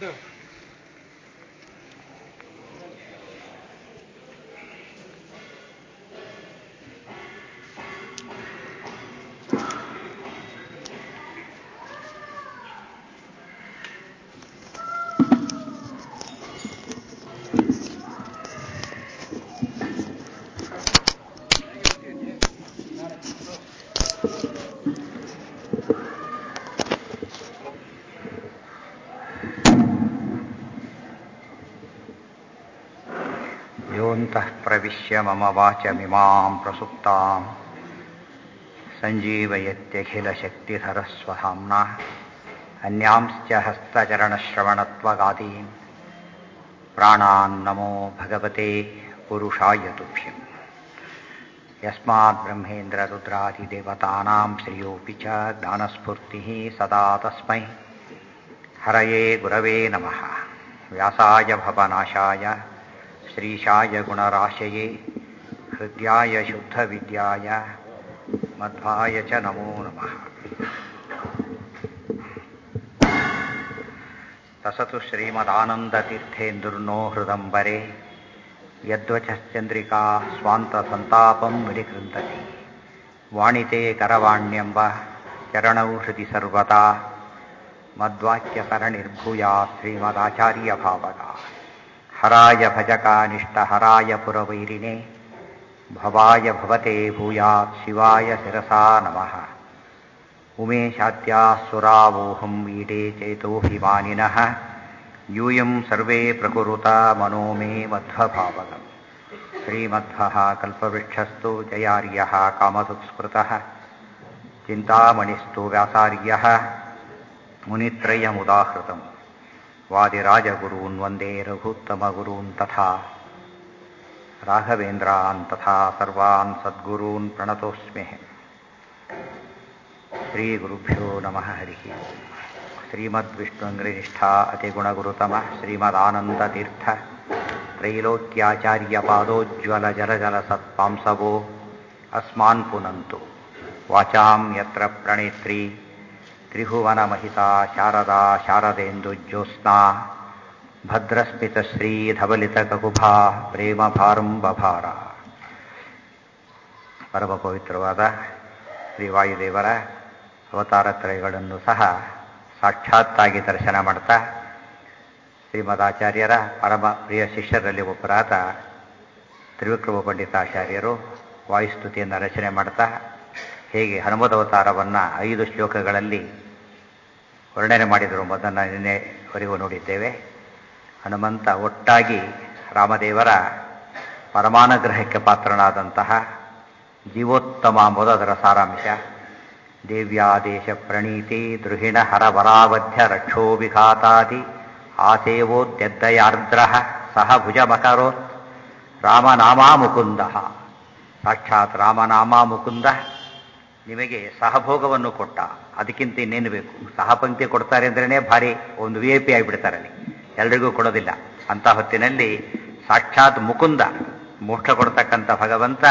योऽन्तः प्रविश्य मम वाचमिमां प्रसुप्तां सञ्जीवयत्यखिलशक्तिधरस्वधाम्ना अन्यांश्च हस्तचरणश्रवणत्वगादीन् प्राणान्नमो भगवते पुरुषाय तुभ्यम् यस्माद्ब्रह्मेन्द्ररुद्रादिदेवतानां श्रियोऽपि च ज्ञानस्फूर्तिः सदा तस्मै हरये गुरवे नमः व्यासाय भवनाशाय श्रीशाय गुणराशये हृद्याय शुद्धविद्याय मध्वाय च नमो नमः तसतु श्रीमदानन्दतीर्थेन्दुर्नो हृदम्बरे यद्वचश्चन्द्रिका स्वान्तसन्तापं विनिकृन्तति वाणिते करवाण्यम्ब चरणौ हृदि सर्वदा मद्वाक्यसरणिर्भूयात् श्रीमदाचार्यभावगा हराय भजकानिष्टहराय पुरवैरिणे भवाय भवते भूयात् शिवाय शिरसा नमः उमेशाद्याः सुरावोहं ईडे चेतोऽभिमानिनः यूयं सर्वे प्रकुरुता मनो मे मध्वभावगम् श्रीमध्वः कल्पवृक्षस्तु जयार्यः कामधुक्स्मृतः चिन्तामणिस्तु व्यासार्यः मुनित्रयमुदाहृतम् वादिराजगुरून् वन्दे रघुत्तमगुरून् तथा राघवेन्द्रान् तथा सर्वान् सद्गुरून् प्रणतोऽस्म्यहम् श्रीगुरुभ्यो नमः हरिः श्रीमद्विष्णुङ्ग्रिनिष्ठा अतिगुणगुरुतमः श्रीमदानन्दतीर्थ त्रैलोक्याचार्यपादोज्ज्वलजलजलसत्पांसवो अस्मान् पुनन्तु वाचां यत्र प्रणेत्री त्रिभुवनमहिता शारदा शारदेन्दुज्योत्स्ना ಭದ್ರಸ್ಮಿತಶ್ರೀಧಬಲಿತಕಕುಭಾ ಪ್ರೇಮಭಾರಂಬಭಾರ ಪರಮ ಪವಿತ್ರವಾದ ಶ್ರೀವಾಯುದೇವರ ಅವತಾರತ್ರಯಗಳನ್ನು ಸಹ ಸಾಕ್ಷಾತ್ತಾಗಿ ದರ್ಶನ ಮಾಡ್ತಾ ಶ್ರೀಮದಾಚಾರ್ಯರ ಪರಮ ಪ್ರಿಯ ಶಿಷ್ಯರಲ್ಲಿ ಒಬ್ಬರಾದ ತ್ರಿವಿಕ್ರಮ ಪಂಡಿತಾಚಾರ್ಯರು ವಾಯುಸ್ತುತಿಯನ್ನು ರಚನೆ ಮಾಡ್ತಾ ಹೇಗೆ ಹನುಮದವತಾರವನ್ನು ಐದು ಶ್ಲೋಕಗಳಲ್ಲಿ ವರ್ಣನೆ ಮಾಡಿದರು ಎಂಬುದನ್ನು ನಿನ್ನೆವರೆಗೂ ನೋಡಿದ್ದೇವೆ ಹನುಮಂತ ಒಟ್ಟಾಗಿ ರಾಮದೇವರ ಪರಮಾನುಗ್ರಹಕ್ಕೆ ಪಾತ್ರನಾದಂತಹ ಜೀವೋತ್ತಮ ಎಂಬುದರ ಸಾರಾಂಶ ದೇವ್ಯಾದೇಶ ಪ್ರಣೀತಿ ದೃಹಿಣ ಹರವರಾವಧ್ಯ ರಕ್ಷೋ ವಿಘಾತಾದಿ ಆಸೇವೋದ್ಯದ್ದಯಾರ್ದ್ರ ಸಹ ಭುಜಮಕರೋತ್ ರಾಮನಾಮಾ ಮುಕುಂದ ಸಾಕ್ಷಾತ್ ರಾಮನಾಮ ಮುಕುಂದ ನಿಮಗೆ ಸಹಭೋಗವನ್ನು ಕೊಟ್ಟ ಅದಕ್ಕಿಂತ ಇನ್ನೇನು ಬೇಕು ಸಹಪಂಕ್ತಿ ಕೊಡ್ತಾರೆ ಅಂದ್ರೇ ಭಾರಿ ಒಂದು ವಿ ಐ ಪಿ ಆಗಿಬಿಡ್ತಾರೆ ಅಲ್ಲಿ ಎಲ್ರಿಗೂ ಕೊಡೋದಿಲ್ಲ ಅಂತ ಹೊತ್ತಿನಲ್ಲಿ ಸಾಕ್ಷಾತ್ ಮುಕುಂದ ಮೋಕ್ಷ ಕೊಡ್ತಕ್ಕಂಥ ಭಗವಂತ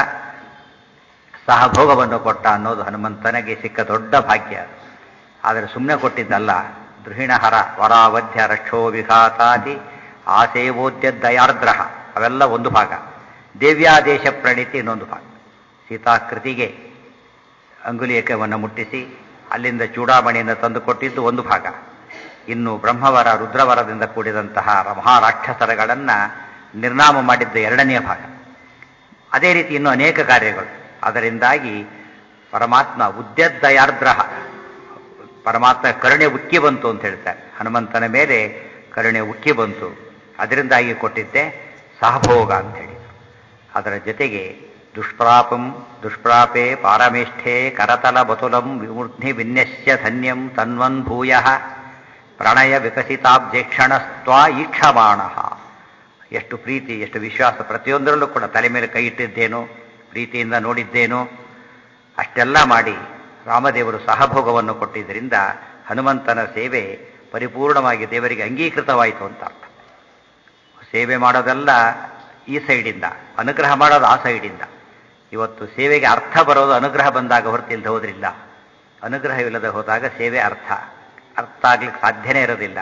ಸಹಭೋಗವನ್ನು ಕೊಟ್ಟ ಅನ್ನೋದು ಹನುಮಂತನಿಗೆ ಸಿಕ್ಕ ದೊಡ್ಡ ಭಾಗ್ಯ ಆದರೆ ಸುಮ್ಮನೆ ಕೊಟ್ಟಿದ್ದಲ್ಲ ದೃಹಿಣಹರ ವರಾವಧ್ಯ ರಕ್ಷೋ ವಿಘಾತಾದಿ ಆಸೇವೋದ್ಯ ದಯಾರ್ದ್ರಹ ಅವೆಲ್ಲ ಒಂದು ಭಾಗ ದೇವ್ಯಾದೇಶ ಪ್ರಣೀತಿ ಇನ್ನೊಂದು ಭಾಗ ಸೀತಾಕೃತಿಗೆ ಅಂಗುಲಿಯಕವನ್ನು ಮುಟ್ಟಿಸಿ ಅಲ್ಲಿಂದ ಚೂಡಾಮಣಿಯನ್ನು ತಂದುಕೊಟ್ಟಿದ್ದು ಒಂದು ಭಾಗ ಇನ್ನು ಬ್ರಹ್ಮವರ ರುದ್ರವರದಿಂದ ಕೂಡಿದಂತಹ ಮಹಾರಾಕ್ಷಸರಗಳನ್ನು ನಿರ್ನಾಮ ಮಾಡಿದ್ದು ಎರಡನೆಯ ಭಾಗ ಅದೇ ರೀತಿ ಇನ್ನು ಅನೇಕ ಕಾರ್ಯಗಳು ಅದರಿಂದಾಗಿ ಪರಮಾತ್ಮ ಉದ್ಯದ್ದಯಾರ್ದ್ರಹ ಪರಮಾತ್ಮ ಕರುಣೆ ಉಕ್ಕಿ ಬಂತು ಅಂತ ಹೇಳ್ತಾರೆ ಹನುಮಂತನ ಮೇಲೆ ಕರುಣೆ ಉಕ್ಕಿ ಬಂತು ಅದರಿಂದಾಗಿ ಕೊಟ್ಟಿದ್ದೆ ಸಹಭೋಗ ಅಂತ ಹೇಳಿ ಅದರ ಜೊತೆಗೆ ದುಷ್ಪ್ರಾಪಂ ದುಷ್ಪ್ರಾಪೆ ಪಾರಮೇಷ್ಠೆ ಕರತಲ ಬತುಲಂ ವಿಮೂರ್ಧ್ನಿ ವಿನ್ಯಸ್ಯ ಧನ್ಯಂ ತನ್ವನ್ ಭೂಯ ಪ್ರಣಯ ವಿಕಸಿತಾಬ್ಜೇಕ್ಷಣಸ್ತ್ವ ಈಕ್ಷಮಾಣ ಎಷ್ಟು ಪ್ರೀತಿ ಎಷ್ಟು ವಿಶ್ವಾಸ ಪ್ರತಿಯೊಂದರಲ್ಲೂ ಕೂಡ ತಲೆ ಮೇಲೆ ಕೈ ಇಟ್ಟಿದ್ದೇನು ಪ್ರೀತಿಯಿಂದ ನೋಡಿದ್ದೇನು ಅಷ್ಟೆಲ್ಲ ಮಾಡಿ ರಾಮದೇವರು ಸಹಭೋಗವನ್ನು ಕೊಟ್ಟಿದ್ದರಿಂದ ಹನುಮಂತನ ಸೇವೆ ಪರಿಪೂರ್ಣವಾಗಿ ದೇವರಿಗೆ ಅಂಗೀಕೃತವಾಯಿತು ಅಂತ ಅರ್ಥ ಸೇವೆ ಮಾಡೋದೆಲ್ಲ ಈ ಸೈಡಿಂದ ಅನುಗ್ರಹ ಮಾಡೋದು ಆ ಸೈಡಿಂದ ಇವತ್ತು ಸೇವೆಗೆ ಅರ್ಥ ಬರೋದು ಅನುಗ್ರಹ ಬಂದಾಗ ಹೊರತಿಲ್ದ ಹೋದ್ರಿಲ್ಲ ಅನುಗ್ರಹವಿಲ್ಲದೆ ಹೋದಾಗ ಸೇವೆ ಅರ್ಥ ಅರ್ಥ ಆಗ್ಲಿಕ್ಕೆ ಸಾಧ್ಯನೇ ಇರೋದಿಲ್ಲ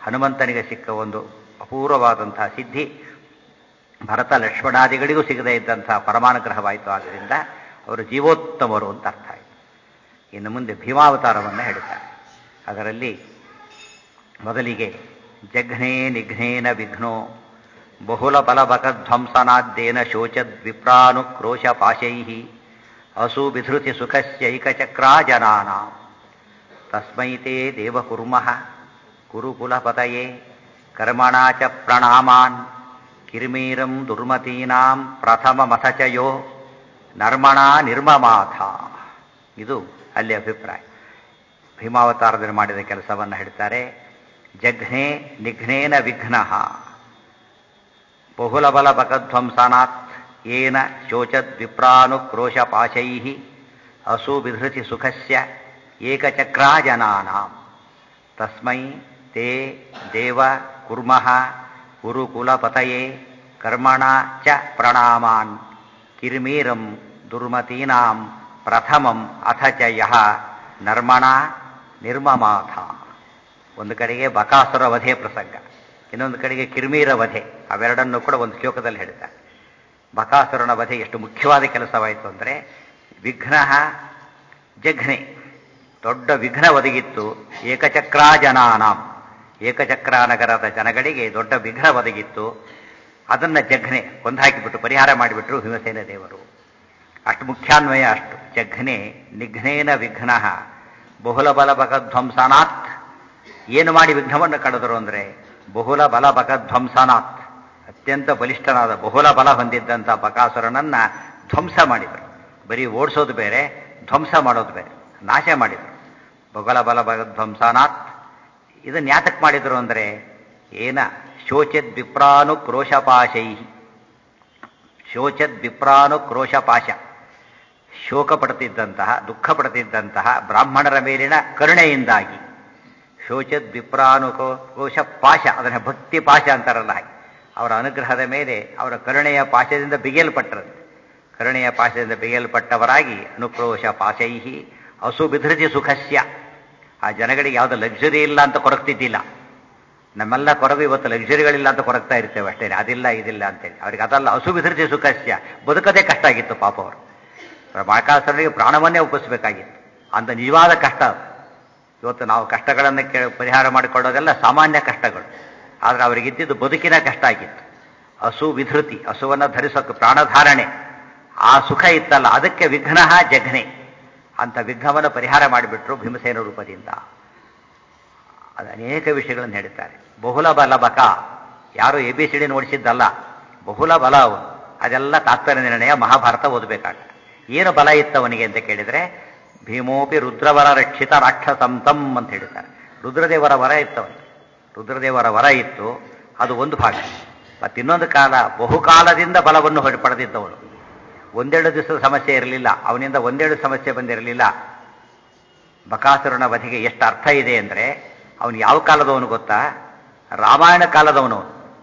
ಹನುಮಂತನಿಗೆ ಸಿಕ್ಕ ಒಂದು ಅಪೂರ್ವವಾದಂತಹ ಸಿದ್ಧಿ ಭರತ ಲಕ್ಷ್ಮಣಾದಿಗಳಿಗೂ ಸಿಗದೇ ಇದ್ದಂತಹ ಪರಮಾನುಗ್ರಹವಾಯಿತು ಆದ್ದರಿಂದ ಅವರು ಜೀವೋತ್ತಮರು ಅಂತ ಅರ್ಥ ಆಯಿತು ಇನ್ನು ಮುಂದೆ ಭೀಮಾವತಾರವನ್ನು ಹೇಳುತ್ತಾರೆ ಅದರಲ್ಲಿ ಮೊದಲಿಗೆ ಜಘ್ನೇ ನಿಘ್ನೇನ ವಿಘ್ನೋ ಬಹುಲ ಬಲಬಕಧ್ವಂಸನಾದ್ದೇನ ಶೋಚದ್ವಿಪ್ರಾನುಕ್ರೋಶ ಪಾಶೈ ಅಸು ಬಿಧೃತಿ ಸುಖಸ್ಯೈಕಚಕ್ರಾಜನಾನ ತಸ್ಮೈ ತೇ ದೇವಕುರ್ಮಃ ಕುರುಕುಲಪತಯೇ ಕರ್ಮಣಾ ಚ ಪ್ರಣಾಮಾನ್ ಕಿರ್ಮೀರಂ ದುರ್ಮತೀನಾಂ ಪ್ರಥಮಮಥಚಯೋ ನರ್ಮಣಾ ನಿರ್ಮಮಾಥ ಇದು ಅಲ್ಲಿ ಅಭಿಪ್ರಾಯ ಭೀಮಾವತಾರದಲ್ಲಿ ಮಾಡಿದ ಕೆಲಸವನ್ನು ಹೇಳ್ತಾರೆ ಜಘ್ನೇ ನಿಘ್ನೇನ ವಿಘ್ನ ಬಹುಲಬಲ ಬಕಧ್ವಂಸನಾತ್ ಏನ ಶೋಚದ್ವಿಪ್ರಾನುಕ್ರೋಶ ಪಾಶೈ ಅಸು ಬಿಧೃತಿ ಸುಖಸ್ಯ ಏಕಚಕ್ರಾಜನಾನ ತಸ್ಮೈ ತೇ ದೇವ ಕುರ್ಮಃ ಗುರುಕುಲಪತಯೇ ಕರ್ಮಣ ಚ ಪ್ರಣಾಮಾನ್ ಕಿರ್ಮೀರಂ ದುರ್ಮತೀನಾಂ ಪ್ರಥಮಂ ಅಥ ಚ ಯಹ ನರ್ಮಣ ನಿರ್ಮಮಾಥ ಒಂದು ಕಡೆಗೆ ಬಕಾಸುರ ವಧೆ ಪ್ರಸಂಗ ಇನ್ನೊಂದು ಕಡೆಗೆ ಕಿರ್ಮೀರ ವಧೆ ಅವೆರಡನ್ನು ಕೂಡ ಒಂದು ಶ್ಲೋಕದಲ್ಲಿ ಹೇಳ್ತಾರೆ ಬಕಾಸುರನ ವಧೆ ಎಷ್ಟು ಮುಖ್ಯವಾದ ಕೆಲಸವಾಯಿತು ಅಂದರೆ ವಿಘ್ನ ಜಘ್ನೆ ದೊಡ್ಡ ವಿಘ್ನ ಒದಗಿತ್ತು ಏಕಚಕ್ರಾಜನಾನಾಂ ಏಕಚಕ್ರ ನಗರದ ಜನಗಳಿಗೆ ದೊಡ್ಡ ವಿಘ್ನ ಒದಗಿತ್ತು ಅದನ್ನ ಜಘ್ನೆ ಕೊಂದಾಕಿಬಿಟ್ಟು ಪರಿಹಾರ ಮಾಡಿಬಿಟ್ರು ಭೀಮಸೇನ ದೇವರು ಅಷ್ಟು ಮುಖ್ಯಾನ್ವಯ ಅಷ್ಟು ಜಘ್ನೆ ನಿಘ್ನೇನ ವಿಘ್ನ ಬಹುಲ ಬಲ ಬಕಧ್ವಂಸನಾತ್ ಏನು ಮಾಡಿ ವಿಘ್ನವನ್ನು ಕಳೆದರು ಅಂದರೆ ಬಹುಲ ಬಲ ಬಕಧ್ವಂಸನಾತ್ ಅತ್ಯಂತ ಬಲಿಷ್ಠನಾದ ಬಹುಲ ಬಲ ಹೊಂದಿದ್ದಂಥ ಬಕಾಸುರನನ್ನ ಧ್ವಂಸ ಮಾಡಿದರು ಬರೀ ಓಡಿಸೋದು ಬೇರೆ ಧ್ವಂಸ ಮಾಡೋದು ಬೇರೆ ನಾಶ ಮಾಡಿದರು ಬಹುಲ ಬಲ ಬಕಧ್ವಂಸನಾತ್ ಇದನ್ನು ಯಾತಕ್ಕೆ ಮಾಡಿದರು ಅಂದರೆ ಏನ ಶೋಚದ್ ವಿಪ್ರಾನು ಕ್ರೋಶಪಾಶೈ ಶೋಚದ್ ವಿಪ್ರಾನು ಕ್ರೋಶಪಾಶ ಶೋಕ ಪಡುತ್ತಿದ್ದಂತಹ ದುಃಖ ಪಡುತ್ತಿದ್ದಂತಹ ಬ್ರಾಹ್ಮಣರ ಮೇಲಿನ ಕರುಣೆಯಿಂದಾಗಿ ಶೋಚದ್ ವಿಪ್ರಾನು ಕೋಶ ಪಾಶ ಅದನ್ನ ಭಕ್ತಿ ಪಾಶ ಅಂತಾರಲ್ಲ ಹಾಗೆ ಅವರ ಅನುಗ್ರಹದ ಮೇಲೆ ಅವರ ಕರುಣೆಯ ಪಾಶದಿಂದ ಬಿಗಿಯಲ್ಪಟ್ಟರು ಕರುಣೆಯ ಪಾಶದಿಂದ ಬಿಗಿಯಲ್ಪಟ್ಟವರಾಗಿ ಅನುಕ್ರೋಶ ಪಾಶೈಹಿ ಹಸು ಬಿಧೃತಿ ಸುಖಸ್ಯ ಆ ಜನಗಳಿಗೆ ಯಾವುದೋ ಲಕ್ಸುರಿ ಇಲ್ಲ ಅಂತ ಕೊರಗ್ತಿದ್ದಿಲ್ಲ ನಮ್ಮೆಲ್ಲ ಕೊರಗು ಇವತ್ತು ಲಕ್ಸುರಿಗಳಿಲ್ಲ ಅಂತ ಕೊರಗ್ತಾ ಇರ್ತೇವೆ ಅಷ್ಟೇ ಅದಿಲ್ಲ ಇದಿಲ್ಲ ಅಂತೇಳಿ ಅವ್ರಿಗೆ ಅದಲ್ಲ ಹಸು ಬಿಧೃತಿ ಸುಖಸ್ಯ ಬದುಕದೇ ಕಷ್ಟ ಆಗಿತ್ತು ಪಾಪ ಅವರು ಮಾಕಾಸುರನಿಗೆ ಪ್ರಾಣವನ್ನೇ ಒಪ್ಪಿಸಬೇಕಾಗಿತ್ತು ಅಂತ ನಿಜವಾದ ಕಷ್ಟ ಅದು ಇವತ್ತು ನಾವು ಕಷ್ಟಗಳನ್ನು ಕೇ ಪರಿಹಾರ ಮಾಡಿಕೊಳ್ಳೋದೆಲ್ಲ ಸಾಮಾನ್ಯ ಕಷ್ಟಗಳು ಆದರೆ ಅವರಿಗಿದ್ದಿದ್ದು ಬದುಕಿನ ಕಷ್ಟ ಆಗಿತ್ತು ಹಸು ವಿಧೃತಿ ಹಸುವನ್ನು ಧರಿಸೋಕೆ ಪ್ರಾಣಧಾರಣೆ ಆ ಸುಖ ಇತ್ತಲ್ಲ ಅದಕ್ಕೆ ವಿಘ್ನ ಜಘ್ನೆ ಅಂತ ವಿಘ್ನವನ್ನು ಪರಿಹಾರ ಮಾಡಿಬಿಟ್ರು ಭೀಮಸೇನ ರೂಪದಿಂದ ಅದು ಅನೇಕ ವಿಷಯಗಳನ್ನು ಹೇಳುತ್ತಾರೆ ಬಹುಲ ಬಲ ಬಕ ಯಾರು ಎ ಬಿ ಸಿ ಡಿ ನೋಡಿಸಿದ್ದಲ್ಲ ಬಹುಲ ಬಲ ಅವನು ಅದೆಲ್ಲ ತಾತ್ಪರ್ಯ ನಿರ್ಣಯ ಮಹಾಭಾರತ ಓದಬೇಕಾಗುತ್ತೆ ಏನು ಬಲ ಇತ್ತು ಅವನಿಗೆ ಅಂತ ಕೇಳಿದರೆ ಭೀಮೋಪಿ ರುದ್ರವರ ರಕ್ಷಿತ ರಾಕ್ಷಸಂತಂ ಅಂತ ಹೇಳ್ತಾರೆ ರುದ್ರದೇವರ ವರ ಇತ್ತು ಅವನಿಗೆ ರುದ್ರದೇವರ ವರ ಇತ್ತು ಅದು ಒಂದು ಭಾಗ ಮತ್ತು ಇನ್ನೊಂದು ಕಾಲ ಬಹುಕಾಲದಿಂದ ಬಲವನ್ನು ಹೊಡೆ ಪಡೆದಿದ್ದವನು ಒಂದೆರಡು ದಿವಸದ ಸಮಸ್ಯೆ ಇರಲಿಲ್ಲ ಅವನಿಂದ ಒಂದೆರಡು ಸಮಸ್ಯೆ ಬಂದಿರಲಿಲ್ಲ ಬಕಾಸುರನ ವಧಿಗೆ ಎಷ್ಟು ಅರ್ಥ ಇದೆ ಅಂದರೆ ಅವನು ಯಾವ ಕಾಲದವನು ಗೊತ್ತಾ ರಾಮಾಯಣ ಕಾಲದವನು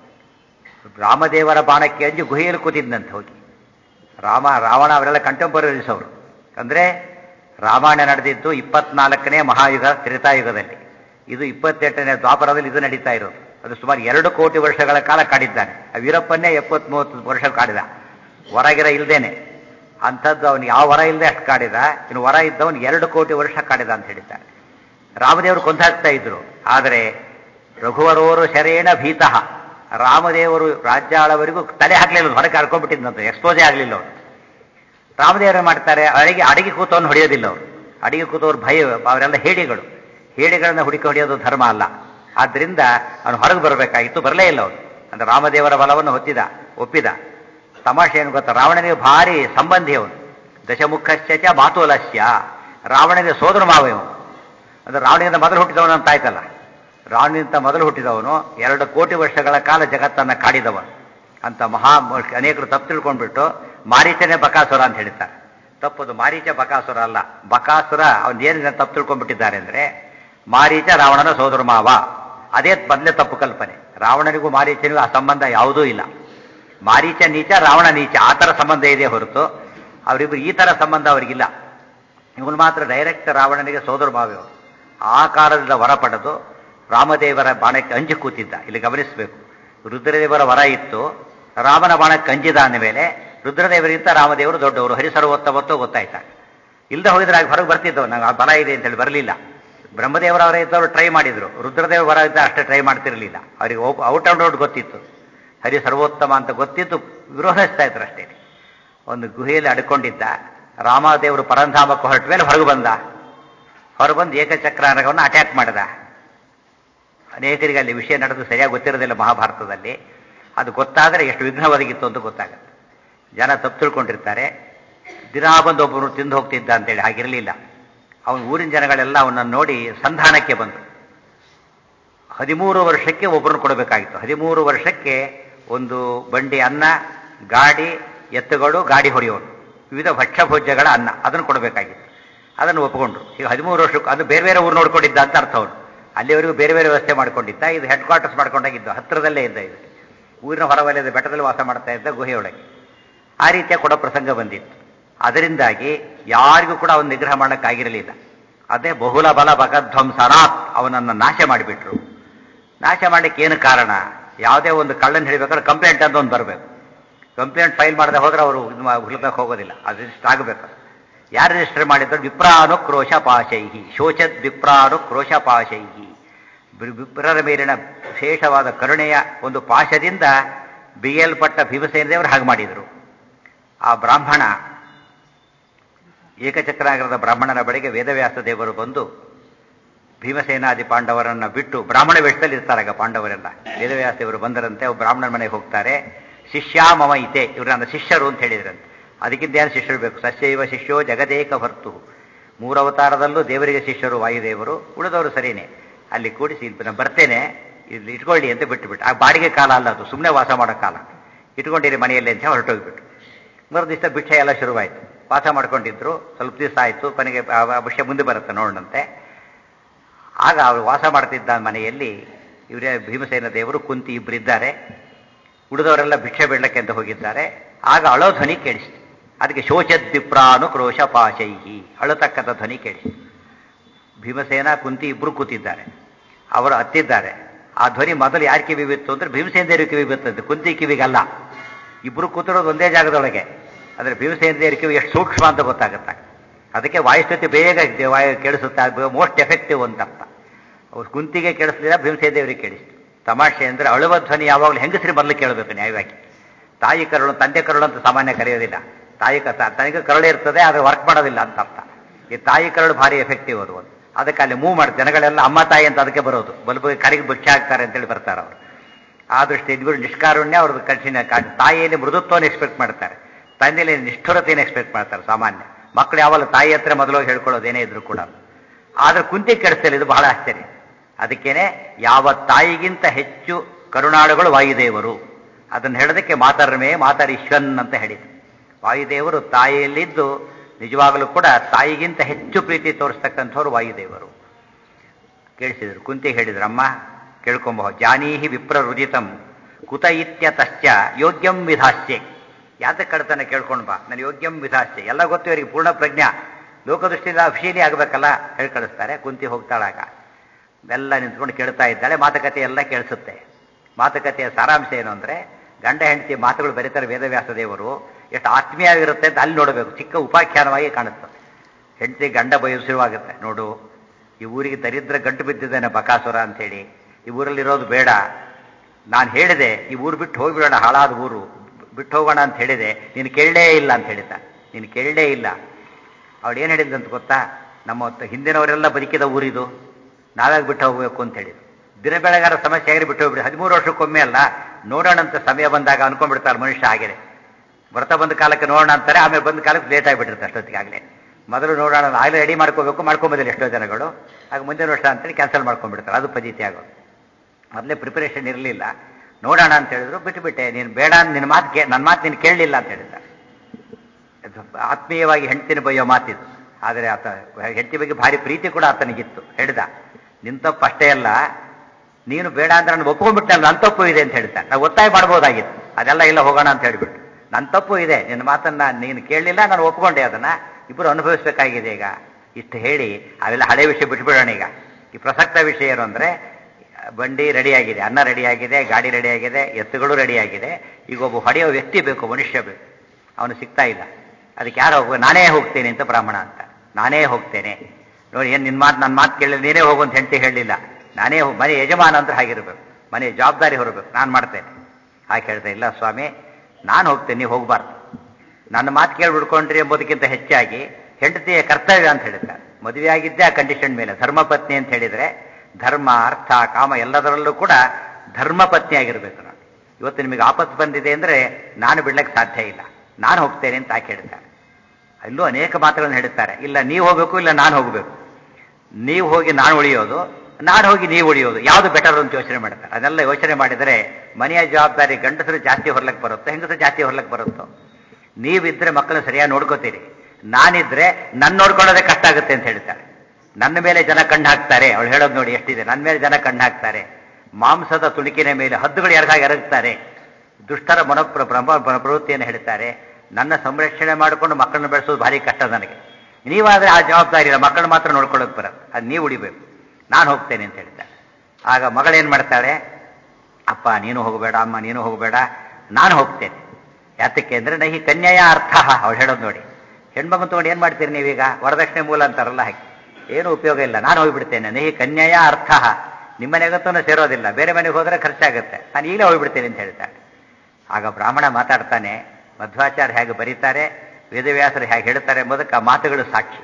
ರಾಮದೇವರ ಬಾಣಕ್ಕೆ ಅಂಜು ಗುಹೆಯಲ್ಲಿ ಕೂತಿದ್ದಂತೆ ಹೋಗಿ ರಾಮ ರಾವಣ ಅವರೆಲ್ಲ ಕಂಟೆಂಪರರೀಸ್ ಅವರು ಅಂದರೆ ರಾಮಾಯಣ ನಡೆದಿದ್ದು ಇಪ್ಪತ್ನಾಲ್ಕನೇ ಮಹಾಯುಗ ತ್ರೇತಾಯುಗದಲ್ಲಿ ಇದು ಇಪ್ಪತ್ತೆಂಟನೇ ದ್ವಾಪರದಲ್ಲಿ ಇದು ನಡೀತಾ ಇರೋದು ಅದು ಸುಮಾರು ಎರಡು ಕೋಟಿ ವರ್ಷಗಳ ಕಾಲ ಕಾಡಿದ್ದಾನೆ ಆ ವೀರಪ್ಪನ್ನೇ ಎಪ್ಪತ್ತ್ ಮೂವತ್ತು ವರ್ಷ ಕಾಡಿದ ಹೊರಗಿರ ಇಲ್ದೇನೆ ಅಂಥದ್ದು ಅವನು ಯಾವ ವರ ಇಲ್ಲದೆ ಅಷ್ಟು ಕಾಡಿದ ಇನ್ನು ವರ ಇದ್ದವನು ಎರಡು ಕೋಟಿ ವರ್ಷ ಕಾಡಿದ ಅಂತ ಹೇಳಿದ್ದಾರೆ ರಾಮದೇವರು ಕೊಂದಾಗ್ತಾ ಇದ್ರು ಆದರೆ ರಘುವರೋರು ಶರೇಣ ಭೀತಃ ರಾಮದೇವರು ರಾಜ್ಯಾಳವರೆಗೂ ತಲೆ ಹಾಕ್ಲಿಲ್ಲ ಹೊರಗೆ ಕರ್ಕೊಂಡ್ಬಿಟ್ಟಿದ್ದಂತೆ ಎಕ್ಸ್ಪೋಸೇ ಆಗಲಿಲ್ಲ ಅವರು ರಾಮದೇವರು ಮಾಡ್ತಾರೆ ಅಡಿಗೆ ಅಡಿಗೆ ಕೂತವನು ಹೊಡೆಯೋದಿಲ್ಲ ಅವರು ಅಡಿಗೆ ಕೂತವ್ರು ಭಯ ಅವರೆಲ್ಲ ಹೇಡಿಗಳು ಹೇಡಿಗಳನ್ನ ಹುಡುಕಿ ಹೊಡೆಯೋದು ಧರ್ಮ ಅಲ್ಲ ಆದ್ರಿಂದ ಅವನು ಹೊರಗೆ ಬರಬೇಕಾಗಿತ್ತು ಬರಲೇ ಇಲ್ಲ ಅವನು ಅಂದ್ರೆ ರಾಮದೇವರ ಬಲವನ್ನು ಹೊತ್ತಿದ ಒಪ್ಪಿದ ತಮಾಷೆ ಏನು ಗೊತ್ತಾ ರಾವಣನಿಗೆ ಭಾರಿ ಸಂಬಂಧಿ ಅವನು ದಶಮುಖಶ್ಚ ಮಾತೋಲಸ್ಯ ರಾವಣನಿಗೆ ಸೋದರ ಮಾವ ಇವನು ಅಂದ್ರೆ ರಾವಣನಿಂದ ಮೊದಲು ಹುಟ್ಟಿದವನು ಅಂತ ಆಯ್ತಲ್ಲ ರಾವಣನಿಂದ ಮೊದಲು ಹುಟ್ಟಿದವನು ಎರಡು ಕೋಟಿ ವರ್ಷಗಳ ಕಾಲ ಜಗತ್ತನ್ನು ಕಾಡಿದವನು ಅಂತ ಮಹಾ ಅನೇಕರು ತಪ್ಪು ತಿಳ್ಕೊಂಡ್ಬಿಟ್ಟು ಮಾರೀಚನೇ ಬಕಾಸುರ ಅಂತ ಹೇಳ್ತಾರೆ ತಪ್ಪದು ಮಾರೀಚ ಬಕಾಸುರ ಅಲ್ಲ ಬಕಾಸುರ ಅವನು ಏನಿದೆ ತಪ್ಪು ತಿಳ್ಕೊಂಡ್ಬಿಟ್ಟಿದ್ದಾರೆ ಅಂದ್ರೆ ಮಾರೀಚ ರಾವಣನ ಸೋದರ ಮಾವ ಅದೇ ಮೊದಲೇ ತಪ್ಪು ಕಲ್ಪನೆ ರಾವಣನಿಗೂ ಮಾರೀಚನಿಗೂ ಆ ಸಂಬಂಧ ಯಾವುದೂ ಇಲ್ಲ ಮಾರೀಚ ನೀಚ ರಾವಣ ನೀಚ ಆ ಥರ ಸಂಬಂಧ ಇದೆ ಹೊರತು ಅವರಿಬ್ಬರು ಈ ಥರ ಸಂಬಂಧ ಅವರಿಗಿಲ್ಲ ಇವನು ಮಾತ್ರ ಡೈರೆಕ್ಟ್ ರಾವಣನಿಗೆ ಸೋದರ ಮಾವಿಯವರು ಆ ಕಾಲದಿಂದ ವರ ಪಡೆದು ರಾಮದೇವರ ಬಾಣಕ್ಕೆ ಅಂಜಿ ಕೂತಿದ್ದ ಇಲ್ಲಿ ಗಮನಿಸಬೇಕು ರುದ್ರದೇವರ ವರ ಇತ್ತು ರಾಮನ ಬಾಣಕ್ಕೆ ಅಂಜಿದ ಅಂದಮೇಲೆ ರುದ್ರದೇವರಿಗಿಂತ ರಾಮದೇವರು ದೊಡ್ಡವರು ಹರಿಸರ್ವೋತ್ತಮತ್ತೋ ಗೊತ್ತಾಯ್ತ ಇಲ್ಲದೆ ಹೋಗಿದ್ರೆ ಆಗ ಹೊರಗೆ ಬರ್ತಿದ್ದವು ನಂಗೆ ಆ ಬಲ ಇದೆ ಅಂತೇಳಿ ಬರಲಿಲ್ಲ ಬ್ರಹ್ಮದೇವರವರ ಇದ್ದವರು ಟ್ರೈ ಮಾಡಿದ್ರು ರುದ್ರದೇವ ವರ ಇದ್ದ ಅಷ್ಟೇ ಟ್ರೈ ಮಾಡ್ತಿರಲಿಲ್ಲ ಅವರಿಗೆ ಔಟ್ ಅಂಡ್ ಔಟ್ ಗೊತ್ತಿತ್ತು ಹರಿ ಸರ್ವೋತ್ತಮ ಅಂತ ಗೊತ್ತಿತ್ತು ವಿರೋಧಿಸ್ತಾ ಇದ್ರು ಅಷ್ಟೇ ಒಂದು ಗುಹೆಯಲ್ಲಿ ಅಡ್ಕೊಂಡಿದ್ದ ರಾಮದೇವರು ಪರಂಧಾಮಕ್ಕೆ ಹೊರಟ ಮೇಲೆ ಹೊರಗೆ ಬಂದ ಹೊರಗೆ ಬಂದು ಏಕಚಕ್ರಾರಕವನ್ನು ಅಟ್ಯಾಕ್ ಮಾಡಿದ ಅನೇಕರಿಗೆ ಅಲ್ಲಿ ವಿಷಯ ನಡೆದು ಸರಿಯಾಗಿ ಗೊತ್ತಿರೋದಿಲ್ಲ ಮಹಾಭಾರತದಲ್ಲಿ ಅದು ಗೊತ್ತಾದರೆ ಎಷ್ಟು ವಿಘ್ನ ಒದಗಿತ್ತು ಅಂತ ಗೊತ್ತಾಗುತ್ತೆ ಜನ ತಪ್ಪು ತಿಳ್ಕೊಂಡಿರ್ತಾರೆ ದಿನಾ ಬಂದು ಒಬ್ಬರು ತಿಂದು ಹೋಗ್ತಿದ್ದ ಅಂತೇಳಿ ಹಾಗಿರಲಿಲ್ಲ ಅವನ ಊರಿನ ಜನಗಳೆಲ್ಲ ಅವನನ್ನು ನೋಡಿ ಸಂಧಾನಕ್ಕೆ ಬಂದರು ಹದಿಮೂರು ವರ್ಷಕ್ಕೆ ಒಬ್ಬರನ್ನು ಕೊಡಬೇಕಾಗಿತ್ತು ಹದಿಮೂರು ವರ್ಷಕ್ಕೆ ಒಂದು ಬಂಡಿ ಅನ್ನ ಗಾಡಿ ಎತ್ತುಗಳು ಗಾಡಿ ಹೊಡೆಯೋರು ವಿವಿಧ ಭಕ್ಷ್ಯಭೋಜ್ಯಗಳ ಅನ್ನ ಅದನ್ನು ಕೊಡಬೇಕಾಗಿತ್ತು ಅದನ್ನು ಒಪ್ಪಿಕೊಂಡ್ರು ಈಗ ಹದಿಮೂರು ವರ್ಷಕ್ಕೆ ಅದು ಬೇರೆ ಬೇರೆ ಊರು ನೋಡ್ಕೊಂಡಿದ್ದ ಅಂತ ಅರ್ಥ ಅವನು ಅಲ್ಲಿವರೆಗೂ ಬೇರೆ ಬೇರೆ ವ್ಯವಸ್ಥೆ ಮಾಡ್ಕೊಂಡಿದ್ದ ಇದು ಹೆಡ್ ಕ್ವಾರ್ಟರ್ಸ್ ಮಾಡ್ಕೊಂಡಾಗಿದ್ದು ಹತ್ತಿರದಲ್ಲೇ ಇದ್ದ ಇದು ಊರಿನ ಹೊರವಲಯದ ಬೆಟ್ಟದಲ್ಲಿ ವಾಸ ಮಾಡ್ತಾ ಇದ್ದ ಗುಹೆಯೊಳಗೆ ಆ ರೀತಿಯ ಕೊಡೋ ಪ್ರಸಂಗ ಬಂದಿತ್ತು ಅದರಿಂದಾಗಿ ಯಾರಿಗೂ ಕೂಡ ಅವನು ನಿಗ್ರಹ ಮಾಡೋಕ್ಕಾಗಿರಲಿಲ್ಲ ಅದೇ ಬಹುಲ ಬಲ ಭಗಧ್ವಂಸನಾಥ್ ಅವನನ್ನು ನಾಶ ಮಾಡಿಬಿಟ್ರು ನಾಶ ಮಾಡಲಿಕ್ಕೆ ಏನು ಕಾರಣ ಯಾವುದೇ ಒಂದು ಕಳ್ಳನ್ ಹಿಡಿಬೇಕಾದ್ರೆ ಕಂಪ್ಲೇಂಟ್ ಅಂತ ಒಂದು ಬರಬೇಕು ಕಂಪ್ಲೇಂಟ್ ಫೈಲ್ ಮಾಡದೆ ಹೋದ್ರೆ ಅವರು ಇದು ಹುಲ್ಬೇಕು ಹೋಗೋದಿಲ್ಲ ಅದು ರಿಜಿಸ್ಟರ್ ಆಗಬೇಕು ಯಾರು ರಿಜಿಸ್ಟರ್ ಮಾಡಿದ್ರು ವಿಪ್ರಾನು ಕ್ರೋಶ ಪಾಶೈಹಿ ಶೋಚದ್ ವಿಪ್ರಾನು ಕ್ರೋಶ ಪಾಶೈಹಿ ವಿಪ್ರರ ಮೇಲಿನ ವಿಶೇಷವಾದ ಕರುಣೆಯ ಒಂದು ಪಾಶದಿಂದ ಬಿಯಲ್ಪಟ್ಟ ಭೀಮಸೇನ ದೇವರು ಹಾಗೆ ಮಾಡಿದರು ಆ ಬ್ರಾಹ್ಮಣ ಏಕಚಕ್ರಾಗ್ರದ ಬ್ರಾಹ್ಮಣನ ಬಳಿಗೆ ವೇದವ್ಯಾಸ ದೇವರು ಬಂದು ಭೀಮಸೇನಾದಿ ಪಾಂಡವರನ್ನ ಬಿಟ್ಟು ಬ್ರಾಹ್ಮಣ ವೇಷದಲ್ಲಿ ಇರ್ತಾರಾಗ ಪಾಂಡವರೆಲ್ಲ ವೇದವ್ಯಾಸ ದೇವರು ಬಂದರಂತೆ ಅವ್ರು ಬ್ರಾಹ್ಮಣನ ಮನೆಗೆ ಹೋಗ್ತಾರೆ ಶಿಷ್ಯ ಮಮ ಇತೆ ಇವರು ನನ್ನ ಶಿಷ್ಯರು ಅಂತ ಹೇಳಿದ್ರಂತೆ ಅದಕ್ಕಿಂತ ಏನು ಶಿಷ್ಯರು ಬೇಕು ಸಸ್ಯೈವ ಶಿಷ್ಯೋ ಜಗದೇಕ ಭರ್ತು ಮೂರವತಾರದಲ್ಲೂ ದೇವರಿಗೆ ಶಿಷ್ಯರು ವಾಯುದೇವರು ಉಳಿದವರು ಸರಿನೇ ಅಲ್ಲಿ ಕೂಡಿಸಿ ನಾನು ಬರ್ತೇನೆ ಇಲ್ಲಿ ಇಟ್ಕೊಳ್ಳಿ ಅಂತ ಬಿಟ್ಟುಬಿಟ್ಟು ಆ ಬಾಡಿಗೆ ಕಾಲ ಅಲ್ಲ ಅದು ಸುಮ್ಮನೆ ವಾಸ ಮಾಡೋ ಕಾಲ ಇಟ್ಕೊಂಡಿರಿ ಮನೆಯಲ್ಲಿ ಅಂತ ಹೊರಟೋಗ್ಬಿಟ್ಟು ಮರು ದಿವಸ ಭಿಕ್ಷೆ ಎಲ್ಲ ಶುರುವಾಯಿತು ವಾಸ ಮಾಡ್ಕೊಂಡಿದ್ರು ಸ್ವಲ್ಪ ದಿವಸ ಆಯಿತು ಕೊನೆಗೆ ಆ ವಿಷಯ ಮುಂದೆ ಬರುತ್ತೆ ನೋಡಂತೆ ಆಗ ಅವರು ವಾಸ ಮಾಡ್ತಿದ್ದ ಮನೆಯಲ್ಲಿ ಇವರೇ ಭೀಮಸೇನ ದೇವರು ಕುಂತಿ ಇಬ್ಬರಿದ್ದಾರೆ ಉಳಿದವರೆಲ್ಲ ಭಿಕ್ಷೆ ಬಿಡ್ಲಕ್ಕೆ ಅಂತ ಹೋಗಿದ್ದಾರೆ ಆಗ ಅಳೋ ಧ್ವನಿ ಕೇಳಿಸ್ತು ಅದಕ್ಕೆ ಶೋಚದ್ವಿಪ್ರಾನು ಕ್ರೋಶ ಪಾಶೈಹಿ ಅಳತಕ್ಕಂಥ ಧ್ವನಿ ಕೇಳಿಸ್ತು ಭೀಮಸೇನ ಕುಂತಿ ಇಬ್ರು ಕೂತಿದ್ದಾರೆ ಅವರು ಹತ್ತಿದ್ದಾರೆ ಆ ಧ್ವನಿ ಮೊದಲು ಯಾರು ಕಿವಿ ಬಿತ್ತು ಅಂದ್ರೆ ಭೀಮಸೇನ ದೇವರು ಕಿವಿ ಬಿತ್ತಂತೆ ಕುಂತಿ ಕಿವಿಗಲ್ಲ ಇಬ್ರು ಕೂತಿರೋದು ಒಂದೇ ಜಾಗದೊಳಗೆ ಅಂದ್ರೆ ಭೀಮಸೇನ ದೇವರ ಕಿವಿ ಎಷ್ಟು ಸೂಕ್ಷ್ಮ ಅಂತ ಗೊತ್ತಾಗುತ್ತೆ ಅದಕ್ಕೆ ವಾಯುಸ್ಥಿತಿ ಬೇಗ ವಾಯು ಕೇಳಿಸುತ್ತಾ ಮೋಸ್ಟ್ ಎಫೆಕ್ಟಿವ್ ಅಂತ ಅರ್ಥ ಅವ್ರು ಕುಂತಿಗೆ ಕೇಳಿಸ್ಲಿಲ್ಲ ಭೀಮಸೇನ ದೇವರಿಗೆ ಕೇಳಿಸ್ತು ತಮಾಷೆ ಅಂದ್ರೆ ಅಳುವ ಧ್ವನಿ ಯಾವಾಗಲೂ ಹೆಂಗಸರಿ ಬರ್ಲಿಕ್ಕೆ ಕೇಳಬೇಕು ನ್ಯಾಯವಾಗಿ ತಾಯಿ ಕರುಳು ತಂದೆ ಕರುಳು ಅಂತ ಸಾಮಾನ್ಯ ಕರೆಯೋದಿಲ್ಲ ತಾಯಿ ಕ ತನಗೆ ಕರುಳು ಇರ್ತದೆ ಆದರೆ ವರ್ಕ್ ಮಾಡೋದಿಲ್ಲ ಅಂತ ಅರ್ಥ ಈ ತಾಯಿ ಕರುಳು ಭಾರಿ ಎಫೆಕ್ಟಿವ್ ಅದು ಒಂದು ಅದಕ್ಕೆ ಅಲ್ಲಿ ಮೂವ್ ಮಾಡಿ ಜನಗಳೆಲ್ಲ ಅಮ್ಮ ತಾಯಿ ಅಂತ ಅದಕ್ಕೆ ಬರೋದು ಬಲ್ಬ ಕರಿಗೆ ಭಿಕ್ಷೆ ಹಾಕ್ತಾರೆ ಅಂತೇಳಿ ಬರ್ತಾರೆ ಅವರು ಆ ದೃಷ್ಟಿ ಇದ್ಬಿಟ್ಟು ನಿಷ್ಕಾರುಣ್ಯ ಅವ್ರದ್ದು ಕಠಿಣ ತಾಯಿಯಲ್ಲಿ ಮೃದುತ್ವವನ್ನು ಎಕ್ಸ್ಪೆಕ್ಟ್ ಮಾಡ್ತಾರೆ ತಂದೆಯಲ್ಲಿ ನಿಷ್ಠುರತೆಯನ್ನು ಎಕ್ಸ್ಪೆಕ್ಟ್ ಮಾಡ್ತಾರೆ ಸಾಮಾನ್ಯ ಮಕ್ಕಳು ಯಾವಾಗ ತಾಯಿ ಹತ್ರ ಮೊದಲು ಹೇಳ್ಕೊಳ್ಳೋದೇನೇ ಇದ್ರು ಕೂಡ ಆದ್ರೆ ಕುಂತಿ ಕೆಡಿಸ್ತಿಲ್ಲ ಇದು ಬಹಳ ಆಶ್ಚರ್ಯ ಅದಕ್ಕೇನೆ ಯಾವ ತಾಯಿಗಿಂತ ಹೆಚ್ಚು ಕರುಣಾಳುಗಳು ವಾಯುದೇವರು ಅದನ್ನು ಹೇಳೋದಕ್ಕೆ ಮಾತರ್ಮೇ ಮಾತರಿಶ್ವನ್ ಅಂತ ಹೇಳಿದ್ರು ವಾಯುದೇವರು ತಾಯಿಯಲ್ಲಿದ್ದು ನಿಜವಾಗಲೂ ಕೂಡ ತಾಯಿಗಿಂತ ಹೆಚ್ಚು ಪ್ರೀತಿ ತೋರಿಸ್ತಕ್ಕಂಥವ್ರು ವಾಯುದೇವರು ಕೇಳಿಸಿದ್ರು ಕುಂತಿ ಹೇಳಿದ್ರು ಅಮ್ಮ ಕೇಳ್ಕೊಂಬ ಜಾನೀಹಿ ವಿಪ್ರ ರುಜಿತಂ ಕುತ ಇತ್ಯತಶ್ಚ ಯೋಗ್ಯಂ ವಿಧಾಸ್ಯೆ ಯಾತ ಕಡತನ ಕೇಳ್ಕೊಂಡು ಬಾ ನಾನು ಯೋಗ್ಯಂ ವಿಧಾಸ್ಯೆ ಎಲ್ಲ ಗೊತ್ತು ಇವರಿಗೆ ಪೂರ್ಣ ಪ್ರಜ್ಞಾ ಲೋಕದೃಷ್ಟಿಯಿಂದ ಅಫಿಷಿಯಲಿ ಆಗಬೇಕಲ್ಲ ಹೇಳಿ ಕಳಿಸ್ತಾರೆ ಕುಂತಿ ಹೋಗ್ತಾಳಾಗ ಎಲ್ಲ ನಿಂತ್ಕೊಂಡು ಕೇಳ್ತಾ ಇದ್ದಾಳೆ ಮಾತುಕತೆ ಎಲ್ಲ ಕೇಳಿಸುತ್ತೆ ಮಾತುಕತೆಯ ಸಾರಾಂಶ ಏನು ಅಂದ್ರೆ ಗಂಡ ಹೆಂಡತಿ ಮಾತುಗಳು ಬರೀತಾರೆ ವೇದವ್ಯಾಸ ದೇವರು ಎಷ್ಟು ಆತ್ಮೀಯವಾಗಿರುತ್ತೆ ಅಂತ ಅಲ್ಲಿ ನೋಡಬೇಕು ಚಿಕ್ಕ ಉಪಾಖ್ಯಾನವಾಗಿ ಕಾಣುತ್ತೆ ಹೆಂಡತಿ ಗಂಡ ಬಯಲು ಶುರುವಾಗುತ್ತೆ ನೋಡು ಈ ಊರಿಗೆ ದರಿದ್ರ ಗಂಟು ಬಿದ್ದಿದ್ದೇನೆ ಬಕಾಸುರ ಅಂತೇಳಿ ಈ ಊರಲ್ಲಿರೋದು ಬೇಡ ನಾನು ಹೇಳಿದೆ ಈ ಊರು ಬಿಟ್ಟು ಹೋಗ್ಬಿಡೋಣ ಹಾಳಾದ ಊರು ಬಿಟ್ಟು ಹೋಗೋಣ ಅಂತ ಹೇಳಿದೆ ನೀನು ಕೇಳಲೇ ಇಲ್ಲ ಅಂತ ಹೇಳಿದ್ದ ನೀನು ಕೇಳಲೇ ಇಲ್ಲ ಅವಳು ಏನು ಹೇಳಿದಂತ ಗೊತ್ತಾ ನಮ್ಮ ಹಿಂದಿನವರೆಲ್ಲ ಬದುಕಿದ ಊರಿದು ನಾವ್ಯಾಗ ಬಿಟ್ಟು ಹೋಗ್ಬೇಕು ಅಂತ ಹೇಳಿದ್ರು ದಿನ ಬೆಳಗಾರ ಸಮಸ್ಯೆ ಆಗಿ ಬಿಟ್ಟು ಹೋಗ್ಬಿಡಿ ಹದಿಮೂರು ವರ್ಷಕ್ಕೊಮ್ಮೆ ಅಲ್ಲ ನೋಡೋಣ ಅಂತ ಸಮಯ ಬಂದಾಗ ಅನ್ಕೊಂಡ್ಬಿಡ್ತಾರೆ ಮನುಷ್ಯ ಹಾಗೆ ವ್ರತ ಬಂದ ಕಾಲಕ್ಕೆ ನೋಡೋಣ ಅಂತಾರೆ ಆಮೇಲೆ ಬಂದ ಕಾಲಕ್ಕೆ ಲೇಟ್ ಆಗಿಬಿಟ್ಟಿರುತ್ತೆ ಅಷ್ಟೊತ್ತಿಗಾಗಲೇ ಮೊದಲು ನೋಡೋಣ ಆಗಲೇ ರೆಡಿ ಮಾಡ್ಕೋಬೇಕು ಮಾಡ್ಕೊಂಬೋದಿಲ್ಲ ಎಷ್ಟೋ ಜನಗಳು ಆಗ ಮುಂದಿನ ವರ್ಷ ಅಂತೇಳಿ ಕ್ಯಾನ್ಸಲ್ ಮಾಡ್ಕೊಂಡ್ಬಿಡ್ತಾರೆ ಅದು ಪದ್ಧತಿ ಆಗೋದು ಮೊದಲೇ ಪ್ರಿಪರೇಷನ್ ಇರಲಿಲ್ಲ ನೋಡೋಣ ಅಂತ ಹೇಳಿದ್ರು ಬಿಟ್ಟುಬಿಟ್ಟೆ ನೀನು ಬೇಡ ನಿನ್ನ ಮಾತು ಕೇ ನನ್ನ ಮಾತು ನೀನು ಕೇಳಲಿಲ್ಲ ಅಂತ ಹೇಳಿದ್ದಾರೆ ಆತ್ಮೀಯವಾಗಿ ಹೆಂಡತಿನ ಬಯ್ಯೋ ಮಾತಿದು ಆದರೆ ಆತ ಹೆಂಡತಿ ಬಗ್ಗೆ ಭಾರಿ ಪ್ರೀತಿ ಕೂಡ ಆತನಿಗಿತ್ತು ಹೇಳಿದ ನಿನ್ ತಪ್ಪು ಅಷ್ಟೇ ಅಲ್ಲ ನೀನು ಬೇಡ ಅಂದ್ರೆ ನಾನು ಒಪ್ಕೊಂಡ್ಬಿಟ್ಟು ನನ್ನ ತಪ್ಪು ಇದೆ ಅಂತ ಹೇಳ್ತಾನೆ ನಾವು ಒತ್ತಾಯ ಮಾಡ್ಬೋದಾಗಿತ್ತು ಅದೆಲ್ಲ ಇಲ್ಲ ಹೋಗೋಣ ಅಂತ ಹೇಳಿಬಿಟ್ಟು ನನ್ನ ತಪ್ಪು ಇದೆ ನಿನ್ನ ಮಾತನ್ನ ನೀನು ಕೇಳಲಿಲ್ಲ ನಾನು ಒಪ್ಕೊಂಡೆ ಅದನ್ನ ಇಬ್ಬರು ಅನುಭವಿಸಬೇಕಾಗಿದೆ ಈಗ ಇಷ್ಟು ಹೇಳಿ ಅವೆಲ್ಲ ಹಳೆ ವಿಷಯ ಬಿಟ್ಬಿಡೋಣ ಈಗ ಈ ಪ್ರಸಕ್ತ ವಿಷಯ ಏನು ಅಂದ್ರೆ ಬಂಡಿ ರೆಡಿಯಾಗಿದೆ ಅನ್ನ ರೆಡಿಯಾಗಿದೆ ಗಾಡಿ ರೆಡಿಯಾಗಿದೆ ಎತ್ತುಗಳು ರೆಡಿಯಾಗಿದೆ ಈಗ ಒಬ್ಬ ಹೊಡೆಯೋ ವ್ಯಕ್ತಿ ಬೇಕು ಮನುಷ್ಯ ಬೇಕು ಅವನು ಸಿಗ್ತಾ ಇಲ್ಲ ಅದಕ್ಕೆ ಯಾರು ಹೋಗುವ ನಾನೇ ಹೋಗ್ತೇನೆ ಅಂತ ಬ್ರಾಹ್ಮಣ ಅಂತ ನಾನೇ ಹೋಗ್ತೇನೆ ನೋಡಿ ಏನು ನಿನ್ನ ಮಾತು ನನ್ನ ಮಾತು ಕೇಳಿದ್ರೆ ನೀನೇ ಹೋಗು ಅಂತ ಹೆಂಡತಿ ಹೇಳಲಿಲ್ಲ ನಾನೇ ಹೋಗ್ ಮನೆ ಯಜಮಾನ ಅಂತ ಹಾಗಿರ್ಬೇಕು ಮನೆ ಜವಾಬ್ದಾರಿ ಹೊರಬೇಕು ನಾನು ಮಾಡ್ತೇನೆ ಹಾಗೆ ಹೇಳ್ದೆ ಇಲ್ಲ ಸ್ವಾಮಿ ನಾನು ಹೋಗ್ತೇನೆ ನೀವು ಹೋಗಬಾರ್ದು ನನ್ನ ಮಾತು ಕೇಳಿ ಬಿಡ್ಕೊಂಡ್ರಿ ಎಂಬುದಕ್ಕಿಂತ ಹೆಚ್ಚಾಗಿ ಹೆಂಡತಿಯ ಕರ್ತವ್ಯ ಅಂತ ಹೇಳ್ತಾರೆ ಮದುವೆ ಆಗಿದ್ದೇ ಆ ಕಂಡೀಷನ್ ಮೇಲೆ ಧರ್ಮಪತ್ನಿ ಅಂತ ಹೇಳಿದ್ರೆ ಧರ್ಮ ಅರ್ಥ ಕಾಮ ಎಲ್ಲದರಲ್ಲೂ ಕೂಡ ಧರ್ಮಪತ್ನಿ ಆಗಿರ್ಬೇಕು ನಾನು ಇವತ್ತು ನಿಮಗೆ ಆಪತ್ತು ಬಂದಿದೆ ಅಂದ್ರೆ ನಾನು ಬಿಡ್ಲಿಕ್ಕೆ ಸಾಧ್ಯ ಇಲ್ಲ ನಾನು ಹೋಗ್ತೇನೆ ಅಂತ ಆಕೆ ಹೇಳ್ತಾರೆ ಅಲ್ಲೂ ಅನೇಕ ಮಾತುಗಳನ್ನು ಹೇಳ್ತಾರೆ ಇಲ್ಲ ನೀವು ಹೋಗಬೇಕು ಇಲ್ಲ ನಾನು ಹೋಗಬೇಕು ನೀವು ಹೋಗಿ ನಾನು ಉಳಿಯೋದು ನಾನು ಹೋಗಿ ನೀವು ಉಳಿಯೋದು ಯಾವುದು ಬೆಟರ್ ಅಂತ ಯೋಚನೆ ಮಾಡ್ತಾರೆ ಅದೆಲ್ಲ ಯೋಚನೆ ಮಾಡಿದರೆ ಮನೆಯ ಜವಾಬ್ದಾರಿ ಗಂಡಸರು ಜಾಸ್ತಿ ಹೊರ್ಲಕ್ಕೆ ಬರುತ್ತೋ ಹೆಂಗಸರು ಜಾಸ್ತಿ ಹೊರ್ಲಕ್ಕೆ ಬರುತ್ತೋ ನೀವಿದ್ರೆ ಮಕ್ಕಳನ್ನ ಸರಿಯಾಗಿ ನೋಡ್ಕೋತೀರಿ ನಾನಿದ್ರೆ ನನ್ನ ನೋಡ್ಕೊಳ್ಳೋದೇ ಕಷ್ಟ ಆಗುತ್ತೆ ಅಂತ ಹೇಳ್ತಾರೆ ನನ್ನ ಮೇಲೆ ಜನ ಕಣ್ಣು ಹಾಕ್ತಾರೆ ಅವಳು ಹೇಳೋದು ನೋಡಿ ಎಷ್ಟಿದೆ ನನ್ನ ಮೇಲೆ ಜನ ಕಣ್ಣು ಹಾಕ್ತಾರೆ ಮಾಂಸದ ತುಣುಕಿನ ಮೇಲೆ ಹದ್ದುಗಳು ಎರಗಾಗಿ ಎರಗ್ತಾರೆ ದುಷ್ಟರ ಮನೋಪ್ರ ಪ್ರವೃತ್ತಿಯನ್ನು ಹೇಳ್ತಾರೆ ನನ್ನ ಸಂರಕ್ಷಣೆ ಮಾಡಿಕೊಂಡು ಮಕ್ಕಳನ್ನ ಬೆಳೆಸೋದು ಭಾರಿ ಕಷ್ಟ ನನಗೆ ನೀವಾದ್ರೆ ಆ ಜವಾಬ್ದಾರಿ ಇಲ್ಲ ಮಕ್ಕಳು ಮಾತ್ರ ನೋಡ್ಕೊಳ್ಳೋಕೆ ಬರೋದು ಅದು ನೀವು ಉಳಿಬೇಕು ನಾನು ಹೋಗ್ತೇನೆ ಅಂತ ಹೇಳ್ತಾರೆ ಆಗ ಮಗಳೇನು ಮಾಡ್ತಾಳೆ ಅಪ್ಪ ನೀನು ಹೋಗಬೇಡ ಅಮ್ಮ ನೀನು ಹೋಗಬೇಡ ನಾನು ಹೋಗ್ತೇನೆ ಯಾತಕ್ಕೆ ಅಂದ್ರೆ ನಹಿ ಕನ್ಯೆಯ ಅರ್ಥ ಅವಳು ಹೇಳೋದು ನೋಡಿ ಹೆಣ್ಮಗನ್ ತಗೊಂಡು ಏನ್ ಮಾಡ್ತೀರಿ ನೀವೀಗ ವರದಕ್ಷಿಣೆ ಮೂಲ ಅಂತಾರಲ್ಲ ಹಾಗೆ ಏನು ಉಪಯೋಗ ಇಲ್ಲ ನಾನು ಹೋಗ್ಬಿಡ್ತೇನೆ ನಹಿ ಕನ್ಯೆಯ ಅರ್ಥ ನಿಮ್ಮನೆಗತ್ತೂ ಸೇರೋದಿಲ್ಲ ಬೇರೆ ಮನೆಗೆ ಹೋದ್ರೆ ಖರ್ಚಾಗುತ್ತೆ ನಾನು ಈಗಲೇ ಹೋಗ್ಬಿಡ್ತೇನೆ ಅಂತ ಹೇಳ್ತಾಳೆ ಆಗ ಬ್ರಾಹ್ಮಣ ಮಾತಾಡ್ತಾನೆ ಮಧ್ವಾಚಾರ್ಯ ಹೇಗೆ ಬರೀತಾರೆ ವೇದವ್ಯಾಸರು ಹೇಗೆ ಹೇಳ್ತಾರೆ ಎಂಬುದಕ್ಕೆ ಆ ಮಾತುಗಳು ಸಾಕ್ಷಿ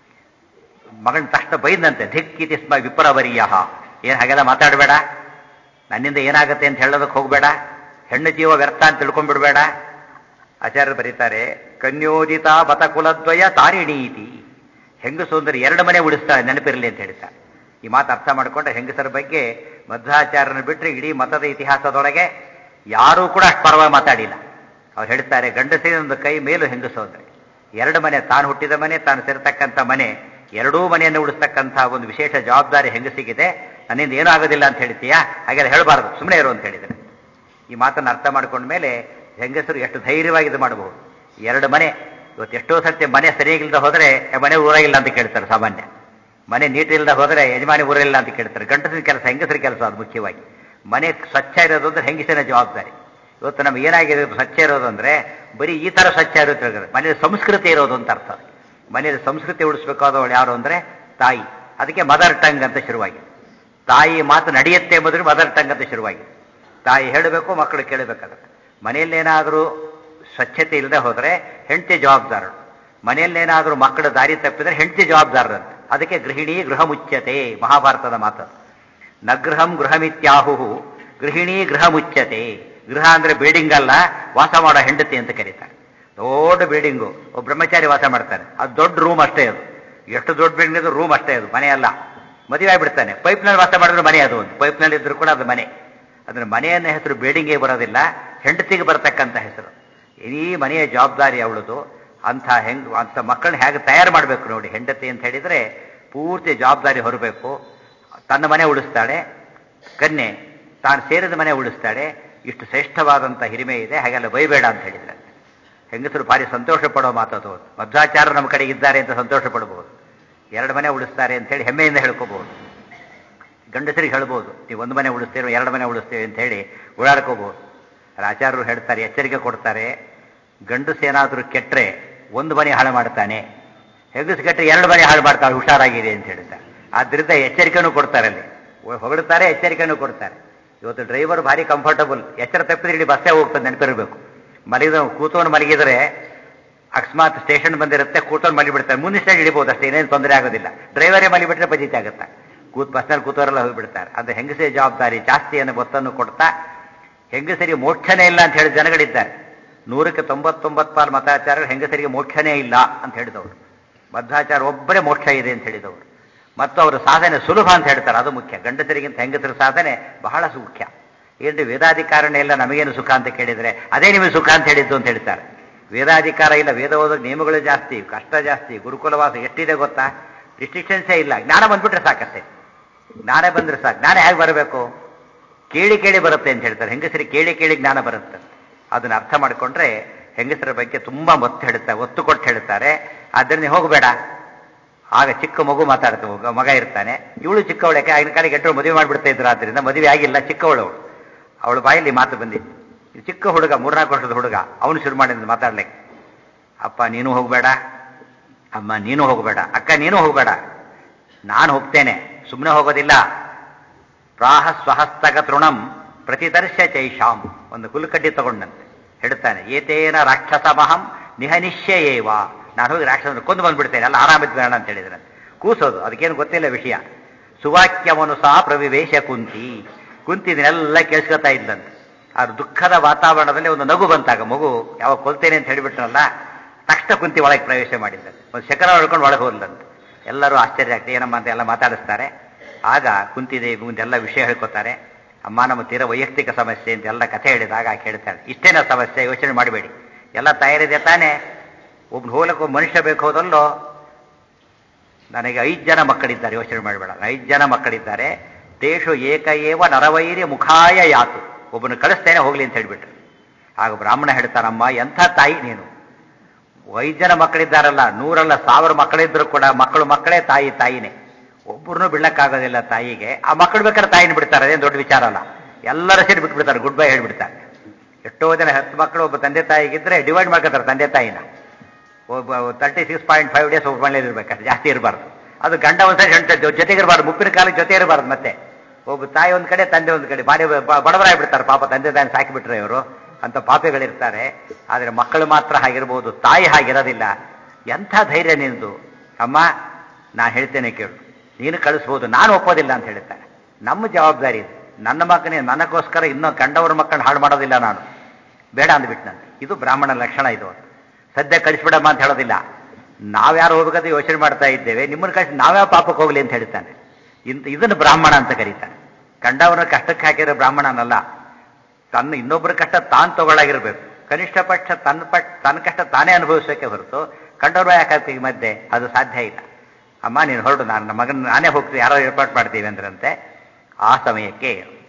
ಮಗನ ತಕ್ಷಣ ಬೈದಂತೆ ಧಿಕ್ಕಿತಿ ಸ್ಮ ವಿಪರವರಿಯ ಏನ್ ಹಾಗೆಲ್ಲ ಮಾತಾಡಬೇಡ ನನ್ನಿಂದ ಏನಾಗುತ್ತೆ ಅಂತ ಹೇಳೋದಕ್ಕೆ ಹೋಗಬೇಡ ಹೆಣ್ಣು ಜೀವ ವ್ಯರ್ಥ ಅಂತ ತಿಳ್ಕೊಂಡ್ಬಿಡ್ಬೇಡ ಆಚಾರ್ಯರು ಬರೀತಾರೆ ಕನ್ಯೋದಿತ ಬತ ಕುಲದ್ವಯ ತಾರಿಣೀತಿ ಹೆಂಗಸು ಅಂದ್ರೆ ಎರಡು ಮನೆ ಉಳಿಸ್ತಾಳೆ ನೆನಪಿರಲಿ ಅಂತ ಹೇಳ್ತಾರೆ ಈ ಮಾತು ಅರ್ಥ ಮಾಡಿಕೊಂಡ್ರೆ ಹೆಂಗಸರ ಬಗ್ಗೆ ಮಧ್ವಾಚಾರ್ಯನ ಬಿಟ್ಟರೆ ಇಡೀ ಮತದ ಇತಿಹಾಸದೊಳಗೆ ಯಾರೂ ಕೂಡ ಅಷ್ಟು ಪರವಾಗಿ ಮಾತಾಡಿಲ್ಲ ಅವ್ರು ಹೇಳ್ತಾರೆ ಗಂಡಸಿನ ಒಂದು ಕೈ ಮೇಲು ಹೆಂಗಸು ಅಂದ್ರೆ ಎರಡು ಮನೆ ತಾನು ಹುಟ್ಟಿದ ಮನೆ ತಾನು ಸೇರ್ತಕ್ಕಂಥ ಮನೆ ಎರಡೂ ಮನೆಯನ್ನು ಉಳಿಸ್ತಕ್ಕಂಥ ಒಂದು ವಿಶೇಷ ಜವಾಬ್ದಾರಿ ಹೆಂಗಸಿಗಿದೆ ನನ್ನಿಂದ ಏನೂ ಆಗೋದಿಲ್ಲ ಅಂತ ಹೇಳ್ತೀಯಾ ಹಾಗೆಲ್ಲ ಹೇಳಬಾರ್ದು ಸುಮ್ಮನೆ ಇರು ಅಂತ ಹೇಳಿದ್ರೆ ಈ ಮಾತನ್ನು ಅರ್ಥ ಮಾಡ್ಕೊಂಡ ಮೇಲೆ ಹೆಂಗಸರು ಎಷ್ಟು ಧೈರ್ಯವಾಗಿ ಇದು ಮಾಡಬಹುದು ಎರಡು ಮನೆ ಇವತ್ತು ಎಷ್ಟೋ ಸರ್ತಿ ಮನೆ ಸರಿಯಾಗಿಲ್ಲದೆ ಹೋದ್ರೆ ಮನೆ ಊರಾಗಿಲ್ಲ ಅಂತ ಕೇಳ್ತಾರೆ ಸಾಮಾನ್ಯ ಮನೆ ನೀಟಿಲ್ಲದೆ ಹೋದ್ರೆ ಯಜಮಾನಿ ಊರಿಲ್ಲ ಅಂತ ಕೇಳ್ತಾರೆ ಗಂಡಸಿನ ಕೆಲಸ ಹೆಂಗಸರ ಕೆಲಸ ಅದು ಮುಖ್ಯವಾಗಿ ಮನೆ ಸ್ವಚ್ಛ ಇರೋದು ಅಂದ್ರೆ ಹೆಂಗಸಿನ ಜವಾಬ್ದಾರಿ ಇವತ್ತು ನಮ್ಗೆ ಏನಾಗಿದೆ ಸ್ವಚ್ಛ ಇರೋದು ಅಂದ್ರೆ ಬರೀ ಈ ತರ ಸ್ವಚ್ಛ ಇರುತ್ತೆ ಮನೆಯ ಸಂಸ್ಕೃತಿ ಇರೋದು ಅಂತ ಅರ್ಥ ಮನೆಯ ಸಂಸ್ಕೃತಿ ಉಳಿಸ್ಬೇಕಾದವಳು ಯಾರು ಅಂದ್ರೆ ತಾಯಿ ಅದಕ್ಕೆ ಮದರ್ ಟಂಗ್ ಅಂತ ಶುರುವಾಗಿದೆ ತಾಯಿ ಮಾತು ನಡೆಯುತ್ತೆ ಎಂಬುದ್ರೆ ಮದರ್ ಟಂಗ್ ಅಂತ ಶುರುವಾಗಿದೆ ತಾಯಿ ಹೇಳಬೇಕು ಮಕ್ಕಳು ಕೇಳಬೇಕಾಗುತ್ತೆ ಮನೆಯಲ್ಲೇನಾದರೂ ಸ್ವಚ್ಛತೆ ಇಲ್ಲದೆ ಹೋದ್ರೆ ಹೆಂಡತಿ ಜವಾಬ್ದಾರರು ಮನೆಯಲ್ಲೇನಾದರೂ ಮಕ್ಕಳ ದಾರಿ ತಪ್ಪಿದ್ರೆ ಹೆಂಡತಿ ಜವಾಬ್ದಾರರಂತೆ ಅದಕ್ಕೆ ಗೃಹಿಣಿ ಗೃಹ ಮುಚ್ಚತೆ ಮಹಾಭಾರತದ ಮಾತು ನಗೃಹಂ ಗೃಹಮಿತ್ಯಾಹು ಗೃಹಿಣಿ ಗೃಹ ಮುಚ್ಚತೆ ಗೃಹ ಅಂದ್ರೆ ಬಿಲ್ಡಿಂಗ್ ಅಲ್ಲ ವಾಸ ಮಾಡೋ ಹೆಂಡತಿ ಅಂತ ಕರೀತಾರೆ ದೊಡ್ಡ ಬಿಲ್ಡಿಂಗು ಒಬ್ಬ ಬ್ರಹ್ಮಚಾರಿ ವಾಸ ಮಾಡ್ತಾನೆ ಅದು ದೊಡ್ಡ ರೂಮ್ ಅಷ್ಟೇ ಅದು ಎಷ್ಟು ದೊಡ್ಡ ಬಿಲ್ಡಿಂಗ್ ರೂಮ್ ಅಷ್ಟೇ ಅದು ಮನೆ ಅಲ್ಲ ಮದುವೆ ಆಗ್ಬಿಡ್ತಾನೆ ಪೈಪ್ನಲ್ಲಿ ವಾಸ ಮಾಡಿದ್ರೆ ಮನೆ ಅದು ಒಂದು ಪೈಪ್ನಲ್ಲಿ ಇದ್ರೂ ಕೂಡ ಅದು ಮನೆ ಅಂದ್ರೆ ಮನೆಯನ್ನ ಹೆಸರು ಬಿಲ್ಡಿಂಗ್ಗೆ ಬರೋದಿಲ್ಲ ಹೆಂಡತಿಗೆ ಬರತಕ್ಕಂಥ ಹೆಸರು ಇಡೀ ಮನೆಯ ಜವಾಬ್ದಾರಿ ಅವಳದು ಅಂಥ ಹೆಂಗ್ ಅಂಥ ಮಕ್ಕಳನ್ನ ಹೇಗೆ ತಯಾರು ಮಾಡಬೇಕು ನೋಡಿ ಹೆಂಡತಿ ಅಂತ ಹೇಳಿದ್ರೆ ಪೂರ್ತಿ ಜವಾಬ್ದಾರಿ ಹೊರಬೇಕು ತನ್ನ ಮನೆ ಉಳಿಸ್ತಾಳೆ ಕನ್ಯೆ ತಾನು ಸೇರಿದ ಮನೆ ಉಳಿಸ್ತಾಳೆ ಇಷ್ಟು ಶ್ರೇಷ್ಠವಾದಂಥ ಹಿರಿಮೆ ಇದೆ ಹಾಗೆಲ್ಲ ಬೈಬೇಡ ಅಂತ ಹೇಳಿದ್ರೆ ಹೆಂಗಸರು ಭಾರಿ ಸಂತೋಷ ಪಡೋ ಮಾತದು ಮಧ್ವಾಚಾರ ನಮ್ಮ ಕಡೆಗೆ ಇದ್ದಾರೆ ಅಂತ ಸಂತೋಷ ಪಡಬಹುದು ಎರಡು ಮನೆ ಉಳಿಸ್ತಾರೆ ಅಂತ ಹೇಳಿ ಹೆಮ್ಮೆಯಿಂದ ಹೇಳ್ಕೋಬಹುದು ಗಂಡಸರಿಗೆ ಹೇಳ್ಬೋದು ನೀವು ಒಂದು ಮನೆ ಉಳಿಸ್ತೇವೆ ಎರಡು ಮನೆ ಉಳಿಸ್ತೇವೆ ಅಂತ ಹೇಳಿ ಓಡಾಡ್ಕೋಬಹುದು ಆಚಾರ್ಯರು ಹೇಳ್ತಾರೆ ಎಚ್ಚರಿಕೆ ಕೊಡ್ತಾರೆ ಗಂಡಸು ಏನಾದರೂ ಕೆಟ್ಟರೆ ಒಂದು ಮನೆ ಹಾಳು ಮಾಡ್ತಾನೆ ಹೆಂಗಸು ಕೆಟ್ಟರೆ ಎರಡು ಮನೆ ಹಾಳು ಮಾಡ್ತಾಳೆ ಹುಷಾರಾಗಿದೆ ಅಂತ ಹೇಳ್ತಾರೆ ಆದ್ರಿಂದ ಎಚ್ಚರಿಕೆನೂ ಕೊಡ್ತಾರೆ ಅಲ್ಲಿ ಹೊಗಳುತ್ತಾರೆ ಎಚ್ಚರಿಕೆನೂ ಕೊಡ್ತಾರೆ ಇವತ್ತು ಡ್ರೈವರ್ ಭಾರಿ ಕಂಫರ್ಟಬಲ್ ಎಚ್ಚರ ತಪ್ಪಿದ್ರೆ ಇಡೀ ಬಸ್ಸೇ ಹೋಗ್ತದೆ ನೆನಪಿರಬೇಕು ಮಲಗಿದ ಕೂತವನು ಮಲಗಿದರೆ ಅಕಸ್ಮಾತ್ ಸ್ಟೇಷನ್ ಬಂದಿರುತ್ತೆ ಕೂತವನು ಮಲಿಬಿಡ್ತಾರೆ ಮುಂದಿನ ಸ್ಟೇಷನ್ ಹಿಡಿಬಹುದು ಅಷ್ಟೇ ಏನೇನು ತೊಂದರೆ ಆಗೋದಿಲ್ಲ ಡ್ರೈವರೇ ಮಲಿಬಿಟ್ರೆ ಪಜಿತಿ ಆಗುತ್ತೆ ಕೂತ್ ಬಸ್ನಲ್ಲಿ ಕೂತವರೆಲ್ಲ ಹೋಗಿಬಿಡ್ತಾರೆ ಅದು ಹೆಂಗಸೇ ಜವಾಬ್ದಾರಿ ಜಾಸ್ತಿ ಅನ್ನೋ ಗೊತ್ತನ್ನು ಕೊಡ್ತಾ ಹೆಂಗಸರಿಗೆ ಮೋಕ್ಷನೇ ಇಲ್ಲ ಅಂತ ಹೇಳಿದ ಜನಗಳಿದ್ದಾರೆ ನೂರಕ್ಕೆ ತೊಂಬತ್ತೊಂಬತ್ತು ಪಾಲ್ ಮತಾಚಾರ್ಯರು ಹೆಂಗಸರಿಗೆ ಮೋಕ್ಷನೇ ಇಲ್ಲ ಅಂತ ಹೇಳಿದವರು ಮಧ್ವಾಚಾರ ಒಬ್ಬರೇ ಮೋಕ್ಷ ಇದೆ ಅಂತ ಹೇಳಿದವರು ಮತ್ತು ಅವರ ಸಾಧನೆ ಸುಲಭ ಅಂತ ಹೇಳ್ತಾರೆ ಅದು ಮುಖ್ಯ ಗಂಡಸರಿಗಿಂತ ಹೆಂಗಸರ ಸಾಧನೆ ಬಹಳ ಮುಖ್ಯ ಏನ್ರಿ ವೇದಾಧಿಕಾರನೇ ಇಲ್ಲ ನಮಗೇನು ಸುಖ ಅಂತ ಕೇಳಿದ್ರೆ ಅದೇ ನಿಮಗೆ ಸುಖ ಅಂತ ಹೇಳಿದ್ದು ಅಂತ ಹೇಳ್ತಾರೆ ವೇದಾಧಿಕಾರ ಇಲ್ಲ ವೇದ ಓದೋದು ನಿಯಮಗಳು ಜಾಸ್ತಿ ಕಷ್ಟ ಜಾಸ್ತಿ ಗುರುಕುಲವಾಸ ಎಷ್ಟಿದೆ ಗೊತ್ತಾ ರಿಸ್ಟ್ರಿಕ್ಷನ್ಸೇ ಇಲ್ಲ ಜ್ಞಾನ ಬಂದ್ಬಿಟ್ರೆ ಸಾಕತ್ತೆ ಜ್ಞಾನ ಬಂದ್ರೆ ಸಾಕು ಜ್ಞಾನ ಹೇಗೆ ಬರಬೇಕು ಕೇಳಿ ಕೇಳಿ ಬರುತ್ತೆ ಅಂತ ಹೇಳ್ತಾರೆ ಹೆಂಗಸರಿಗೆ ಕೇಳಿ ಕೇಳಿ ಜ್ಞಾನ ಬರುತ್ತೆ ಅದನ್ನ ಅರ್ಥ ಮಾಡಿಕೊಂಡ್ರೆ ಹೆಂಗಸರ ಬಗ್ಗೆ ತುಂಬಾ ಒತ್ತು ಹೇಳ್ತಾರೆ ಒತ್ತು ಕೊಟ್ಟು ಹೇಳ್ತಾರೆ ಆದ್ದರಿಂದ ಹೋಗಬೇಡ ಆಗ ಚಿಕ್ಕ ಮಗು ಮಾತಾಡ್ತು ಮಗ- ಮಗ ಇರ್ತಾನೆ ಇವಳು ಚಿಕ್ಕವಳಕ್ಕೆ ಆಗಿನ ಕಾಲಿಗೆ ಎಟ್ಟರು ಮದುವೆ ಮಾಡಿಬಿಡ್ತಾ ಇದ್ರು ಆದ್ದರಿಂದ ಮದುವೆ ಆಗಿಲ್ಲ ಚಿಕ್ಕವಳು ಅವಳು ಅವಳ ಬಾಯಲ್ಲಿ ಮಾತು ಬಂದಿತ್ತು ಈ ಚಿಕ್ಕ ಹುಡುಗ ಮೂರ್ನಾಲ್ಕು ವರ್ಷದ ಹುಡುಗ ಅವನು ಶುರು ಮಾಡಿದ ಮಾತಾಡ್ಲಿಕ್ಕೆ ಅಪ್ಪ ನೀನು ಹೋಗಬೇಡ ಅಮ್ಮ ನೀನು ಹೋಗಬೇಡ ಅಕ್ಕ ನೀನು ಹೋಗಬೇಡ ನಾನು ಹೋಗ್ತೇನೆ ಸುಮ್ಮನೆ ಹೋಗೋದಿಲ್ಲ ಪ್ರಾಹ ಸ್ವಹಸ್ತಕ ತೃಣಂ ಪ್ರತಿದರ್ಶ ಚೈಷಾಂ ಒಂದು ಹುಲ್ಕಡ್ಡಿ ತಗೊಂಡಂತೆ ಹೇಳ್ತಾನೆ ಏತೇನ ರಾಕ್ಷಸಮಹಂ ನಿಹನಿಶ್ಚಯೇವ ನಾನು ಹೋಗಿ ರಾಕ್ಷಸನ ಕೊಂದು ಬಂದ್ಬಿಡ್ತೇನೆ ಎಲ್ಲ ಆರಾಮಿದ್ ಬೇಡ ಅಂತ ಹೇಳಿದ್ರೆ ಕೂಸೋದು ಅದಕ್ಕೇನು ಗೊತ್ತಿಲ್ಲ ವಿಷಯ ಸುವಾಕ್ಯವನು ಸಹ ಪ್ರವಿವೇಶ ಕುಂತಿ ಕುಂತಿದನ್ನೆಲ್ಲ ಕೇಳಿಸ್ಕೊತಾ ಇದ್ದಂತೆ ಆ ದುಃಖದ ವಾತಾವರಣದಲ್ಲಿ ಒಂದು ನಗು ಬಂತಾಗ ಮಗು ಯಾವಾಗ ಕೊಲ್ತೇನೆ ಅಂತ ಹೇಳಿಬಿಟ್ರಲ್ಲ ತಕ್ಷಣ ಕುಂತಿ ಒಳಗೆ ಪ್ರವೇಶ ಮಾಡಿದ್ದಂತೆ ಒಂದು ಶಕರ ಹೊಡ್ಕೊಂಡು ಒಳಗೆ ಹೋದ್ಲಂತೆ ಎಲ್ಲರೂ ಆಶ್ಚರ್ಯ ಆಗ್ತದೆ ಏನಮ್ಮ ಅಂತ ಎಲ್ಲ ಮಾತಾಡಿಸ್ತಾರೆ ಆಗ ಕುಂತಿದೇವಿ ಮುಂದೆಲ್ಲ ವಿಷಯ ಹೇಳ್ಕೊತಾರೆ ಅಮ್ಮ ನಮ್ಮ ತೀರ ವೈಯಕ್ತಿಕ ಸಮಸ್ಯೆ ಅಂತ ಎಲ್ಲ ಕಥೆ ಹೇಳಿದಾಗ ಆಕೆ ಹೇಳ್ತಾಳೆ ಇಷ್ಟೇನ ಸಮಸ್ಯೆ ಯೋಚನೆ ಮಾಡಬೇಡಿ ಎಲ್ಲ ತಯಾರಿದೆ ತಾನೇ ಒಬ್ನು ಹೋಲಕ್ಕೆ ಒಬ್ಬ ಮನುಷ್ಯ ಬೇಕು ಹೋದಲ್ಲೋ ನನಗೆ ಐದು ಜನ ಮಕ್ಕಳಿದ್ದಾರೆ ಯೋಚನೆ ಮಾಡಬೇಡ ಐದು ಜನ ಮಕ್ಕಳಿದ್ದಾರೆ ತೇಷು ಏಕ ಏವ ನರವೈರ್ಯ ಮುಖಾಯ ಯಾತು ಒಬ್ಬನು ಕಳಿಸ್ತೇನೆ ಹೋಗ್ಲಿ ಅಂತ ಹೇಳ್ಬಿಟ್ರು ಆಗ ಬ್ರಾಹ್ಮಣ ಹೇಳ್ತಾನಮ್ಮ ಎಂಥ ತಾಯಿ ನೀನು ಐದು ಜನ ಮಕ್ಕಳಿದ್ದಾರಲ್ಲ ನೂರಲ್ಲ ಸಾವಿರ ಮಕ್ಕಳಿದ್ರು ಕೂಡ ಮಕ್ಕಳು ಮಕ್ಕಳೇ ತಾಯಿ ತಾಯಿನೇ ಒಬ್ಬರನ್ನೂ ಬಿಡ್ಲಕ್ಕಾಗೋದಿಲ್ಲ ತಾಯಿಗೆ ಆ ಮಕ್ಕಳು ಬೇಕಾದ್ರೆ ತಾಯಿನ ಬಿಡ್ತಾರೆ ಅದೇನು ದೊಡ್ಡ ವಿಚಾರ ಅಲ್ಲ ಎಲ್ಲರೂ ಸೇರಿ ಬಿಟ್ಬಿಡ್ತಾರೆ ಗುಡ್ ಬೈ ಹೇಳ್ಬಿಡ್ತಾರೆ ಎಷ್ಟೋ ಜನ ಹತ್ತು ಮಕ್ಕಳು ಒಬ್ಬ ತಂದೆ ತಾಯಿಗಿದ್ರೆ ಡಿವೈಡ್ ಮಾಡ್ಕೊತಾರೆ ತಂದೆ ತಾಯಿನ ಒಬ್ಬ thirty six point five days ಒಬ್ಬ ಮನೇಲಿ ಇರ್ಬೇಕಾದ್ರೆ ಜಾಸ್ತಿ ಇರಬಾರ್ದು ಅದು ಗಂಡ ಒಂದ್ಸರಿ ಹೆಂಡತಿ ಜೊತೆಗೆ ಇರಬಾರ್ದು ಮುಪ್ಪಿನ ಕಾಲಕ್ಕೆ ಜೊತೆ ಇರಬಾರ್ದು ಮತ್ತೆ ಒಬ್ಬ ತಾಯಿ ಒಂದ್ ಕಡೆ ತಂದೆ ಒಂದ್ ಕಡೆ ಬಾಡಿ ಬಡವರಾಗ್ಬಿಡ್ತಾರೆ ಪಾಪ ತಂದೆ ತಾಯಿ ಸಾಕಿಬಿಟ್ರೆ ಇವರು ಅಂತ ಪಾಪಿಗಳಿರ್ತಾರೆ ಆದರೆ ಮಕ್ಕಳು ಮಾತ್ರ ಹಾಗಿರ್ಬೋದು ತಾಯಿ ಹಾಗಿರೋದಿಲ್ಲ ಎಂಥ ಧೈರ್ಯ ನಿಂದು ಅಮ್ಮ ನಾ ಹೇಳ್ತೇನೆ ಕೇಳು ನೀನು ಕಳಿಸ್ಬೋದು ನಾನು ಒಪ್ಪೋದಿಲ್ಲ ಅಂತ ಹೇಳ್ತಾನೆ ನಮ್ಮ ಜವಾಬ್ದಾರಿ ಇದು ನನ್ನ ಮಕ್ಕನೇ ನನಗೋಸ್ಕರ ಇನ್ನೂ ಕಂಡವರ ಮಕ್ಕಳನ್ನ ಹಾಳು ಮಾಡೋದಿಲ್ಲ ನಾನು ಬೇಡ ಅಂದ್ಬಿಟ್ನಂತೆ ಇದು ಬ್ರಾಹ್ಮಣ ಲಕ್ಷಣ ಇದು ಸದ್ಯ ಕಳಿಸ್ಬಿಡಮ್ಮ ಅಂತ ಹೇಳೋದಿಲ್ಲ ನಾವ್ಯಾರು ಹೋಗ್ಬೇಕಂತ ಯೋಚನೆ ಮಾಡ್ತಾ ಇದ್ದೇವೆ ನಿಮ್ಮನ್ನ ಕಳಿಸಿ ನಾವ್ಯಾವ ಪಾಪಕ್ಕೆ ಹೋಗ್ಲಿ ಅಂತ ಹೇಳ್ತಾನೆ ಇಂತ ಇದನ್ನು ಬ್ರಾಹ್ಮಣ ಅಂತ ಕರೀತಾನೆ ಕಂಡವನ ಕಷ್ಟಕ್ಕೆ ಹಾಕಿರೋ ಬ್ರಾಹ್ಮಣನಲ್ಲ ತನ್ನ ಇನ್ನೊಬ್ಬರ ಕಷ್ಟ ತಾನು ತಗೊಳ್ಳಾಗಿರ್ಬೇಕು ಕನಿಷ್ಠ ಪಕ್ಷ ತನ್ನ ಪಟ್ ತನ್ನ ಕಷ್ಟ ತಾನೇ ಅನುಭವಿಸೋಕೆ ಹೊರತು ಕಂಡವ್ರು ಯಾಕೆ ಈ ಮಧ್ಯೆ ಅದು ಸಾಧ್ಯ ಇಲ್ಲ ಅಮ್ಮ ನೀನು ಹೊರಡು ನಾನು ನಮ್ಮ ಮಗನ ನಾನೇ ಹೋಗ್ತೀವಿ ಯಾರೋ ಏರ್ಪಾಟ್ ಮಾಡ್ತೀವಿ ಅಂದ್ರಂತೆ ಆ ಸಮಯಕ್ಕೆ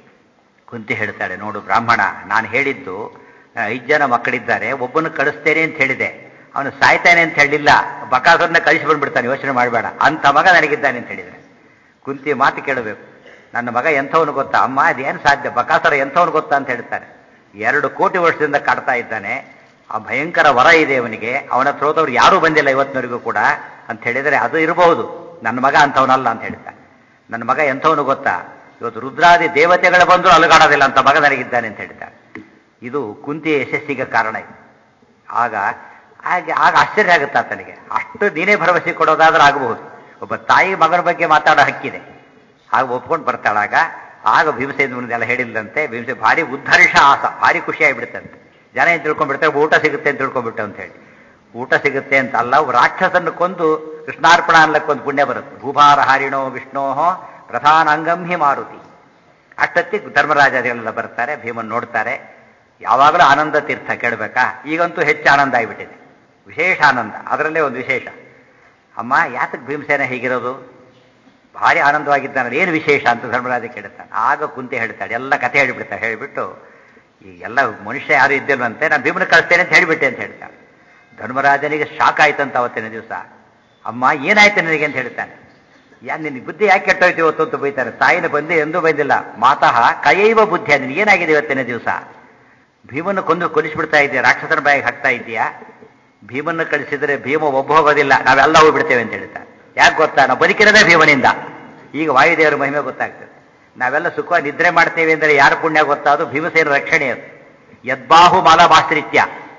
ಕುಂತಿ ಹೇಳ್ತಾಳೆ ನೋಡು ಬ್ರಾಹ್ಮಣ ನಾನು ಹೇಳಿದ್ದು ಐದು ಜನ ಮಕ್ಕಳಿದ್ದಾರೆ ಒಬ್ಬನು ಕಳಿಸ್ತೇನೆ ಅಂತ ಹೇಳಿದೆ ಅವನು ಸಾಯ್ತಾನೆ ಅಂತ ಹೇಳಿಲ್ಲ ಬಕಾಸರನ್ನ ಕಳಿಸಿ ಬಂದ್ಬಿಡ್ತಾನೆ ಯೋಚನೆ ಮಾಡಬೇಡ ಅಂತ ಮಗ ನನಗಿದ್ದಾನೆ ಅಂತ ಹೇಳಿದ್ರೆ ಕುಂತಿ ಮಾತು ಕೇಳಬೇಕು ನನ್ನ ಮಗ ಎಂಥವನು ಗೊತ್ತಾ ಅಮ್ಮ ಅದೇನು ಸಾಧ್ಯ ಬಕಾಸರ ಎಂಥವನು ಗೊತ್ತಾ ಅಂತ ಹೇಳ್ತಾನೆ ಎರಡು ಕೋಟಿ ವರ್ಷದಿಂದ ಕಾಡ್ತಾ ಇದ್ದಾನೆ ಆ ಭಯಂಕರ ವರ ಇದೆ ಅವನಿಗೆ ಅವನ ಹತ್ರ ಹೋದವ್ರು ಯಾರೂ ಬಂದಿಲ್ಲ ಇವತ್ತಿನವರೆಗೂ ಕೂಡ ಅಂತ ಹೇಳಿದರೆ ಅದು ಇರಬಹುದು ನನ್ನ ಮಗ ಅಂಥವನಲ್ಲ ಅಂತ ಹೇಳ್ತಾನೆ ನನ್ನ ಮಗ ಎಂಥವನು ಗೊತ್ತಾ ಇವತ್ತು ರುದ್ರಾದಿ ದೇವತೆಗಳು ಬಂದರೂ ಅಲುಗಾಡೋದಿಲ್ಲ ಅಂತ ಮಗ ನನಗಿದ್ದಾನೆ ಅಂತ ಹೇಳ್ತಾನೆ ಇದು ಕುಂತಿಯ ಯಶಸ್ಸಿಗೆ ಕಾರಣ ಇದು ಆಗ ಹಾಗೆ ಆಗ ಆಶ್ಚರ್ಯ ಆಗುತ್ತೆ ಆತನಿಗೆ ಅಷ್ಟು ನೀನೇ ಭರವಸೆ ಕೊಡೋದಾದ್ರೆ ಆಗಬಹುದು ಒಬ್ಬ ತಾಯಿ ಮಗನ ಬಗ್ಗೆ ಮಾತಾಡೋ ಹಕ್ಕಿದೆ ಆಗ ಒಪ್ಕೊಂಡು ಬರ್ತಾಳಾಗ ಆಗ ಭೀಮಸೇನ ಮುಂದೆಲ್ಲ ಹೇಳಿಲ್ಲಂತೆ ಭೀಮಸೆ ಭಾರಿ ಉದ್ಧರ್ಷ ಆಸ ಭಾರಿ ಖುಷಿ ಆಗಿಬಿಡುತ್ತಂತೆ ಜನ ಏನು ತಿಳ್ಕೊಂಡ್ಬಿಡ್ತಾರೆ ಊಟ ಸಿಗುತ್ತೆ ಅಂತ ತಿಳ್ಕೊಂಡ್ಬಿಟ್ಟು ಅಂತ ಹೇಳಿ ಊಟ ಸಿಗುತ್ತೆ ಅಂತ ಅಲ್ಲ ರಾಕ್ಷಸನ್ನು ಕೊಂದು ಕೃಷ್ಣಾರ್ಪಣ ಅನ್ಲಕ್ಕೊಂದು ಪುಣ್ಯ ಬರುತ್ತೆ ಭೂಭಾರ ಹಾರಿಣೋ ವಿಷ್ಣೋ ಪ್ರಧಾನಾಂಗಂ ಹಿ ಮಾರುತಿ ಅಷ್ಟೊತ್ತಿಗೆ ಧರ್ಮರಾಜಾದಿಗಳೆಲ್ಲ ಬರ್ತಾರೆ ಭೀಮನ್ ನೋಡ್ತಾರೆ ಯಾವಾಗಲೂ ಆನಂದ ತೀರ್ಥ ಕೇಳಬೇಕಾ ಈಗಂತೂ ಹೆಚ್ಚು ಆನಂದ ಆಗಿಬಿಟ್ಟಿದೆ ವಿಶೇಷ ಆನಂದ ಅದರಲ್ಲೇ ಒಂದು ವಿಶೇಷ ಅಮ್ಮ ಯಾತಕ್ಕೆ ಭೀಮಸೇನ ಹೀಗಿರೋದು ಭಾರಿ ಆನಂದವಾಗಿದ್ದಾನೆ ಏನು ವಿಶೇಷ ಅಂತ ಧರ್ಮರಾಜ ಕೇಳುತ್ತಾನೆ ಆಗ ಕುಂತಿ ಹೇಳ್ತಾಳೆ ಎಲ್ಲ ಕಥೆ ಹೇಳಿಬಿಡ್ತಾಳೆ ಹೇಳಿಬಿಟ್ಟು ಈ ಎಲ್ಲ ಮನುಷ್ಯ ಯಾರು ಇದ್ದಿಲ್ವಂತೆ ನಾನು ಭೀಮನ ಕಳಿಸ್ತೇನೆ ಅಂತ ಹೇಳಿಬಿಟ್ಟೆ ಅಂತ ಹೇಳ್ತಾನೆ ಧರ್ಮರಾಜನಿಗೆ ಶಾಕ್ ಆಯ್ತಂತ ಅವತ್ತಿನ ದಿವಸ ಅಮ್ಮ ಏನಾಯ್ತು ನನಗೆ ಅಂತ ಹೇಳ್ತಾನೆ ಯಾ ನಿನ್ನ ಬುದ್ಧಿ ಯಾಕೆ ಕೆಟ್ಟೋಯ್ತು ಇವತ್ತು ಅಂತ ಬೈತಾನೆ ತಾಯಿನ ಬಂದೆ ಎಂದೂ ಬಂದಿಲ್ಲ ಮಾತಃ ಕೈಯೈವ ಬುದ್ಧಿ ನಿನಗೆ ಏನಾಗಿದೆ ಇವತ್ತಿನ ದಿವಸ ಭೀಮನ್ನು ಕೊಂದು ಕೊಲಿಸ್ಬಿಡ್ತಾ ಇದೆಯಾ ರಾಕ್ಷಸನ ಬಾಯಿಗೆ ಹಾಕ್ತಾ ಇದೆಯಾ ಭೀಮನ್ನು ಕಳಿಸಿದರೆ ಭೀಮ ಒಬ್ಬ ಹೋಗೋದಿಲ್ಲ ನಾವೆಲ್ಲ ಹೋಗ್ಬಿಡ್ತೇವೆ ಅಂತ ಹೇಳ್ತಾನೆ ಯಾಕೆ ಗೊತ್ತಾ ನಾವು ಬದುಕಿರೋದೇ ಭೀಮನಿಂದ ಈಗ ವಾಯುದೇವರ ಮಹಿಮೆ ಗೊತ್ತಾಗ್ತದೆ ನಾವೆಲ್ಲ ಸುಖ ನಿದ್ರೆ ಮಾಡ್ತೇವೆ ಅಂದರೆ ಯಾರ ಪುಣ್ಯ ಗೊತ್ತಾ ಅದು ಭೀಮಸೇನ ರಕ್ಷಣೆ ಅದು ಯದ್ಬಾಹು ಮಾಲಭಾಸ್ತ್ರಿತ್ಯ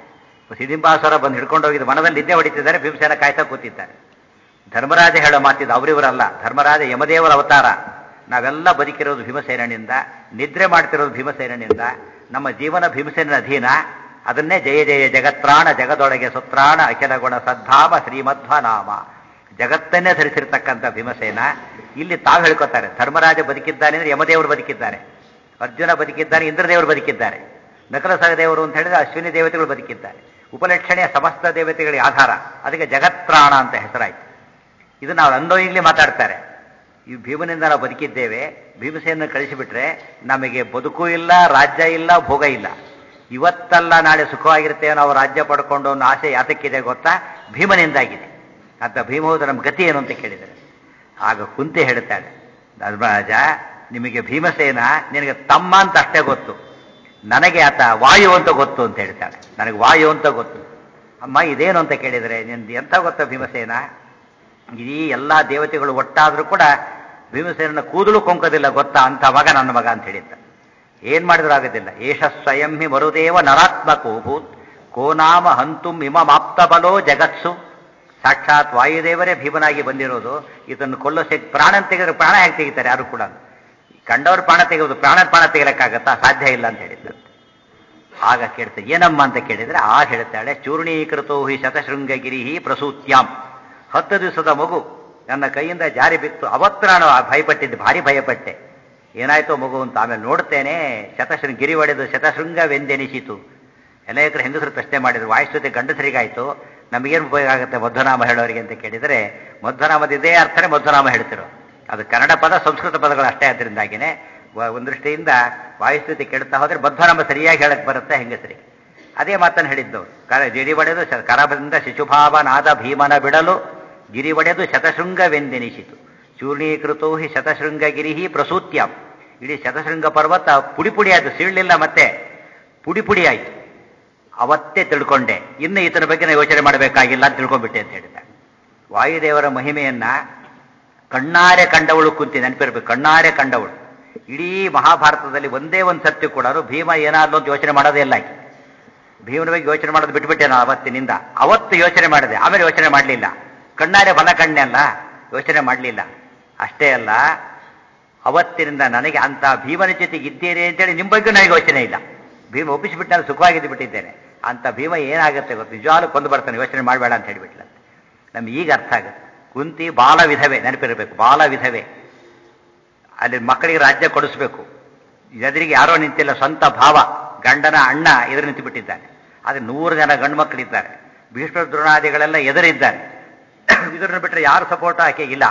ಸಿದಿಂಬಾಸುರ ಬಂದು ಹಿಡ್ಕೊಂಡು ಹೋಗಿದ್ದು ಮನದಲ್ಲಿ ನಿದ್ದೆ ಹೊಡಿತಿದ್ದಾರೆ ಭೀಮಸೇನ ಕಾಯ್ತಾ ಕೂತಿದ್ದಾರೆ ಧರ್ಮರಾಜ ಹೇಳೋ ಮಾತಿದ್ದು ಅವರಿವರಲ್ಲ ಧರ್ಮರಾಜ ಯಮದೇವರ ಅವತಾರ ನಾವೆಲ್ಲ ಬದುಕಿರೋದು ಭೀಮಸೇನಿಂದ ನಿದ್ರೆ ಮಾಡ್ತಿರೋದು ಭೀಮಸೇನಿಂದ ನಮ್ಮ ಜೀವನ ಭೀಮಸೇನ ಅಧೀನ ಅದನ್ನೇ ಜಯ ಜಯ ಜಗತ್ರಾಣ ಜಗದೊಳಗೆ ಸುತ್ರಾಣ ಅಖಿಲ ಗುಣ ಸದ್ಧಾಮ ಶ್ರೀಮಧ್ವ ನಾಮ ಜಗತ್ತನ್ನೇ ಧರಿಸಿರ್ತಕ್ಕಂಥ ಭೀಮಸೇನ ಇಲ್ಲಿ ತಾವು ಹೇಳ್ಕೊತಾರೆ ಧರ್ಮರಾಜ ಬದುಕಿದ್ದಾನೆ ಅಂದ್ರೆ ಯಮದೇವರು ಬದುಕಿದ್ದಾರೆ ಅರ್ಜುನ ಬದುಕಿದ್ದಾನೆ ಇಂದ್ರದೇವರು ಬದುಕಿದ್ದಾರೆ ನಕಲ ಸಹದೇವರು ಅಂತ ಹೇಳಿದ್ರೆ ಅಶ್ವಿನಿ ದೇವತೆಗಳು ಬದುಕಿದ್ದಾರೆ ಉಪಲಕ್ಷಣೆಯ ಸಮಸ್ತ ದೇವತೆಗಳಿಗೆ ಆಧಾರ ಅದಕ್ಕೆ ಜಗತ್ರಾಣ ಅಂತ ಹೆಸರಾಯ್ತು ಇದು ನಾವು ಅಂದೋಯಿಗ್ಲಿ ಮಾತಾಡ್ತಾರೆ ಈ ಭೀಮನಿಂದ ನಾವು ಬದುಕಿದ್ದೇವೆ ಭೀಮಸೇನ ಕಳಿಸಿಬಿಟ್ರೆ ನಮಗೆ ಬದುಕು ಇಲ್ಲ ರಾಜ್ಯ ಇಲ್ಲ ಭೋಗ ಇಲ್ಲ ಇವತ್ತಲ್ಲ ನಾಳೆ ಸುಖವಾಗಿರ್ತೇವೆ ನಾವು ರಾಜ್ಯ ಪಡ್ಕೊಂಡು ಅನ್ನೋ ಆಸೆ ಯಾತಕ್ಕಿದೆ ಗೊತ್ತಾ ಭೀಮನಿಂದಾಗಿದೆ ಅಂತ ಭೀಮಹೋದ ನಮ್ಮ ಗತಿ ಏನು ಅಂತ ಕೇಳಿದರೆ ಆಗ ಕುಂತಿ ಹೇಳ್ತಾಳೆ ಧರ್ಮರಾಜ ನಿಮಗೆ ಭೀಮಸೇನ ನಿನಗೆ ತಮ್ಮ ಅಂತ ಅಷ್ಟೇ ಗೊತ್ತು ನನಗೆ ಆತ ವಾಯು ಅಂತ ಗೊತ್ತು ಅಂತ ಹೇಳ್ತಾಳೆ ನನಗೆ ವಾಯು ಅಂತ ಗೊತ್ತು ಅಮ್ಮ ಇದೇನು ಅಂತ ಕೇಳಿದರೆ ನಿಂದು ಎಂತ ಗೊತ್ತಾ ಭೀಮಸೇನ ಇಡೀ ಎಲ್ಲ ದೇವತೆಗಳು ಒಟ್ಟಾದರೂ ಕೂಡ ಭೀಮಸೇನನ ಕೂದಲು ಕೊಂಕೋದಿಲ್ಲ ಗೊತ್ತಾ ಅಂತ ಮಗ ನನ್ನ ಮಗ ಅಂತ ಹೇಳಿದ್ದ ಏನ್ ಮಾಡಿದ್ರೂ ಆಗೋದಿಲ್ಲ ಏಷ ಸ್ವಯಂ ಹಿ ಮರುದೇವ ನರಾತ್ಮಕೋ ಭೂತ್ ಕೋ ನಾಮ ಹಂತುಂ ಇಮಮಾಪ್ತ ಬಲೋ ಜಗತ್ಸು ಸಾಕ್ಷಾತ್ ವಾಯುದೇವರೇ ಭೀಮನಾಗಿ ಬಂದಿರೋದು ಇದನ್ನು ಕೊಲ್ಲೋ ಶಕ್ತಿ ಪ್ರಾಣ ತೆಗೆದ್ರೆ ಪ್ರಾಣ ಹೇಗೆ ತೆಗಿತಾರೆ ಯಾರು ಕೂಡ ಕಂಡವ್ರ ಪ್ರಾಣ ತೆಗೆಯೋದು ಪ್ರಾಣ ಪ್ರಾಣ ತೆಗಿಲಕ್ಕಾಗತ್ತಾ ಸಾಧ್ಯ ಇಲ್ಲ ಅಂತ ಹೇಳಿದ್ದಂತೆ ಆಗ ಕೇಳ್ತಾರೆ ಏನಮ್ಮ ಅಂತ ಕೇಳಿದ್ರೆ ಆ ಹೇಳ್ತಾಳೆ ಚೂರ್ಣೀಕೃತೋ ಹಿ ಶತಶೃಂಗಗಿರಿ ಪ್ರಸೂತ್ಯಾಂ ಹತ್ತು ದಿವಸದ ಮಗು ನನ್ನ ಕೈಯಿಂದ ಜಾರಿ ಬಿತ್ತು ಅವತ್ತು ನಾನು ಭಯಪಟ್ಟಿದ್ದೆ ಭಾರಿ ಭಯಪಟ್ಟೆ ಏನಾಯ್ತೋ ಮಗು ಅಂತ ಆಮೇಲೆ ನೋಡ್ತೇನೆ ಶತಶೃಂಗ ಗಿರಿ ಒಡೆದು ಶತಶೃಂಗವೆಂದೆನಿಸಿತು ಅನೇಕರು ಹೆಂಗಸರು ಪ್ರಶ್ನೆ ಮಾಡಿದ್ರು ವಾಯಿಸ್ವತೆ ಗಂಡಸರಿಗಾಯ್ತು ನಮಗೇನು ಉಪಯೋಗ ಆಗುತ್ತೆ ಮಧ್ವನಾಮ ಹೇಳೋರಿಗೆ ಅಂತ ಕೇಳಿದರೆ ಮಧ್ವನಾಮದ ಇದೇ ಅರ್ಥನೇ ಮಧ್ವನಾಮ ಹೇಳ್ತಿರೋ ಅದು ಕನ್ನಡ ಪದ ಸಂಸ್ಕೃತ ಪದಗಳು ಅಷ್ಟೇ ಅದರಿಂದಾಗಿನೇ ಒಂದು ದೃಷ್ಟಿಯಿಂದ ವಾಯುಸ್ಥಿತಿ ಕೆಡ್ತಾ ಹೋದ್ರೆ ಮಧ್ವನಾಮ ಸರಿಯಾಗಿ ಹೇಳಕ್ ಬರುತ್ತೆ ಹೆಂಗಸರಿಗೆ ಅದೇ ಮಾತನ್ನು ಹೇಳಿದ್ದವರು ಕರ ಗಿರಿ ಒಡೆದು ಶ- ಕರಬದಿಂದ ಶಿಶುಭಾವನಾದ ಭೀಮನ ಬಿಡಲು ಗಿರಿ ಒಡೆದು ಶತಶೃಂಗವೆಂದೆನಿಸಿತು ಚೂರ್ಣೀಕೃತೋ ಹಿ ಶತಶೃಂಗಗಿರಿ ಪ್ರಸೂತ್ಯಂ ಇಡೀ ಶತಶೃಂಗ ಪರ್ವತ ಪುಡಿ ಪುಡಿ ಆಯ್ತು ಸೀಳ್ಲಿಲ್ಲ ಮತ್ತೆ ಪುಡಿ ಪುಡಿ ಆಯ್ತು ಅವತ್ತೇ ತಿಳ್ಕೊಂಡೆ ಇನ್ನು ಈತನ ಬಗ್ಗೆ ನಾನು ಯೋಚನೆ ಮಾಡಬೇಕಾಗಿಲ್ಲ ಅಂತ ತಿಳ್ಕೊಂಡ್ಬಿಟ್ಟೆ ಅಂತ ಹೇಳಿದ ವಾಯುದೇವರ ಮಹಿಮೆಯನ್ನ ಕಣ್ಣಾರೆ ಕಂಡವಳು ಕುಂತಿ ನೆನಪಿರ್ಬೇಕು ಕಣ್ಣಾರೆ ಕಂಡವಳು ಇಡೀ ಮಹಾಭಾರತದಲ್ಲಿ ಒಂದೇ ಒಂದು ಸತ್ಯ ಕೂಡ ಭೀಮ ಏನಾದ್ಲು ಅಂತ ಯೋಚನೆ ಮಾಡೋದೇ ಇಲ್ಲ ಆಕೆ ಭೀಮನ ಬಗ್ಗೆ ಯೋಚನೆ ಮಾಡೋದು ಬಿಟ್ಬಿಟ್ಟೆ ನಾನು ಅವತ್ತಿನಿಂದ ಅವತ್ತು ಯೋಚನೆ ಮಾಡಿದೆ ಆಮೇಲೆ ಯೋಚನೆ ಮಾಡಲಿಲ್ಲ ಕಣ್ಣಾರೆ ಬಲ ಕಣ್ಣೆ ಅಲ್ಲ ಯೋಚನೆ ಮಾಡಲಿಲ್ಲ ಅಷ್ಟೇ ಅಲ್ಲ ಅವತ್ತಿನಿಂದ ನನಗೆ ಅಂತ ಭೀಮನ ಜೊತೆಗೆ ಇದ್ದೇನೆ ಅಂತೇಳಿ ನಿಮ್ಮ ಬಗ್ಗೆ ನನಗೆ ಯೋಚನೆ ಇಲ್ಲ ಭೀಮ ಒಪ್ಪಿಸಿಬಿಟ್ಟು ನಾನು ಸುಖವಾಗಿದ್ದು ಬಿಟ್ಟಿದ್ದೇನೆ ಅಂತ ಭೀಮ ಏನಾಗುತ್ತೆ ಗೊತ್ತು ನಿಜವಾಗ್ಲೂ ಕೊಂದು ಬರ್ತಾನೆ ಯೋಚನೆ ಮಾಡಬೇಡ ಅಂತ ಹೇಳಿಬಿಟ್ಲ ನಮ್ಗೆ ಈಗ ಅರ್ಥ ಆಗುತ್ತೆ ಕುಂತಿ ಬಾಲ ವಿಧವೆ ನೆನಪಿರಬೇಕು ಬಾಲ ವಿಧವೆ ಅಲ್ಲಿ ಮಕ್ಕಳಿಗೆ ರಾಜ್ಯ ಕೊಡಿಸ್ಬೇಕು ಎದುರಿಗೆ ಯಾರೋ ನಿಂತಿಲ್ಲ ಸ್ವಂತ ಭಾವ ಗಂಡನ ಅಣ್ಣ ಎದುರು ನಿಂತು ಬಿಟ್ಟಿದ್ದಾನೆ ಆದ್ರೆ ನೂರು ಜನ ಗಂಡು ಮಕ್ಕಳಿದ್ದಾರೆ ಭೀಷ್ಮ ದ್ರೋಣಾದಿಗಳೆಲ್ಲ ಎದುರಿದ್ದಾರೆ ಇದನ್ನು ಬಿಟ್ಟರೆ ಯಾರು ಸಪೋರ್ಟ್ ಆಕೆಗಿಲ್ಲ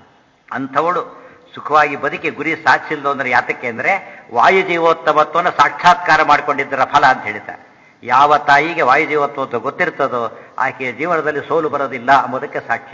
ಅಂಥವಳು ಸುಖವಾಗಿ ಬದುಕಿ ಗುರಿ ಸಾಧಿಸಿಲ್ಲ ಅಂದ್ರೆ ಯಾತಕ್ಕೆ ಅಂದ್ರೆ ವಾಯು ಜೀವೋತ್ತಮತ್ವವನ್ನು ಸಾಕ್ಷಾತ್ಕಾರ ಮಾಡಿಕೊಂಡಿದ್ದರ ಫಲ ಅಂತ ಹೇಳ್ತಾರೆ ಯಾವ ತಾಯಿಗೆ ವಾಯು ಜೀವೋತ್ವ ಗೊತ್ತಿರ್ತದೋ ಆಕೆಯ ಜೀವನದಲ್ಲಿ ಸೋಲು ಬರೋದಿಲ್ಲ ಎಂಬುದಕ್ಕೆ ಸಾಕ್ಷಿ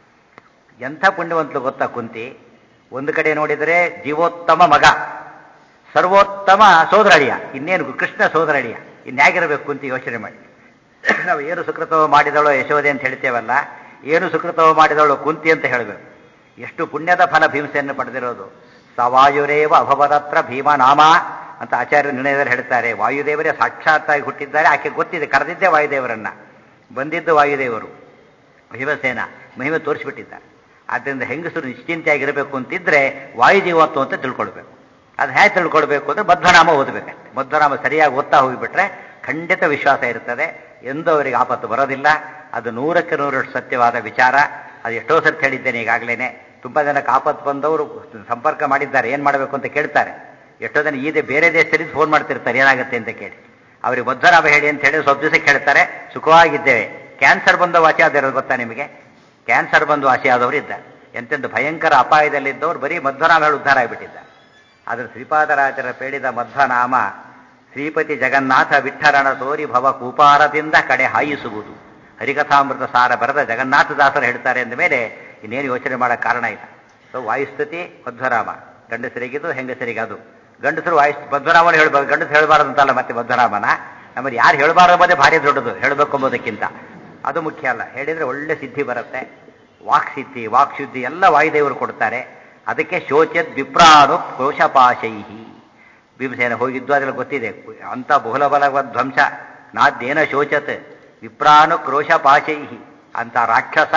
ಎಂಥ ಪುಣ್ಯವಂತಲು ಗೊತ್ತಾ ಕುಂತಿ ಒಂದು ಕಡೆ ನೋಡಿದರೆ ಜೀವೋತ್ತಮ ಮಗ ಸರ್ವೋತ್ತಮ ಸೋದರಳಿಯ ಇನ್ನೇನು ಕೃಷ್ಣ ಸೋದರಳಿಯ ಇನ್ಯಾಗಿರಬೇಕು ಕುಂತಿ ಯೋಚನೆ ಮಾಡಿ ನಾವು ಏನು ಸುಕೃತವ ಮಾಡಿದವಳು ಯಶೋದೆ ಅಂತ ಹೇಳ್ತೇವಲ್ಲ ಏನು ಸುಕೃತವ ಮಾಡಿದವಳು ಕುಂತಿ ಅಂತ ಹೇಳಬೇಕು ಎಷ್ಟು ಪುಣ್ಯದ ಫಲ ಭೀಮಸೆಯನ್ನು ಪಡೆದಿರೋದು ಸವಾಯುರೇವ ಅಭವದತ್ರ ಭೀಮನಾಮ ಅಂತ ಆಚಾರ್ಯ ನಿರ್ಣಯದಲ್ಲಿ ಹೇಳ್ತಾರೆ ವಾಯುದೇವರೇ ಸಾಕ್ಷಾತ್ತಾಗಿ ಹುಟ್ಟಿದ್ದಾರೆ ಆಕೆ ಗೊತ್ತಿದೆ ಕರೆದಿದ್ದೇ ವಾಯುದೇವರನ್ನ ಬಂದಿದ್ದು ವಾಯುದೇವರು ಭೀಮಸೇನ ಮಹಿಮೆ ತೋರಿಸಿಬಿಟ್ಟಿದ್ದಾರೆ ಆದ್ದರಿಂದ ಹೆಂಗಸರು ನಿಶ್ಚಿಂತೆಯಾಗಿರಬೇಕು ಅಂತಿದ್ರೆ ವಾಯುಜೀವತ್ವ ಅಂತ ತಿಳ್ಕೊಳ್ಬೇಕು ಅದು ಹೇಗೆ ತಿಳ್ಕೊಳ್ಬೇಕು ಅಂದ್ರೆ ಮಧ್ವನಾಮ ಓದಬೇಕಷ್ಟೆ ಮಧ್ವನಾಮ ಸರಿಯಾಗಿ ಓದ್ತಾ ಹೋಗಿಬಿಟ್ರೆ ಖಂಡಿತ ವಿಶ್ವಾಸ ಇರ್ತದೆ ಎಂದೂ ಅವರಿಗೆ ಆಪತ್ತು ಬರೋದಿಲ್ಲ ಅದು ನೂರಕ್ಕೆ ನೂರಷ್ಟು ಸತ್ಯವಾದ ವಿಚಾರ ಅದು ಎಷ್ಟೋ ಸರ್ತಿ ಹೇಳಿದ್ದೇನೆ ಈಗಾಗಲೇ ತುಂಬಾ ಜನಕ್ಕೆ ಆಪತ್ತು ಬಂದವರು ಸಂಪರ್ಕ ಮಾಡಿದ್ದಾರೆ ಏನ್ ಮಾಡಬೇಕು ಅಂತ ಕೇಳ್ತಾರೆ ಎಷ್ಟೋ ಜನ ಈದೆ ಬೇರೆ ದೇಶದಲ್ಲಿ ಫೋನ್ ಮಾಡ್ತಿರ್ತಾರೆ ಏನಾಗುತ್ತೆ ಅಂತ ಕೇಳಿ ಅವ್ರಿಗೆ ಮಧ್ವನಾಮ ಹೇಳಿ ಅಂತ ಹೇಳಿ ಸ್ವಲ್ಪ ದಿವಸಕ್ಕೆ ಹೇಳ್ತಾರೆ ಸುಖವಾಗಿದ್ದೇವೆ ಕ್ಯಾನ್ಸರ್ ಬಂದ ವಾಸಿ ಆದಿರೋದು ಗೊತ್ತಾ ನಿಮಗೆ ಕ್ಯಾನ್ಸರ್ ಬಂದು ವಾಸಿ ಆದವರು ಇದ್ದಾರೆ ಎಂತೆಂದು ಭಯಂಕರ ಅಪಾಯದಲ್ಲಿದ್ದವರು ಬರೀ ಮಧ್ವನಾಮ ಹೇಳಿ ಉದ್ಧಾರ ಆಗಿಬಿಟ್ಟಿದ್ದಾರೆ ಆದರೆ ಶ್ರೀಪಾದರಾಜರ ಪೇಳಿದ ಮಧ್ವನಾಮ ಶ್ರೀಪತಿ ಜಗನ್ನಾಥ ವಿಠ್ಠಲನ ತೋರಿ ಭವ ಕೂಪಾರದಿಂದ ಕಡೆ ಹಾಯಿಸುವುದು ಹರಿಕಥಾಮೃತ ಸಾರ ಬರೆದ ಜಗನ್ನಾಥದಾಸರು ಹೇಳ್ತಾರೆ ಅಂದ ಮೇಲೆ ಇನ್ನೇನು ಯೋಚನೆ ಮಾಡೋ ಕಾರಣ ಇಲ್ಲ ಸೊ ವಾಯುಸ್ತುತಿ ಮಧ್ವರಾಮ ಗಂಡಸರಿಗಿದು ಹೆಂಗಸರಿಗೆ ಅದು ಗಂಡಸರು ವಾಯು ಮಧ್ವರಾಮನ ಹೇಳ್ಬೇಕು ಗಂಡಸರು ಹೇಳಬಾರದು ಅಂತಲ್ಲ ಮತ್ತೆ ಮಧ್ವರಾಮನ ನಮ್ಮಲ್ಲಿ ಯಾರು ಹೇಳಬಾರದು ಎಂಬುದೇ ಭಾರಿ ದೊಡ್ಡದು ಹೇಳಬೇಕು ಎಂಬುದಕ್ಕಿಂತ ಅದು ಮುಖ್ಯ ಅಲ್ಲ ಹೇಳಿದ್ರೆ ಒಳ್ಳೆ ಸಿದ್ಧಿ ಬರುತ್ತೆ ವಾಕ್ ಸಿದ್ಧಿ ವಾಕ್ ಶುದ್ಧಿ ಎಲ್ಲ ವಾಯುದೇವರು ಕೊಡ್ತಾರೆ ಅದಕ್ಕೆ ಶೋಚದ್ ವಿಪ್ರಾನು ಕೋಶಪಾಶೈಹಿ ಭೀಮಸೇನ ಹೋಗಿದ್ದು ಅದ್ರಲ್ಲಿ ಗೊತ್ತಿದೆ ಅಂತ ಬಹುಲಬಲವ ಧ್ವಂಸ ನಾದ್ದೇನ ಶೋಚತ್ ವಿಪ್ರಾನು ಕ್ರೋಶಪಾಶೈಹಿ ಅಂತ ರಾಕ್ಷಸ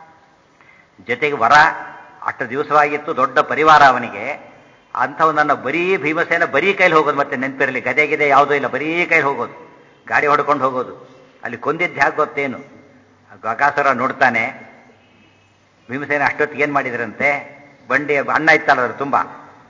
ಜೊತೆಗೆ ವರ ಅಷ್ಟು ದಿವಸವಾಗಿತ್ತು ದೊಡ್ಡ ಪರಿವಾರ ಅವನಿಗೆ ಅಂಥವನನ್ನ ಬರೀ ಭೀಮಸೇನ ಬರೀ ಕೈಲಿ ಹೋಗೋದು ಮತ್ತೆ ನೆನಪಿರಲಿ ಗದೆ ಗಿದೆ ಯಾವುದೂ ಇಲ್ಲ ಬರೀ ಕೈಲಿ ಹೋಗೋದು ಗಾಡಿ ಹೊಡ್ಕೊಂಡು ಹೋಗೋದು ಅಲ್ಲಿ ಕೊಂದಿದ್ದು ಹ್ಯಾಕ್ ಗೊತ್ತೇನು ಗಗಾಸುರ ನೋಡ್ತಾನೆ ಭೀಮಸೇನ ಅಷ್ಟೊತ್ತಿಗೆ ಏನ್ ಮಾಡಿದ್ರಂತೆ ಬಂಡಿ ಅಣ್ಣ ಇತ್ತಲ್ಲ ಅದ್ರ ತುಂಬಾ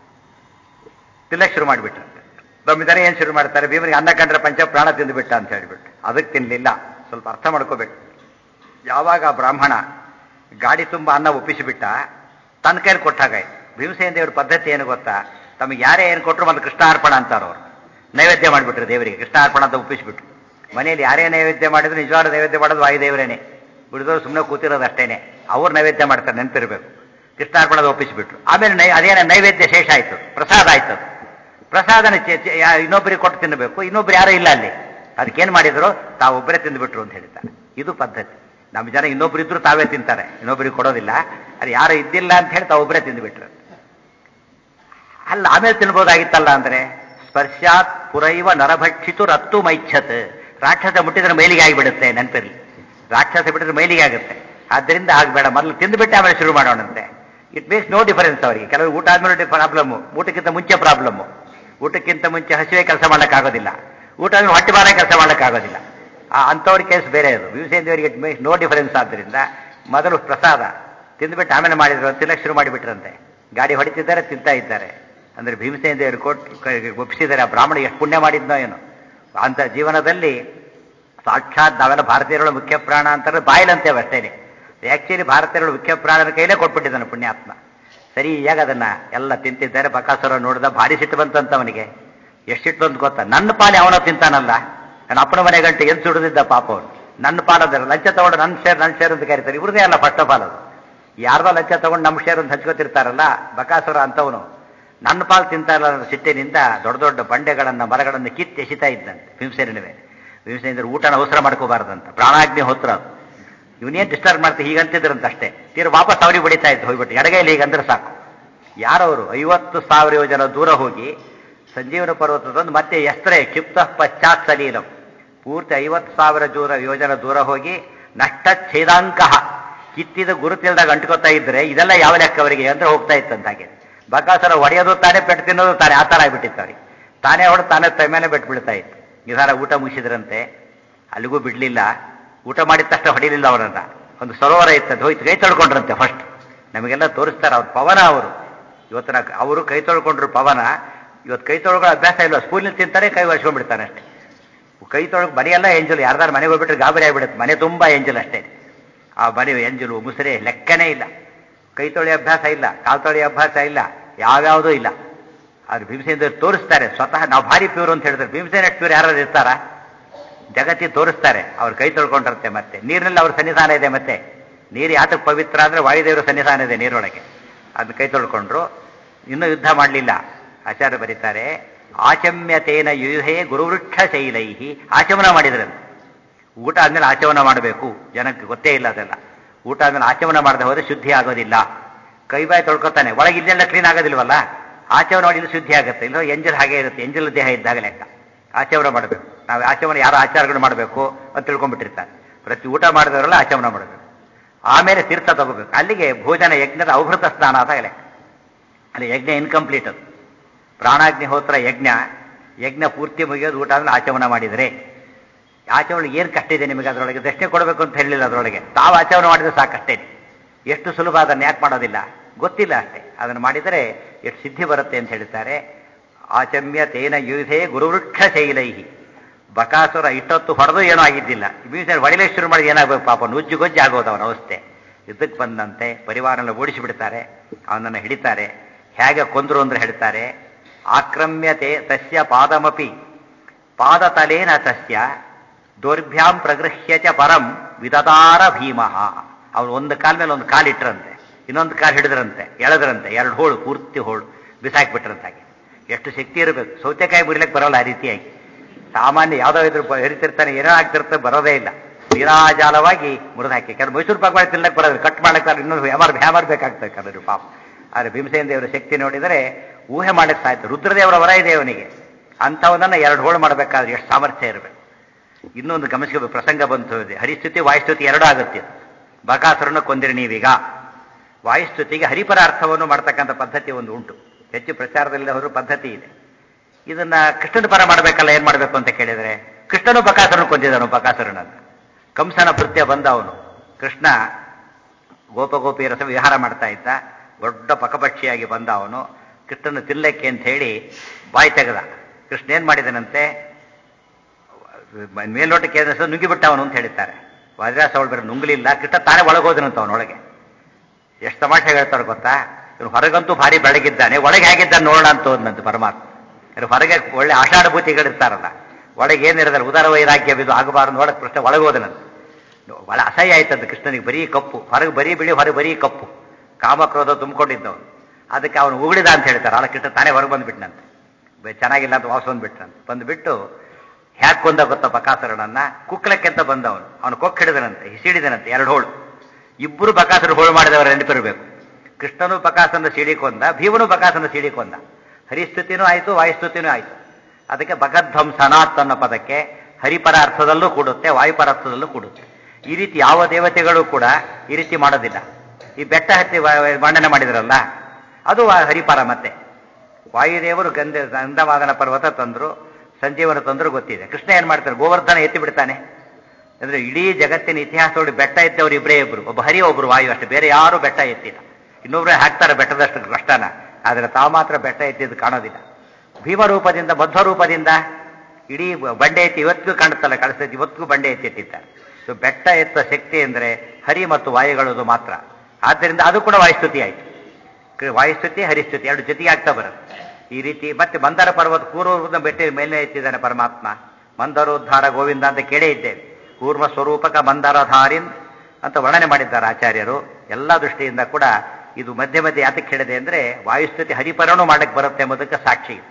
ತಿನ್ನಕ್ ಶುರು ಮಾಡಿಬಿಟ್ರಂತೆ ನಮ್ಮಿದಾರೆ ಏನ್ ಶುರು ಮಾಡ್ತಾರೆ ಭೀಮನಿಗೆ ಅನ್ನ ಕಂಡ್ರೆ ಪಂಚ ಪ್ರಾಣ ತಿಂದುಬಿಟ್ಟ ಅಂತ ಹೇಳ್ಬಿಟ್ಟು ಅದಕ್ಕೆ ತಿನ್ಲಿಲ್ಲ ಸ್ವಲ್ಪ ಅರ್ಥ ಮಾಡ್ಕೋಬೇಕು ಯಾವಾಗ ಆ ಬ್ರಾಹ್ಮಣ ಗಾಡಿ ತುಂಬ ಅನ್ನ ಒಪ್ಪಿಸಿಬಿಟ್ಟ ತನ್ನ ಕೈಲಿ ಕೊಟ್ಟಾಗಾಯ್ತು ಭೀಮಸೇನ ದೇವ್ರ ಪದ್ಧತಿ ಏನು ಗೊತ್ತಾ ತಮಗೆ ಯಾರೇ ಏನು ಕೊಟ್ಟರು ಮತ್ತೆ ಕೃಷ್ಣಾರ್ಪಣ ಅಂತಾರ ಅವರು ನೈವೇದ್ಯ ಮಾಡಿಬಿಟ್ರು ದೇವರಿಗೆ ಕೃಷ್ಣಾರ್ಪಣ ಅಂತ ಒಪ್ಪಿಸಿಬಿಟ್ರು ಮನೆಯಲ್ಲಿ ಯಾರೇ ನೈವೇದ್ಯ ಮಾಡಿದ್ರು ನಿಜವಾದ ನೈವೇದ್ಯ ಮಾಡೋದು ವಾಯುದೇವರೇನೆ ಬಿಡಿದವರು ಸುಮ್ಮನೆ ಕೂತಿರೋದು ಅಷ್ಟೇನೆ ಅವ್ರು ನೈವೇದ್ಯ ಮಾಡ್ತಾರೆ ನೆನಪಿರ್ಬೇಕು ಕೃಷ್ಣಾರ್ಪಣದ ಒಪ್ಪಿಸಿಬಿಟ್ರು ಆಮೇಲೆ ನೈ ಅದೇನ ನೈವೇದ್ಯ ಶೇಷ ಆಯ್ತು ಪ್ರಸಾದ ಆಯ್ತು ಅದು. ಪ್ರಸಾದನ ಚೆ- ಚೆ- ಯಾ- ಇನ್ನೊಬ್ಬರಿಗೆ ಕೊಟ್ಟು ತಿನ್ನಬೇಕು ಇನ್ನೊಬ್ರು ಯಾರೂ ಇಲ್ಲ ಅಲ್ಲಿ ಅದಕ್ಕೇನು ಮಾಡಿದ್ರು ತಾವೊಬ್ಬರೇ ತಿಂದುಬಿಟ್ರು ಅಂತ ಹೇಳ್ತಾರೆ ಇದು ಪದ್ಧತಿ ನಮ್ಮ ಜನ ಇನ್ನೊಬ್ರು ಇದ್ರು ತಾವೇ ತಿಂತಾರೆ ಇನ್ನೊಬ್ಬರಿಗೆ ಕೊಡೋದಿಲ್ಲ ಅದು ಯಾರು ಇದ್ದಿಲ್ಲ ಅಂತ ಹೇಳಿ ತಾವೊಬ್ಬರೇ ತಿಂದುಬಿಟ್ರು ಅಲ್ಲ ಆಮೇಲೆ ತಿನ್ಬೋದಾಗಿತ್ತಲ್ಲ ಅಂದ್ರೆ ಸ್ಪರ್ಶಾತ್ ಪುರೈವ ನರಭಕ್ಷಿತು ರತ್ತು ಮೈಚ್ಛತ್ ರಾಕ್ಷಸ ಮುಟ್ಟಿದ್ರೆ ಮೈಲಿಗೆ ಆಗಿಬಿಡುತ್ತೆ ನೆನಪಿರ್ಲಿ ರಾಕ್ಷಸ ಬಿಟ್ಟಿದ್ರೆ ಮೈಲಿಗೆ ಆಗುತ್ತೆ ಆದ್ದರಿಂದ ಆಗಬೇಡ ಮೊದಲು ತಿಂದುಬಿಟ್ಟು ಆಮೇಲೆ ಶುರು ಮಾಡೋಣಂತೆ ಇಟ್ ಮೇಕ್ಸ್ ನೋ ಡಿಫರೆನ್ಸ್ ಅವರಿಗೆ ಕೆಲವರು ಊಟ ಆದ್ಮೇಲೆ ಪ್ರಾಬ್ಲಮ್ ಊಟಕ್ಕಿಂತ ಮುಂಚೆ ಪ್ರಾಬ್ಲಮ್ ಊಟಕ್ಕಿಂತ ಮುಂಚೆ ಹಸಿವೆ ಕೆಲಸ ಮಾಡ್ಲಿಕ್ಕಾಗೋದಿಲ್ಲ ಊಟ ಆದ್ಮೇಲೆ ಹೊಟ್ಟೆ ಬಾರ ಕೆಲಸ ಮಾಡ್ಲಿಕ್ಕಾಗೋದಿಲ್ಲ ಆ ಅಂಥವ್ರ ಕೇಸ್ ಬೇರೆ ಅದು ವಿಭೂಷೇಂದ್ರವರಿಗೆ ಇಟ್ ಮೇಕ್ಸ್ ನೋ ಡಿಫರೆನ್ಸ್ ಆದ್ದರಿಂದ ಮೊದಲು ಪ್ರಸಾದ ತಿಂದುಬಿಟ್ಟು ಆಮೇಲೆ ಮಾಡಿದ್ರು ತಿನ್ನಕ್ಕೆ ಶುರು ಮಾಡಿಬಿಟ್ರಂತೆ ಗಾಡಿ ಹೊಡಿತಿದ್ದಾರೆ ತಿಂತಾ ಇದ್ದಾರೆ ಅಂದ್ರೆ ಭೀಮಸೇನ ದೇವರು ಕೊಟ್ಟು ಕ- ಒಪ್ಪಿಸಿದ್ದಾರೆ ಆ ಬ್ರಾಹ್ಮಣ ಎಷ್ಟು ಪುಣ್ಯ ಮಾಡಿದ್ನೋ ಏನು ಅಂತ ಜೀವನದಲ್ಲಿ ಸಾಕ್ಷಾತ್ ನಾವೆಲ್ಲ ಭಾರತೀಯರ ಮುಖ್ಯ ಪ್ರಾಣ ಅಂತಾರೆ ಬಾಯಿಲಂತೇವೆ ಅಷ್ಟೇನೆ ಆಕ್ಚುಲಿ ಭಾರತೀಯರ ಮುಖ್ಯ ಪ್ರಾಣನ ಕೈಲೇ ಕೊಟ್ಬಿಟ್ಟಿದ್ದಾನೆ ಪುಣ್ಯಾತ್ಮ ಸರಿಯಾಗಿ ಅದನ್ನ ಎಲ್ಲ ತಿಂತಿದ್ದಾರೆ ಬಕಾಸುರ ನೋಡಿದ ಭಾರಿ ಸಿಟ್ಟು ಬಂತಂತ ಅವನಿಗೆ ಎಷ್ಟು ಸಿಟ್ಟು ಬಂತು ಗೊತ್ತಾ ನನ್ನ ಪಾಲಿ ಅವನ ತಿಂತಾನಲ್ಲ ನನ್ನ ಅಪ್ಪನ ಮನೆ ಗಂಟೆ ಎದ್ದು ಸುಡಿದಿದ್ದ ಪಾಪ ಅವನು ನನ್ನ ಪಾಲದ ಲಂಚ ತಗೊಂಡು ನನ್ನ ಶೇರ್ ನನ್ನ ಶೇರ್ ಅಂತ ಕರೀತಾರೆ ಇವ್ರದೇ ಅಲ್ಲ ಫಸ್ಟ್ ಆಫ್ ಆಲ್ ಅದು ಯಾರ್ದೋ ಲಂಚ ತಗೊಂಡು ನಮ್ಮ ಶೇರ್ ಅಂತ ಹಂಚ್ಕೋತಿರ್ತಾರಲ್ಲ ಬಕಾಸುರ ಅಂತವನು ನನ್ನ ಪಾಲು ತಿಂತಾರಲ್ಲ ಅನ್ನೋ ಸಿಟ್ಟಿನಿಂದ ದೊಡ್ಡ ದೊಡ್ಡ ಬಂಡೆಗಳನ್ನ ಮರಗಳನ್ನು ಕಿತ್ತು ಎಸಿತಾ ಇದ್ದಂತೆ ಭೀಮಸೇನೇ ಭೀಮಸೇನ ಊಟನ ಅವಸರ ಮಾಡ್ಕೋಬಾರ್ದಂತ ಪ್ರಾಣಾಗ್ನಿ ಹೋತ್ರ ಅದು ಇವನೇನ್ ಡಿಸ್ಟರ್ಬ್ ಮಾಡ್ತಾ ಹೀಗಂತಿದ್ರಂತ ಅಷ್ಟೇ ತೀರ ವಾಪಸ್ ಅವ್ರಿಗೆ ಬಡಿತಾ ಇದ್ದು ಹೋಗ್ಬಿಟ್ಟು ಎಡಗೈಲಿ ಹೀಗಂದ್ರೆ ಸಾಕು ಯಾರವರು ಐವತ್ತು ಸಾವಿರ ಯೋಜನ ದೂರ ಹೋಗಿ ಸಂಜೀವನ ಪರ್ವತದೊಂದು ಮತ್ತೆ ಎಸ್ತ್ರೆ ಕ್ಷಿಪ್ತ ಪಶ್ಚಾತ್ ಸಲೀಲಂ ಪೂರ್ತಿ ಐವತ್ತು ಸಾವಿರ ದೂರ ಯೋಜನ ದೂರ ಹೋಗಿ ನಷ್ಟ ಛೇದಾಂಕ ಕಿತ್ತಿದ ಗುರುತಿಲ್ದಾಗ ಅಂಟ್ಕೋತಾ ಇದ್ರೆ ಇದೆಲ್ಲ ಯಾವ ಲೆಕ್ಕ ಅವರಿಗೆ ಅಂದ್ರೆ ಹೋಗ್ತಾ ಇತ್ತಂತ ಹಾಗೆ ಬಕಾಸರ ಹೊಡೆಯೋದು ತಾನೇ ಪೆಟ್ಟು ತಿನ್ನೋದು ತಾನೇ ಆ ಥರ ಆಗ್ಬಿಟ್ಟಿತ್ತು ಅವ್ರಿಗೆ ತಾನೇ ಹೊಡೆದು ತಾನೇ ತೈಮೇಲೆ ಬೆಟ್ಟು ಬೀಳ್ತಾ ಇತ್ತು ನಿಧಾನ ಊಟ ಮುಗಿಸಿದ್ರಂತೆ ಅಲ್ಲಿಗೂ ಬಿಡ್ಲಿಲ್ಲ ಊಟ ಮಾಡಿದ ತಕ್ಷಣ ಹೊಡಿಲಿಲ್ಲ ಅವರನ್ನ ಒಂದು ಸರೋವರ ಇತ್ತಂತೆ ಹೋಯ್ತು ಕೈ ತೊಳ್ಕೊಂಡ್ರಂತೆ ಫಸ್ಟ್ ನಮಗೆಲ್ಲ ತೋರಿಸ್ತಾರೆ ಅವ್ರ ಪವನ ಅವರು ಇವತ್ತಿನ ಅವರು ಕೈ ತೊಳ್ಕೊಂಡ್ರು ಪವನ ಇವತ್ತು ಕೈ ತೊಳ್ಕೊಳ್ಳೋ ಅಭ್ಯಾಸ ಇಲ್ಲ ಸ್ಕೂಲಿನ ತಿಂತಾರೆ ಕೈ ವರ್ಷಕೊಂಡ್ಬಿಡ್ತಾನೆ ಅಷ್ಟೇ ಕೈ ತೊಳಗ್ ಮನೆಯೆಲ್ಲ ಎಂಜಲು ಯಾರ್ದಾರು ಮನೆಗೆ ಹೋಗ್ಬಿಟ್ರೆ ಗಾಬರಿ ಆಗ್ಬಿಡುತ್ತೆ ಮನೆ ತುಂಬಾ ಎಂಜಲ್ ಅಷ್ಟೇ ಆ ಮನೆ ಎಂಜಲು ಮುಸುರೆ ಲೆಕ್ಕನೇ ಇಲ್ಲ ಕೈ ತೊಳೆಯೋ ಅಭ್ಯಾಸ ಇಲ್ಲ ಕಾಲು ತೊಳೆಯೋ ಅಭ್ಯಾಸ ಇಲ್ಲ ಯಾವ್ಯಾವುದೂ ಇಲ್ಲ ಆದ್ರೆ ಭೀಮಸೇನ ತೋರಿಸ್ತಾರೆ ಸ್ವತಃ ನಾವು ಭಾರಿ ಪ್ಯೂರ್ ಅಂತ ಹೇಳಿದ್ರೆ ಭೀಮಸೇನ ಎಷ್ಟು ಪ್ಯೂರ್ ಯಾರು ಇರ್ತಾರ ಜಗತ್ತಿ ತೋರಿಸ್ತಾರೆ ಅವ್ರು ಕೈ ತೊಳ್ಕೊಂಡಿರುತ್ತೆ ಮತ್ತೆ ನೀರಿನಲ್ಲಿ ಅವ್ರ ಸನ್ನಿಧಾನ ಇದೆ ಮತ್ತೆ ನೀರು ಯಾತಕ್ಕೆ ಪವಿತ್ರ ಅಂದ್ರೆ ವಾಯುದೇವರ ಸನ್ನಿಧಾನ ಇದೆ ನೀರೊಳಗೆ ಅದನ್ನ ಕೈ ತೊಳ್ಕೊಂಡ್ರು ಇನ್ನೂ ಯುದ್ಧ ಮಾಡಲಿಲ್ಲ ಆಚಾರ್ಯ ಬರೀತಾರೆ ಆಚಮ್ಯತೇನ ಯುಹೇ ಗುರುವೃಕ್ಷ ಶೈಲೈಹಿ ಆಚಮನ ಮಾಡಿದ್ರಂತೆ ಊಟ ಆದ್ಮೇಲೆ ಆಚಮನ ಮಾಡಬೇಕು ಜನಕ್ಕೆ ಗೊತ್ತೇ ಇಲ್ಲ ಅದೆಲ್ಲ ಊಟ ಆದ್ಮೇಲೆ ಆಚಮನ ಮಾಡದೆ ಹೋದ್ರೆ ಶುದ್ಧಿ ಆಗೋದಿಲ್ಲ ಕೈ ಬಾಯಿ ತೊಳ್ಕೊತಾನೆ ಒಳಗೆ ಇಲ್ಲೆಲ್ಲ ಕ್ಲೀನ್ ಆಗೋದಿಲ್ವಲ್ಲ ಆಚಮನ ಮಾಡಿ ಇಲ್ಲಿ ಶುದ್ಧಿ ಆಗುತ್ತೆ ಇಲ್ಲ ಎಂಜಲ್ ಹಾಗೆ ಇರುತ್ತೆ ಎಂಜಲ್ ದೇಹ ಇದ್ದಾಗ ಲೆಕ್ಕ ಆಚಮನ ಮಾಡಬೇಕು ನಾವು ಆಚಮನ ಯಾರು ಆಚಾರಗಳು ಮಾಡಬೇಕು ಅಂತ ತಿಳ್ಕೊಂಡ್ಬಿಟ್ಟಿರ್ತಾರೆ ಪ್ರತಿ ಊಟ ಮಾಡಿದವರೆಲ್ಲ ಆಚಮನ ಮಾಡಬೇಕು ಆಮೇಲೆ ತೀರ್ಥ ತಗೋಬೇಕು ಅಲ್ಲಿಗೆ ಭೋಜನ ಯಜ್ಞದ ಔಭೃತ ಸ್ನಾನ ಅಂತ ಲೆಕ್ಕ ಅಲ್ಲಿ ಯಜ್ಞ ಇನ್ಕಂಪ್ಲೀಟ್ ಅದು ಪ್ರಾಣಾಗ್ನಿಹೋತ್ರ ಯಜ್ಞ ಯಜ್ಞ ಪೂರ್ತಿ ಮುಗಿಯೋದು ಊಟ ಆದ್ಮೇಲೆ ಆಚಮನ ಮಾಡಿದರೆ ಆಚರಣೆ ಏನು ಕಷ್ಟ ಇದೆ ನಿಮಗೆ ಅದರೊಳಗೆ ದಕ್ಷಿಣೆ ಕೊಡಬೇಕು ಅಂತ ಹೇಳಲಿಲ್ಲ ಅದರೊಳಗೆ ತಾವು ಆಚರಣೆ ಮಾಡಿದ್ರೆ ಸಾಕಷ್ಟೇ ಎಷ್ಟು ಸುಲಭ ಅದನ್ನು ಯಾಕೆ ಮಾಡೋದಿಲ್ಲ ಗೊತ್ತಿಲ್ಲ ಅಷ್ಟೇ ಅದನ್ನು ಮಾಡಿದರೆ ಎಷ್ಟು ಸಿದ್ಧಿ ಬರುತ್ತೆ ಅಂತ ಹೇಳ್ತಾರೆ ಆಚಮ್ಯ ತೇನ ಯುಧೆ ಗುರುವೃಕ್ಷ ಶೈಲೈಹಿ ಬಕಾಸುರ ಇಷ್ಟೊತ್ತು ಹೊಡೆದು ಏನೂ ಆಗಿದ್ದಿಲ್ಲ ಬೀಸರ್ ಹೊಡಿಲೇ ಶುರು ಮಾಡಿ ಏನಾಗಬೇಕು ಪಾಪ ನುಜ್ಜು ಗೊಜ್ಜು ಆಗೋದು ಅವನ ಅವಸ್ಥೆ ಯುದ್ಧಕ್ಕೆ ಬಂದಂತೆ ಪರಿವಾರನ ಓಡಿಸಿಬಿಡ್ತಾರೆ ಅವನನ್ನು ಹಿಡಿತಾರೆ ಹೇಗೆ ಕೊಂದ್ರು ಅಂದ್ರೆ ಹೇಳ್ತಾರೆ ಆಕ್ರಮ್ಯತೆ ತಸ್ಯ ಪಾದಮಪಿ ಪಾದತಲೇನ ತಸ್ಯ ದೌರ್ಭ್ಯಾಂ ಪ್ರಗೃಹ್ಯ ಚ ಪರಂ ವಿದತಾರ ಭೀಮಃ ಅವನು ಒಂದು ಕಾಲ ಮೇಲೆ ಒಂದು ಕಾಲು ಇಟ್ರಂತೆ ಇನ್ನೊಂದು ಕಾಲು ಹಿಡಿದ್ರಂತೆ ಎಳೆದ್ರಂತೆ ಎರಡು ಹೋಳು ಪೂರ್ತಿ ಹೋಳು ಬಿಸಾಕ್ಬಿಟ್ರಂತೆ ಹಾಗೆ ಎಷ್ಟು ಶಕ್ತಿ ಇರಬೇಕು ಸೌತೆಕಾಯಿ ಮುರಿಲಕ್ಕೆ ಬರೋಲ್ಲ ಆ ರೀತಿಯಾಗಿ ಸಾಮಾನ್ಯ ಯಾವುದೋ ಇದ್ರು ಬ- ಹರಿತಿರ್ತಾನೆ ಏನೋ ಆಗ್ತಿರ್ತಾರೆ ಬರೋದೇ ಇಲ್ಲ ನೀರಾಜಾಲವಾಗಿ ಮುರಿದು ಹಾಕಿ ಕೆಲವು ಮೈಸೂರು ಪಾಕ್ ಮಾಡಿ ತಿನ್ನಕ್ಕೆ ಬರೋದು ಕಟ್ ಮಾಡಕ್ಕೆ ಇನ್ನೊಂದು ಹ್ಯಾಮರ್ ಹ್ಯಾಮರ್ ಬೇಕಾಗ್ತದೆ ಕೆಲವರು ಪಾಪ ಆದರೆ ಭೀಮಸೇನ ದೇವರ ಶಕ್ತಿ ನೋಡಿದರೆ ಊಹೆ ಮಾಡಕ್ಕೆ ಸಾಯ್ತು ರುದ್ರದೇವರ ವರ ಇದೆ ಅವನಿಗೆ ಅಂಥವನ್ನ ಎರಡು ಹೋಳು ಮಾಡಬೇಕಾದ್ರೆ ಎಷ್ಟು ಸಾಮರ್ಥ್ಯ ಇರಬೇಕು ಇನ್ನೊಂದು ಗಮನಿಸಬೇಕು ಪ್ರಸಂಗ ಬಂತು ಇದೆ ಹರಿಸ್ತುತಿ ವಾಯುಸ್ತುತಿ ಎರಡೂ ಆಗುತ್ತೆ ಬಕಾಸುರನ ಕೊಂದಿರಿ ನೀವೀಗ ವಾಯುಸ್ತುತಿಗೆ ಹರಿಪರ ಅರ್ಥವನ್ನು ಮಾಡ್ತಕ್ಕಂಥ ಪದ್ಧತಿ ಒಂದು ಉಂಟು ಹೆಚ್ಚು ಪ್ರಚಾರದಲ್ಲಿ ಅವರು ಪದ್ಧತಿ ಇದೆ ಇದನ್ನ ಕೃಷ್ಣನ ಪರ ಮಾಡಬೇಕಲ್ಲ ಏನ್ ಮಾಡಬೇಕು ಅಂತ ಕೇಳಿದ್ರೆ ಕೃಷ್ಣನು ಬಕಾಸುರನ ಕೊಂದಿದನು ಬಕಾಸುರನನ್ನು ಕಂಸನ ಭೃತ್ಯ ಬಂದ ಅವನು ಕೃಷ್ಣ ಗೋಪಗೋಪಿಯರ ಸಹ ವಿಹಾರ ಮಾಡ್ತಾ ಇದ್ದ ದೊಡ್ಡ ಪಕಪಕ್ಷಿಯಾಗಿ ಬಂದ ಅವನು ಕೃಷ್ಣನ ತಿನ್ನಕ್ಕೆ ಅಂತ ಹೇಳಿ ಬಾಯಿ ತೆಗೆದ ಕೃಷ್ಣ ಏನ್ ಮಾಡಿದನಂತೆ ಮೇಲ್ನೋಟಕ್ಕೆ ಏನಿಸ ನುಗ್ಗಿಬಿಟ್ಟ ಅವನು ಅಂತ ಹೇಳ್ತಾರೆ ವಜ್ರಾಸ ಅವಳು ಬೇರೆ ನುಂಗ್ಲಿಲ್ಲ ಕೃಷ್ಣ ತಾನೇ ಒಳಗೋದನಂತ ಅವನೊಳಗೆ ಎಷ್ಟು ತಮಾಷೆ ಹೇಳ್ತಾರೆ ಗೊತ್ತಾ ಇವನು ಹೊರಗಂತೂ ಭಾರಿ ಬೆಳಗಿದ್ದಾನೆ ಒಳಗೆ ಹೇಗಿದ್ದಾನೆ ನೋಡೋಣ ಅಂತ ಹೋದ್ನಂತೆ ಪರಮಾತ್ಮ ಇವ್ರು ಹೊರಗೆ ಒಳ್ಳೆ ಆಷಾಢಭೂತಿಗಳಿರ್ತಾರಲ್ಲ ಒಳಗೆ ಏನಿರೋದಲ್ಲ ಉದರ ವೈರಾಗ್ಯವಿದು ಆಗಬಾರದು ನೋಡಕ್ ಕೃಷ್ಣ ಒಳಗೋದನಂತೆ ಬಹಳ ಅಸಹ್ಯ ಆಯ್ತಂತ ಕೃಷ್ಣನಿಗೆ ಬರೀ ಕಪ್ಪು ಹೊರಗೆ ಬರೀ ಬಿಳಿ ಹೊರಗೆ ಬರೀ ಕಪ್ಪು ಕಾಮಕ್ರೋಧ ತುಂಬಿಕೊಂಡಿದ್ದವನು ಅದಕ್ಕೆ ಅವನು ಉಗುಳಿದ ಅಂತ ಹೇಳ್ತಾರೆ ಅಲ್ಲ ಕೃಷ್ಣ ತಾನೇ ಹೊರಗೆ ಬಂದ್ಬಿಟ್ನಂತೆ ಬೆ- ಚೆನ್ನಾಗಿಲ್ಲ ಅಂತ ವಾಪಸ್ ಬಂದ್ಬಿಟ್ನಂತೆ ಬಂದ್ಬಿಟ್ಟು ಹ್ಯಾಕ್ ಕೊಂದ ಗೊತ್ತ ಬಕಾಸುರನನ್ನ ಕುಕ್ಲಕ್ಕೆ ಅಂತ ಬಂದವನು ಅವನು ಕೊಕ್ ಹಿಡಿದನಂತೆ ಹಿಸಿಡಿದನಂತೆ ಎರಡು ಹೋಳು ಇಬ್ಬರು ಬಕಾಸುರ ಹೋಳು ಮಾಡಿದವರ ನೆನಪಿರಬೇಕು ಕೃಷ್ಣನು ಬಕಾಸನ ಸಿಡಿಕೊಂದ ಭೀಮನು ಬಕಾಸನ ಸಿಡಿಕೊಂದ ಹರಿಸ್ತುತಿನೂ ಆಯಿತು ವಾಯುಸ್ತುತಿನೂ ಆಯಿತು ಅದಕ್ಕೆ ಭಗದ್ವಂಸನಾಥ್ ಅನ್ನೋ ಪದಕ್ಕೆ ಹರಿಪರ ಅರ್ಥದಲ್ಲೂ ಕೂಡುತ್ತೆ ವಾಯುಪರ ಅರ್ಥದಲ್ಲೂ ಕೂಡುತ್ತೆ ಈ ರೀತಿ ಯಾವ ದೇವತೆಗಳು ಕೂಡ ಈ ರೀತಿ ಮಾಡೋದಿಲ್ಲ ಈ ಬೆಟ್ಟ ಹತ್ತಿ ವ- ವರ್ಣನೆ ಮಾಡಿದ್ರಲ್ಲ ಅದು ವ- ಹರಿಪರ ಮತ್ತೆ ವಾಯುದೇವರು ಗಂಧ ಗಂಧವಾದನ ಪರ್ವತ ತಂದ್ರು ಸಂಜೀವನ ತಂದ್ರು ಗೊತ್ತಿದೆ ಕೃಷ್ಣ ಏನ್ ಮಾಡ್ತಾರೆ ಗೋವರ್ಧನ ಎತ್ತಿ ಬಿಡ್ತಾನೆ ಅಂದ್ರೆ ಇಡೀ ಜಗತ್ತಿನ ಇತಿಹಾಸದೊಳಗೆ ಬೆಟ್ಟ ಎತ್ತವರು ಇಬ್ಬರೇ ಇಬ್ರು ಒಬ್ಬ ಹರಿ ಒಬ್ರು ವಾಯು ಅಷ್ಟೇ ಬೇರೆ ಯಾರು ಬೆಟ್ಟ ಎತ್ತಿಲ್ಲ ಇನ್ನೊಬ್ರೆ ಹಾಕ್ತಾರೆ ಬೆಟ್ಟದಷ್ಟು ಕಷ್ಟನ ಆದ್ರೆ ತಾವು ಮಾತ್ರ ಬೆಟ್ಟ ಎತ್ತಿದ್ದು ಕಾಣೋದಿಲ್ಲ ಭೀಮರೂಪದಿಂದ ಮಧ್ವರೂಪದಿಂದ ಇಡೀ ಬಂಡೆ ಎತ್ತಿ ಇವತ್ತಿಗೂ ಕಾಣುತ್ತಲ್ಲ ಕಳಿಸ್ತೈತಿ ಇವತ್ತಿಗೂ ಬಂಡೆ ಎತ್ತಿಟ್ಟಿದ್ದಾರೆ ಸೊ ಬೆಟ್ಟ ಎತ್ತ ಶಕ್ತಿ ಅಂದ್ರೆ ಹರಿ ಮತ್ತು ವಾಯುಗಳದು ಮಾತ್ರ ಆದ್ದರಿಂದ ಅದು ಕೂಡ ವಾಯುಸ್ತುತಿ ಆಯ್ತು ಕ- ವಾಯುಸ್ತುತಿ ಹರಿಸ್ತುತಿ ಎರಡು ಜೊತೆಗೆ ಆಗ್ತಾ ಬರುತ್ತೆ ಈ ರೀತಿ ಮತ್ತೆ ಮಂದರ ಪರ್ವತ ಕೂರ್ಮದ ಬೆಟ್ಟ ಮೇಲೆ ಎತ್ತಿದ್ದಾನೆ ಪರಮಾತ್ಮ ಮಂದರೋದ್ಧಾರ ಗೋವಿಂದ ಅಂತ ಕೇಳೇ ಇದ್ದೇವೆ ಕೂರ್ಮ ಸ್ವರೂಪಕ ಮಂದರಧಾರಿನ್ ಅಂತ ವರ್ಣನೆ ಮಾಡಿದ್ದಾರೆ ಆಚಾರ್ಯರು ಎಲ್ಲ ದೃಷ್ಟಿಯಿಂದ ಕೂಡ ಇದು ಮಧ್ಯೆ ಮಧ್ಯೆ ಯಾತಕ್ಕೆ ಹೇಳಿದೆ ಅಂದ್ರೆ ವಾಯುಸ್ತುತಿ ಹರಿಪರನು ಮಾಡಕ್ಕೆ ಬರುತ್ತೆ ಎಂಬುದಕ್ಕೆ ಸಾಕ್ಷಿ ಇದು.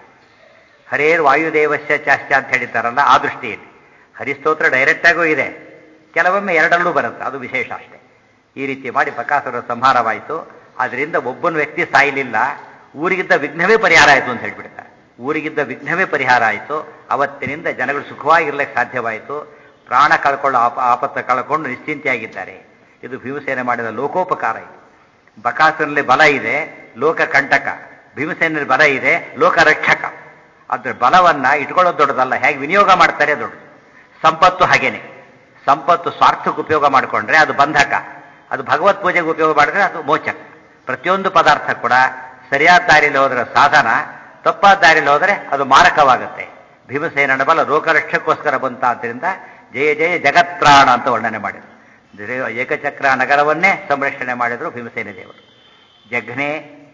ಹರೇರ್ ವಾಯುದೇವಸ್ಯ ಚಾಶ್ಚ ಅಂತ ಹೇಳಿದ್ದಾರಲ್ಲ ಆ ದೃಷ್ಟಿಯಲ್ಲಿ ಹರಿಸ್ತೋತ್ರ ಡೈರೆಕ್ಟ್ ಆಗೂ ಇದೆ ಕೆಲವೊಮ್ಮೆ ಎರಡಲ್ಲೂ ಬರುತ್ತೆ ಅದು ವಿಶೇಷ ಅಷ್ಟೇ ಈ ರೀತಿ ಮಾಡಿ ಬಕಾಸುರ ಸಂಹಾರವಾಯಿತು ಅದರಿಂದ ಒಬ್ಬನ ವ್ಯಕ್ತಿ ಸಾಯಲಿಲ್ಲ ಊರಿಗಿದ್ದ ವಿಘ್ನವೇ ಪರಿಹಾರ ಆಯಿತು ಅಂತ ಹೇಳ್ಬಿಡ್ತಾರೆ ಊರಿಗಿದ್ದ ವಿಘ್ನವೇ ಪರಿಹಾರ ಆಯಿತು ಅವತ್ತಿನಿಂದ ಜನಗಳು ಸುಖವಾಗಿರ್ಲಿಕ್ಕೆ ಸಾಧ್ಯವಾಯಿತು ಪ್ರಾಣ ಕಳ್ಕೊಳ್ಳೋ ಆಪ ಆಪತ್ತು ಕಳ್ಕೊಂಡು ನಿಶ್ಚಿಂತೆಯಾಗಿದ್ದಾರೆ ಇದು ಭೀಮಸೇನೆ ಮಾಡಿದ ಲೋಕೋಪಕಾರ ಇದು ಬಕಾಸುರಲ್ಲಿ ಬಲ ಇದೆ ಲೋಕ ಕಂಟಕ ಭೀಮಸೇನಲ್ಲಿ ಬಲ ಇದೆ ಲೋಕ ರಕ್ಷಕ ಅದ್ರ ಬಲವನ್ನ ಇಟ್ಕೊಳ್ಳೋದು ದೊಡ್ಡದಲ್ಲ ಹೇಗೆ ವಿನಿಯೋಗ ಮಾಡ್ತಾರೆ ದೊಡ್ಡದು ಸಂಪತ್ತು ಹಾಗೇನೆ ಸಂಪತ್ತು ಸ್ವಾರ್ಥಕ್ಕೆ ಉಪಯೋಗ ಮಾಡಿಕೊಂಡ್ರೆ ಅದು ಬಂಧಕ ಅದು ಭಗವತ್ ಪೂಜೆಗೆ ಉಪಯೋಗ ಮಾಡಿದ್ರೆ ಅದು ಮೋಚಕ ಪ್ರತಿಯೊಂದು ಪದಾರ್ಥ ಕೂಡ ಸರಿಯಾದ ದಾರಿಯಲ್ಲಿ ಹೋದ್ರೆ ಸಾಧನ ತಪ್ಪಾದ ದಾರಿಯಲ್ಲಿ ಹೋದರೆ ಅದು ಮಾರಕವಾಗುತ್ತೆ ಭೀಮಸೇನನ ಬಲ ಲೋಕರಕ್ಷಕ್ಕೋಸ್ಕರ ಬಂತ ಆದ್ದರಿಂದ ಜಯ ಜಯ ಜಗತ್ರಾಣ ಅಂತ ವರ್ಣನೆ ಮಾಡಿದರು ಜಯ- ಏಕಚಕ್ರ ನಗರವನ್ನೇ ಸಂರಕ್ಷಣೆ ಮಾಡಿದರು ಭೀಮಸೇನ ದೇವರು ಜಘ್ನೆ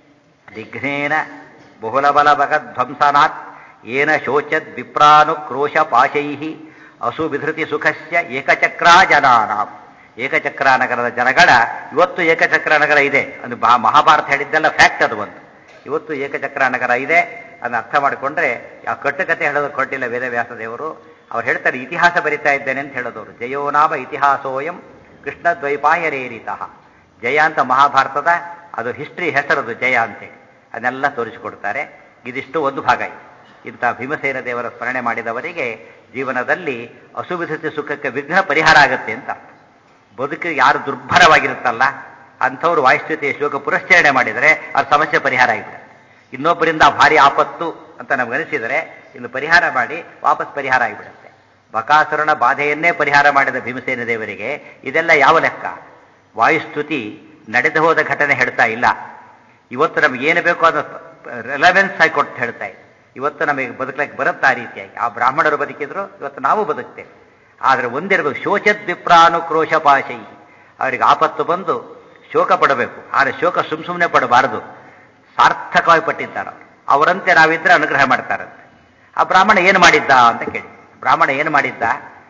ದಿಘ್ನೇನ ಬಹುಲಬಲ ಭಗಧ್ವಂಸನಾತ್ ಏನ ಶೋಚದ್ ವಿಪ್ರಾನುಕ್ರೋಶ ಪಾಶೈ ಅಸುವಿಧೃತಿ ಸುಖಸ್ಯ ಏಕಚಕ್ರ ಜನಾನಾಂ ಏಕಚಕ್ರ ನಗರದ ಜನಗಳ ಇವತ್ತು ಏಕಚಕ್ರ ನಗರ ಇದೆ ಅದು ಮಹಾ- ಮಹಾಭಾರತ ಹೇಳಿದ್ದೆಲ್ಲ ಫ್ಯಾಕ್ಟ್ ಅದು ಒಂದು ಇವತ್ತು ಏಕಚಕ್ರ ನಗರ ಇದೆ ಅದನ್ನ ಅರ್ಥ ಮಾಡಿಕೊಂಡ್ರೆ ಆ ಕಟ್ಟುಕತೆ ಹೇಳೋದು ಕೊಟ್ಟಿಲ್ಲ ವೇದವ್ಯಾಸ ದೇವರು ಅವ್ರು ಹೇಳ್ತಾರೆ ಇತಿಹಾಸ ಬರಿತಾ ಇದ್ದೇನೆ ಅಂತ ಹೇಳೋದವರು ಜಯೋನಾಮ ಇತಿಹಾಸೋಯಂ ಕೃಷ್ಣ ದ್ವೈಪಾಯರೇರಿತಃ ಜಯ ಅಂತ ಮಹಾಭಾರತದ ಅದು ಹಿಸ್ಟ್ರಿ ಹೆಸರದು ಜಯ ಅಂತೇಳಿ ಅದನ್ನೆಲ್ಲ ತೋರಿಸಿಕೊಡ್ತಾರೆ ಇದಿಷ್ಟು ಒಂದು ಭಾಗ ಇದೆ ಇಂಥ ಭೀಮಸೇನ ದೇವರ ಸ್ಮರಣೆ ಮಾಡಿದವರಿಗೆ ಜೀವನದಲ್ಲಿ ಅಸುವಿಧತೆ ಸುಖಕ್ಕೆ ವಿಘ್ನ ಪರಿಹಾರ ಆಗುತ್ತೆ ಅಂತ ಅರ್ಥ. ಬದುಕಿಗೆ ಯಾರು ದುರ್ಭರವಾಗಿರುತ್ತಲ್ಲ ಅಂಥವ್ರು ವಾಯುಸ್ಥಿತಿಯ ಶ್ಲೋಕ ಪುರಸ್ಕರಣೆ ಮಾಡಿದರೆ ಅವ್ರ ಸಮಸ್ಯೆ ಪರಿಹಾರ ಆಗಿಬಿಡುತ್ತೆ ಇನ್ನೊಬ್ಬರಿಂದ ಭಾರಿ ಆಪತ್ತು ಅಂತ ನಮ್ಗೆ ಅನಿಸಿದರೆ ಇನ್ನು ಪರಿಹಾರ ಮಾಡಿ ವಾಪಸ್ ಪರಿಹಾರ ಆಗಿಬಿಡುತ್ತೆ ಬಕಾಸುರನ ಬಾಧೆಯನ್ನೇ ಪರಿಹಾರ ಮಾಡಿದ ಭೀಮಸೇನ ದೇವರಿಗೆ ಇದೆಲ್ಲ ಯಾವ ಲೆಕ್ಕ ವಾಯುಸ್ತುತಿ ನಡೆದು ಹೋದ ಘಟನೆ ಹೇಳ್ತಾ ಇಲ್ಲ ಇವತ್ತು ನಮ್ಗೆ ಏನು ಬೇಕೋ ಅದು ರೆಲವೆನ್ಸ್ ಆಗಿ ಕೊಟ್ಟು ಹೇಳ್ತಾ ಇದೆ ಇವತ್ತು ನಮಗೆ ಬದುಕಲಿಕ್ಕೆ ಬರುತ್ತೆ ಆ ರೀತಿಯಾಗಿ ಆ ಬ್ರಾಹ್ಮಣರು ಬದುಕಿದ್ರು ಇವತ್ತು ನಾವು ಬದುಕ್ತೇವೆ ಆದರೆ ಒಂದಿರಬೇಕು ಶೋಚದ್ ವಿಪ್ರಾನುಕ್ರೋಶ ಪಾಶೈ ಅವರಿಗೆ ಆಪತ್ತು ಬಂದು ಶೋಕ ಪಡಬೇಕು ಆದರೆ ಶೋಕ ಸುಮ್ ಸುಮ್ಮನೆ ಪಡಬಾರದು ಸಾರ್ಥಕವಾಗಿ ಪಟ್ಟಿದ್ದಾರೆ ಅವರು. ಅವರಂತೆ ನಾವಿದ್ರೆ ಅನುಗ್ರಹ ಮಾಡ್ತಾರಂತೆ ಆ ಬ್ರಾಹ್ಮಣ ಏನು ಮಾಡಿದ್ದ ಅಂತ ಕೇಳಿ ಬ್ರಾಹ್ಮಣ ಏನು ಮಾಡಿದ್ದ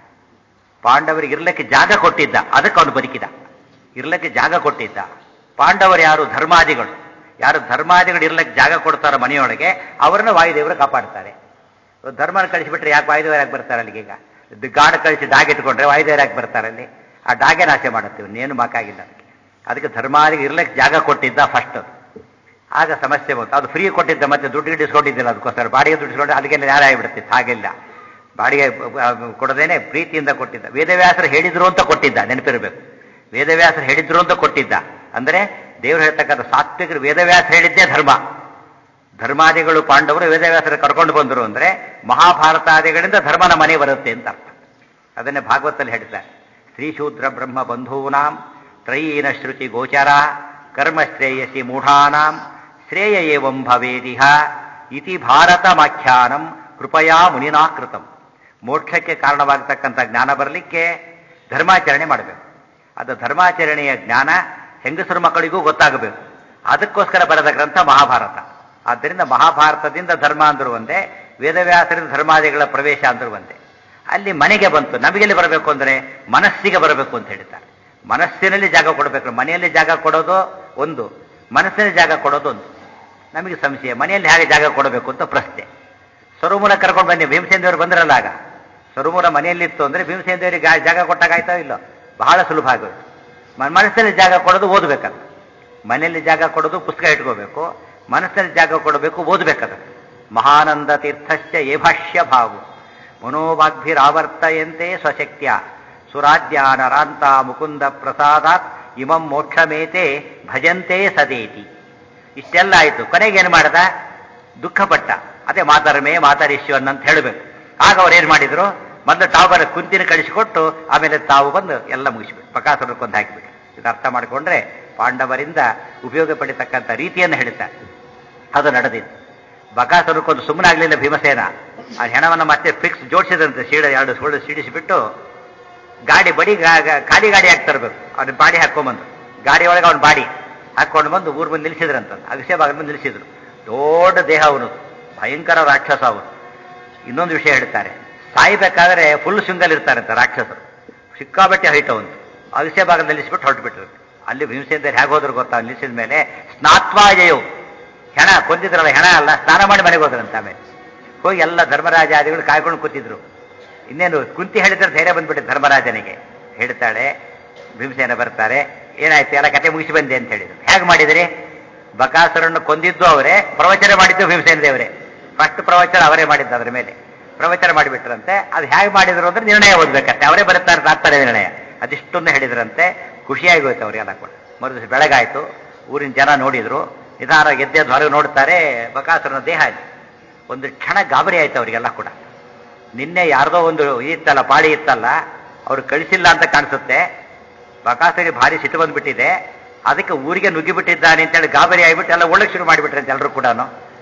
ಪಾಂಡವರಿಗೆ ಇರ್ಲಿಕ್ಕೆ ಜಾಗ ಕೊಟ್ಟಿದ್ದ ಅದಕ್ಕೆ ಅವನು ಬದುಕಿದ ಇರ್ಲಿಕ್ಕೆ ಜಾಗ ಕೊಟ್ಟಿದ್ದ ಪಾಂಡವರು ಯಾರು ಧರ್ಮಾದಿಗಳು ಯಾರು ಧರ್ಮಾದಿಗಳು ಇರ್ಲಿಕ್ಕೆ ಜಾಗ ಕೊಡ್ತಾರೋ ಮನೆಯೊಳಗೆ ಅವರನ್ನ ವಾಯುದೇವರು ಕಾಪಾಡ್ತಾರೆ ಧರ್ಮನ ಕಳಿಸಿಬಿಟ್ರೆ ಯಾಕೆ ವಾಯುದೇವರು ಯಾಕೆ ಬರ್ತಾರೆ ಅಲ್ಲಿಗೆ ಈಗ ಇದು ಗಾಢ ಕಳಿಸಿ ಡಾಗ್ ಇಟ್ಕೊಂಡ್ರೆ ವಾಯುದೇವರು ಯಾಕೆ ಬರ್ತಾರೆ ಅಲ್ಲಿ ಆ ಡಾಗೆ ನಾಶ ಮಾಡುತ್ತೀವಿ ಇನ್ನೇನು ಮಾಕಾಗಿಲ್ಲ ಅದಕ್ಕೆ ಅದಕ್ಕೆ ಧರ್ಮಾದಿಗೆ ಇರ್ಲಿಕ್ಕೆ ಜಾಗ ಕೊಟ್ಟಿದ್ದ ಫಸ್ಟ್ ಅದು ಆಗ ಸಮಸ್ಯೆ ಬಂತು ಅದು ಫ್ರೀ ಕೊಟ್ಟಿದ್ದ ಮತ್ತೆ ದುಡ್ಡು ಗಿಡಿಸ್ಕೊಂಡಿದ್ದಿಲ್ಲ ಅದಕ್ಕೋಸ್ಕರ ಬಾಡಿಗೆ ದುಡ್ಡಿಸ್ಕೊಂಡು ಅದಕ್ಕೆಲ್ಲ ನ್ಯಾಯ ಆಗಿಬಿಡುತ್ತಿತ್ತು ಹಾಗೆಲ್ಲ ಬಾಡಿಗೆ ಆ, ಕೊಡದೇನೆ ಪ್ರೀತಿಯಿಂದ ಕೊಟ್ಟಿದ್ದ ವೇದವ್ಯಾಸರು ಹೇಳಿದ್ರು ಅಂತ ಕೊಟ್ಟಿದ್ದ ನೆನಪಿರಬೇಕು ವೇದವ್ಯಾಸರು ಹೇಳಿದ್ರು ಅಂತ ಕೊಟ್ಟಿದ್ದ ಅಂದ್ರೆ ದೇವರು ಹೇಳ್ತಕ್ಕಂಥ ಸಾತ್ವಿಕರು ವೇದವ್ಯಾಸ ಹೇಳಿದ್ದೇ ಧರ್ಮ ಧರ್ಮಾದಿಗಳು ಪಾಂಡವರು ವೇದವ್ಯಾಸರು ಕರ್ಕೊಂಡು ಬಂದರು ಅಂದ್ರೆ ಮಹಾಭಾರತಾದಿಗಳಿಂದ ಧರ್ಮನ ಮನೆ ಬರುತ್ತೆ ಅಂತ ಅರ್ಥ ಅದನ್ನೇ ಭಾಗವತಲ್ಲಿ ಹೇಳ್ತಾರೆ ಶ್ರೀಶೂದ್ರ ಬ್ರಹ್ಮ ಬಂಧೂನಾಂ ತ್ರಯೀನ ಶ್ರುತಿ ಗೋಚರ ಕರ್ಮ ಶ್ರೇಯಸಿ ಮೂಢಾನಾಂ ಶ್ರೇಯ ಏವಂ ಭವೇದಿಹ ಇತಿ ಭಾರತಮಾಖ್ಯಾನಂ ಕೃಪಯಾ ಮುನಿನಾಕೃತಂ ಮೋಕ್ಷಕ್ಕೆ ಕಾರಣವಾಗತಕ್ಕಂಥ ಜ್ಞಾನ ಬರಲಿಕ್ಕೆ ಧರ್ಮಾಚರಣೆ ಮಾಡಬೇಕು ಅದು ಧರ್ಮಾಚರಣೆಯ ಜ್ಞಾನ ಹೆಂಗಸರು ಮಕ್ಕಳಿಗೂ ಗೊತ್ತಾಗಬೇಕು ಅದಕ್ಕೋಸ್ಕರ ಬರೆದ ಗ್ರಂಥ ಮಹಾಭಾರತ ಆದ್ದರಿಂದ ಮಹಾಭಾರತದಿಂದ ಧರ್ಮ ಅಂದರು ಒಂದೇ ವೇದವ್ಯಾಸರಿಂದ ಧರ್ಮಾದಿಗಳ ಪ್ರವೇಶ ಅಂದರು ಒಂದೇ ಅಲ್ಲಿ ಮನೆಗೆ ಬಂತು ನಮಗೆಲ್ಲಿ ಬರಬೇಕು ಅಂದ್ರೆ ಮನಸ್ಸಿಗೆ ಬರಬೇಕು ಅಂತ ಹೇಳ್ತಾರೆ ಮನಸ್ಸಿನಲ್ಲಿ ಜಾಗ ಕೊಡಬೇಕು ಮನೆಯಲ್ಲಿ ಜಾಗ ಕೊಡೋದು ಒಂದು ಮನಸ್ಸಿನಲ್ಲಿ ಜಾಗ ಕೊಡೋದು ಒಂದು ನಮಗೆ ಸಂಶಯ ಮನೆಯಲ್ಲಿ ಹೇಗೆ ಜಾಗ ಕೊಡಬೇಕು ಅಂತ ಪ್ರಶ್ನೆ ಸರುಮೂಲ ಕರ್ಕೊಂಡು ಬನ್ನಿ ಭೀಮಸೇನ ದೇವರು ಬಂದ್ರಲ್ಲ ಆಗ ಸರುಮೂಲ ಮನೆಯಲ್ಲಿತ್ತು ಅಂದ್ರೆ ಭೀಮಸೇನ ದೇವರಿಗೆ ಗಾ- ಜಾಗ ಕೊಟ್ಟಾಗಾಯ್ತೋ ಇಲ್ಲೋ ಬಹಳ ಸುಲಭ ಆಗೋದು ಮ- ಮನಸ್ಸಲ್ಲಿ ಜಾಗ ಕೊಡೋದು ಓದಬೇಕದು ಮನೆಯಲ್ಲಿ ಜಾಗ ಕೊಡೋದು ಪುಸ್ತಕ ಇಟ್ಕೋಬೇಕು ಮನಸ್ಸಲ್ಲಿ ಜಾಗ ಕೊಡಬೇಕು ಓದಬೇಕದು ಮಹಾನಂದ ತೀರ್ಥಶ್ಚ ಏ ಭಾಷ್ಯ ಭಾವು ಮನೋವಾಗ್ಭಿರಾವರ್ತಯಂತೆ ಸ್ವಶಕ್ತ್ಯ ಸುರಾಜ್ಯಾನರಾಂತ ಮುಕುಂದ ಪ್ರಸಾದಾತ್ ಇಮಂ ಮೋಕ್ಷಮೇತೆ ಭಜಂತೆ ಸದೇತಿ ಇಷ್ಟೆಲ್ಲ ಆಯಿತು ಕೊನೆಗೆ ಏನು ಮಾಡ್ದ ದುಃಖಪಟ್ಟ ಅದೇ ಮಾತಾರಮೇ ಮಾತಾರಿಶ್ವನ್ ಅಂತ ಹೇಳಬೇಕು ಆಗ ಅವ್ರು ಏನು ಮಾಡಿದ್ರು ಮೊದಲು ತಾವು ಬರ ಕುಂತಿನ ಕಳಿಸಿಕೊಟ್ಟು ಆಮೇಲೆ ತಾವು ಬಂದು ಎಲ್ಲ ಮುಗಿಸ್ಬಿಟ್ಟು ಪ್ರಕಾಶನ ಕೊಂದು ಹಾಕಿಬಿಟ್ಟು ಇದು ಅರ್ಥ ಮಾಡಿಕೊಂಡ್ರೆ ಪಾಂಡವರಿಂದ ಉಪಯೋಗ ಪಡಿತಕ್ಕಂಥ ರೀತಿಯನ್ನು ಹೇಳ್ತಾರೆ ಅದು ನಡೆದಿತ್ತು ಬಕಾಸುರಕ್ಕೊಂದು ಸುಮ್ಮನಾಗ್ಲಿಲ್ಲ ಭೀಮಸೇನ ಆ ಹೆಣವನ್ನು ಮತ್ತೆ ಫಿಕ್ಸ್ ಜೋಡಿಸಿದಂತೆ ಸೀಡ ಎರಡು ಸುಳ್ಳು ಸಿಡಿಸಿಬಿಟ್ಟು ಗಾಡಿ ಬಡಿ ಗಾ- ಗಾ- ಖಾಲಿ ಗಾಡಿ ಹಾಕಿ ತರಬೇಕು ಅವ್ನ ಬಾಡಿ ಹಾಕೊಂಬಂದು ಗಾಡಿ ಒಳಗೆ ಅವ್ನ ಬಾಡಿ ಹಾಕೊಂಡು ಬಂದು ಊರ್ ಬಂದು ನಿಲ್ಲಿಸಿದ್ರಂತ ಅಗಸ್ಯ ಭಾಗದ ಬಂದು ನಿಲ್ಲಿಸಿದ್ರು ದೊಡ್ಡ ದೇಹ ಅವನು ಭಯಂಕರ ರಾಕ್ಷಸ ಅವನು ಇನ್ನೊಂದು ವಿಷಯ ಹೇಳ್ತಾರೆ ಸಾಯ್ಬೇಕಾದ್ರೆ ಫುಲ್ ಸಿಂಗಲ್ ಇರ್ತಾರಂತ ರಾಕ್ಷಸರು ಸಿಕ್ಕಾಬಟ್ಟೆ ಹೈಟ್ ಅವನು ಅಗಸ್ಯ ಭಾಗದಲ್ಲಿ ನಿಲ್ಲಿಸ್ಬಿಟ್ಟು ಹೊರಟುಬಿಟ್ರು ಅಲ್ಲಿ ಭೀಮಸೇಂದ್ರ ಹೇಗೆ ಹೋದ್ರು ಗೊತ್ತಾ ಅವ್ನು ನಿಲ್ಲಿಸಿದ ಮೇಲೆ ಸ್ನಾತ್ವಾಜಯವು ಹೆಣ ಕೊಂದಿದ್ರಲ್ಲ ಹೆಣ ಅಲ್ಲ ಸ್ನಾನ ಮಾಡಿ ಮನೆಗೆ ಹೋದ್ರಂತ ಆಮೇಲೆ ಹೋಗಿ ಎಲ್ಲ ಧರ್ಮರಾಜಾದಿಗಳು ಕಾಯ್ಕೊಂಡು ಕೂತಿದ್ರು ಇನ್ನೇನು ಕುಂತಿ ಹೇಳಿದ್ರೆ ಧೈರ್ಯ ಬಂದ್ಬಿಟ್ಟು ಧರ್ಮರಾಜನಿಗೆ ಹೇಳ್ತಾಳೆ ಭೀಮಸೇನ ಬರ್ತಾರೆ ಏನಾಯ್ತು ಎಲ್ಲ ಕತೆ ಮುಗಿಸಿ ಬಂದೆ ಅಂತ ಹೇಳಿದ್ರು ಹೇಗೆ ಮಾಡಿದ್ರಿ ಬಕಾಸುರನ್ನು ಕೊಂದಿದ್ದು ಅವರೇ ಪ್ರವಚನ ಮಾಡಿದ್ದು ಭೀಮಸೇನ ದೇವರೇ ಫಸ್ಟ್ ಪ್ರವಚನ ಅವರೇ ಮಾಡಿದ್ದು ಅದರ ಮೇಲೆ ಪ್ರವಚನ ಮಾಡಿಬಿಟ್ರಂತೆ ಅದು ಹೇಗೆ ಮಾಡಿದ್ರು ಅಂದ್ರೆ ನಿರ್ಣಯ ಓದ್ಬೇಕಂತೆ ಅವರೇ ಬರುತ್ತಾರೆ ತಾತ್ಪರ್ಯ ನಿರ್ಣಯ ಅದಿಷ್ಟೊಂದು ಹೇಳಿದ್ರಂತೆ ಖುಷಿಯಾಗಿ ಹೋಯ್ತು ಅವರಿಗೆಲ್ಲ ಕೂಡ ಮರುದಿವಸ ಬೆಳಗಾಯ್ತು ಊರಿನ ಜನ ನೋಡಿದ್ರು ನಿಧಾನ ಗೆದ್ದೆದ್ದು ಹೊರಗೆ ನೋಡ್ತಾರೆ ಬಕಾಸುರನ ದೇಹ ಇದೆ ಒಂದು ಕ್ಷಣ ಗಾಬರಿ ಆಯ್ತು ಅವರಿಗೆಲ್ಲ ಕೂಡ ನಿನ್ನೆ ಯಾರ್ದೋ ಒಂದು ಇತ್ತಲ್ಲ ಪಾಳಿ ಇತ್ತಲ್ಲ ಅವ್ರು ಕಳಿಸಿಲ್ಲ ಅಂತ ಕಾಣಿಸುತ್ತೆ ಬಕಾಸುರಿಗೆ ಭಾರಿ ಸಿಟ್ಟು ಬಂದ್ಬಿಟ್ಟಿದೆ ಅದಕ್ಕೆ ಊರಿಗೆ ನುಗ್ಗಿಬಿಟ್ಟಿದ್ದಾನೆ ಅಂತೇಳಿ ಗಾಬರಿ ಆಗಿಬಿಟ್ಟು ಎಲ್ಲ ಒಳ್ಳೆ ಶುರು ಮಾಡಿಬಿಟ್ರೆ ಅಂತ ಎಲ್ಲರೂ ಕೂಡ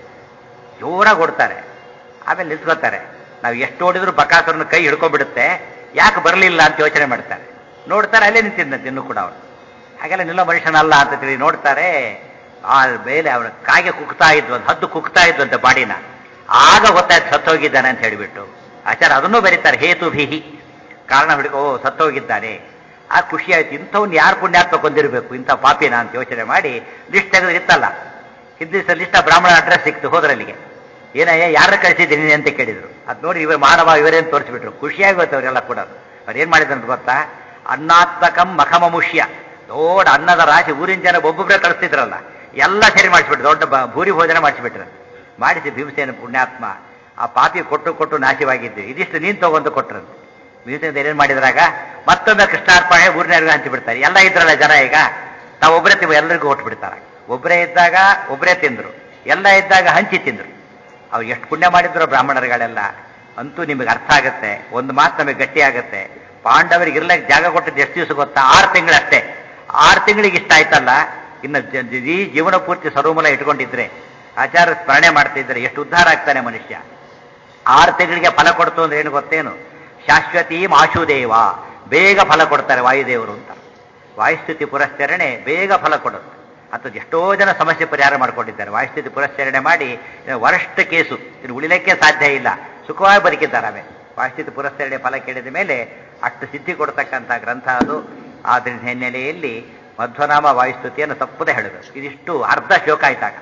ಜೋರಾಗಿ ಓಡ್ತಾರೆ ಆಮೇಲೆ ನಿಂತ್ಕೋತಾರೆ ನಾವು ಎಷ್ಟು ಓಡಿದ್ರು ಬಕಾಸುರನ ಕೈ ಹಿಡ್ಕೊಂಡ್ಬಿಡುತ್ತೆ ಯಾಕೆ ಬರಲಿಲ್ಲ ಅಂತ ಯೋಚನೆ ಮಾಡ್ತಾರೆ ನೋಡ್ತಾರೆ ಅಲ್ಲೇ ನಿಂತಿದ್ದಂತೆ ಇನ್ನೂ ಕೂಡ ಅವನು ಹಾಗೆಲ್ಲ ನಿಲ್ಲೋ ಮನುಷ್ಯನಲ್ಲ ಅಂತ ತಿಳಿ ನೋಡ್ತಾರೆ ಆ ಮೇಲೆ ಅವನ ಕಾಗೆ ಕುಗ್ತಾ ಇದ್ವು ಒಂದು ಹದ್ದು ಕುಗ್ತಾ ಇದ್ವಂತೆ ಬಾಡಿನ ಆಗ ಗೊತ್ತಾಯ್ತು ಸತ್ತೋಗಿದ್ದಾನೆ ಅಂತ ಹೇಳಿಬಿಟ್ಟು ಆಚಾರ ಅದನ್ನೂ ಬರೀತಾರೆ ಹೇತು ಭೀಹಿ ಕಾರಣ ಹಿಡ್ಕೊ ಓ ಸತ್ತೋಗಿದ್ದಾನೆ ಆ ಖುಷಿ ಆಯ್ತು ಇಂಥವ್ನು ಯಾರು ಪುಣ್ಯಾತ್ಮ ಕೊಂದಿರಬೇಕು ಇಂಥ ಪಾಪಿನ ಅಂತ ಯೋಚನೆ ಮಾಡಿ ಲಿಸ್ಟ್ ತೆಗೆದು ಇತ್ತಲ್ಲ ಹಿಂದಿನ ಲಿಸ್ಟ್ ಆ ಬ್ರಾಹ್ಮಣ ಅಡ್ರೆಸ್ ಸಿಕ್ತು ಹೋದ್ರಲ್ಲಿಗೆ ಏನಯ್ಯ ಯಾರ ಕಳಿಸಿದ್ದೀನಿ ಅಂತ ಕೇಳಿದ್ರು ಅದು ನೋಡಿ ಇವರು ಮಾನವ ಇವರೇನು ತೋರಿಸ್ಬಿಟ್ರು ಖುಷಿಯಾಗಿ ಹೋಯ್ತು ಅವರೆಲ್ಲ ಕೂಡ ಅವ್ರು ಏನ್ ಮಾಡಿದ್ರು ಗೊತ್ತಾ ಅನ್ನಾತ್ಮಕಂ ಮಖಮಮುಷ್ಯ ದೊಡ್ಡ ಅನ್ನದ ರಾಶಿ ಊರಿನ ಜನ ಒಬ್ಬೊಬ್ಬರೇ ಕಳಿಸ್ತಿದ್ರಲ್ಲ ಎಲ್ಲ ಸರಿ ಮಾಡಿಸ್ಬಿಟ್ರು ದೊಡ್ಡ ಬ- ಭೂರಿ ಭೋಜನ ಮಾಡಿಸ್ಬಿಟ್ರು ಮಾಡಿಸಿ ಭೀಮಸೇನ ಪುಣ್ಯಾತ್ಮ ಆ ಪಾಪಿ ಕೊಟ್ಟು ಕೊಟ್ಟು ನಾಶವಾಗಿದ್ದು ಇದಿಷ್ಟು ನೀನ್ ತಗೊಂಡು ಕೊಟ್ರಂತೆ ಭೀಮಸೇನ ಏನೇನ್ ಮಾಡಿದ್ರಾಗ ಮತ್ತೊಮ್ಮೆ ಕೃಷ್ಣಾರ್ಪಣೆ ಊರಿನವ್ರಿಗೆ ಹಂಚಿಬಿಡ್ತಾರೆ ಎಲ್ಲ ಇದ್ರಲ್ಲ ಜನ ಈಗ ತಾವು ಒಬ್ಬರೇ ತಿಂಬ ಎಲ್ಲರಿಗೂ ಕೊಟ್ಟು ಬಿಡ್ತಾರೆ ಒಬ್ಬರೇ ಇದ್ದಾಗ ಒಬ್ಬರೇ ತಿಂದ್ರು ಎಲ್ಲ ಇದ್ದಾಗ ಹಂಚಿ ತಿಂದ್ರು ಅವ್ರು ಎಷ್ಟು ಪುಣ್ಯ ಮಾಡಿದ್ರು ಬ್ರಾಹ್ಮಣರುಗಳೆಲ್ಲ ಅಂತೂ ನಿಮಗೆ ಅರ್ಥ ಆಗುತ್ತೆ ಒಂದು ಮಾತು ನಮಗೆ ಗಟ್ಟಿ ಆಗುತ್ತೆ ಪಾಂಡವರಿಗೆ ಇರ್ಲಕ್ಕೆ ಜಾಗ ಕೊಟ್ಟಿದ್ದು ಎಷ್ಟು ದಿವಸ ಗೊತ್ತಾ ಆರು ತಿಂಗಳಷ್ಟೇ ಆರು ತಿಂಗಳಿಗೆ ಇಷ್ಟ ಆಯ್ತಲ್ಲ ಇನ್ನು ಜ- ಜ- ಈ ಜೀವನ ಪೂರ್ತಿ ಸರ್ವಮೂಲ ಇಟ್ಕೊಂಡಿದ್ರೆ ಆಚಾರ ಸ್ಮರಣೆ ಮಾಡ್ತಿದ್ರೆ ಎಷ್ಟು ಉದ್ಧಾರ ಆಗ್ತಾನೆ ಮನುಷ್ಯ ಆರು ತಿಂಗಳಿಗೆ ಫಲ ಕೊಡ್ತು ಅಂದ್ರೆ ಏನು ಗೊತ್ತೇನು ಶಾಶ್ವತಿ ಮಾಶುದೇವ ಬೇಗ ಫಲ ಕೊಡ್ತಾರೆ ವಾಯುದೇವರು ಅಂತ ವಾಯುಸ್ಥಿತಿ ಪುರಸ್ಕರಣೆ ಬೇಗ ಫಲ ಕೊಡುತ್ತೆ ಅಥವಾ ಎಷ್ಟೋ ಜನ ಸಮಸ್ಯೆ ಪರಿಹಾರ ಮಾಡ್ಕೊಂಡಿದ್ದಾರೆ ವಾಯುಸ್ಥಿತಿ ಪುರಸ್ಕರಣೆ ಮಾಡಿ ವರಷ್ಟ ಕೇಸು ಇನ್ನು ಉಳಿಲಿಕ್ಕೆ ಸಾಧ್ಯ ಇಲ್ಲ ಸುಖವಾಗಿ ಬದುಕಿದ್ದಾರೆ ಆಮೇಲೆ ವಾಯುಸ್ಥಿತಿ ಪುರಸ್ಕರಣೆ ಫಲ ಕೇಳಿದ ಮೇಲೆ ಅಷ್ಟು ಸಿದ್ಧಿ ಕೊಡ್ತಕ್ಕಂಥ ಗ್ರಂಥ ಅದು ಆದ್ರ ಹಿನ್ನೆಲೆಯಲ್ಲಿ ಮಧ್ವನಾಮ ವಾಯುಸ್ತುತಿಯನ್ನು ತಪ್ಪದೆ ಹೇಳಬೇಕು ಇದಿಷ್ಟು ಅರ್ಧ ಶ್ಲೋಕ ಆಯ್ತಾಗ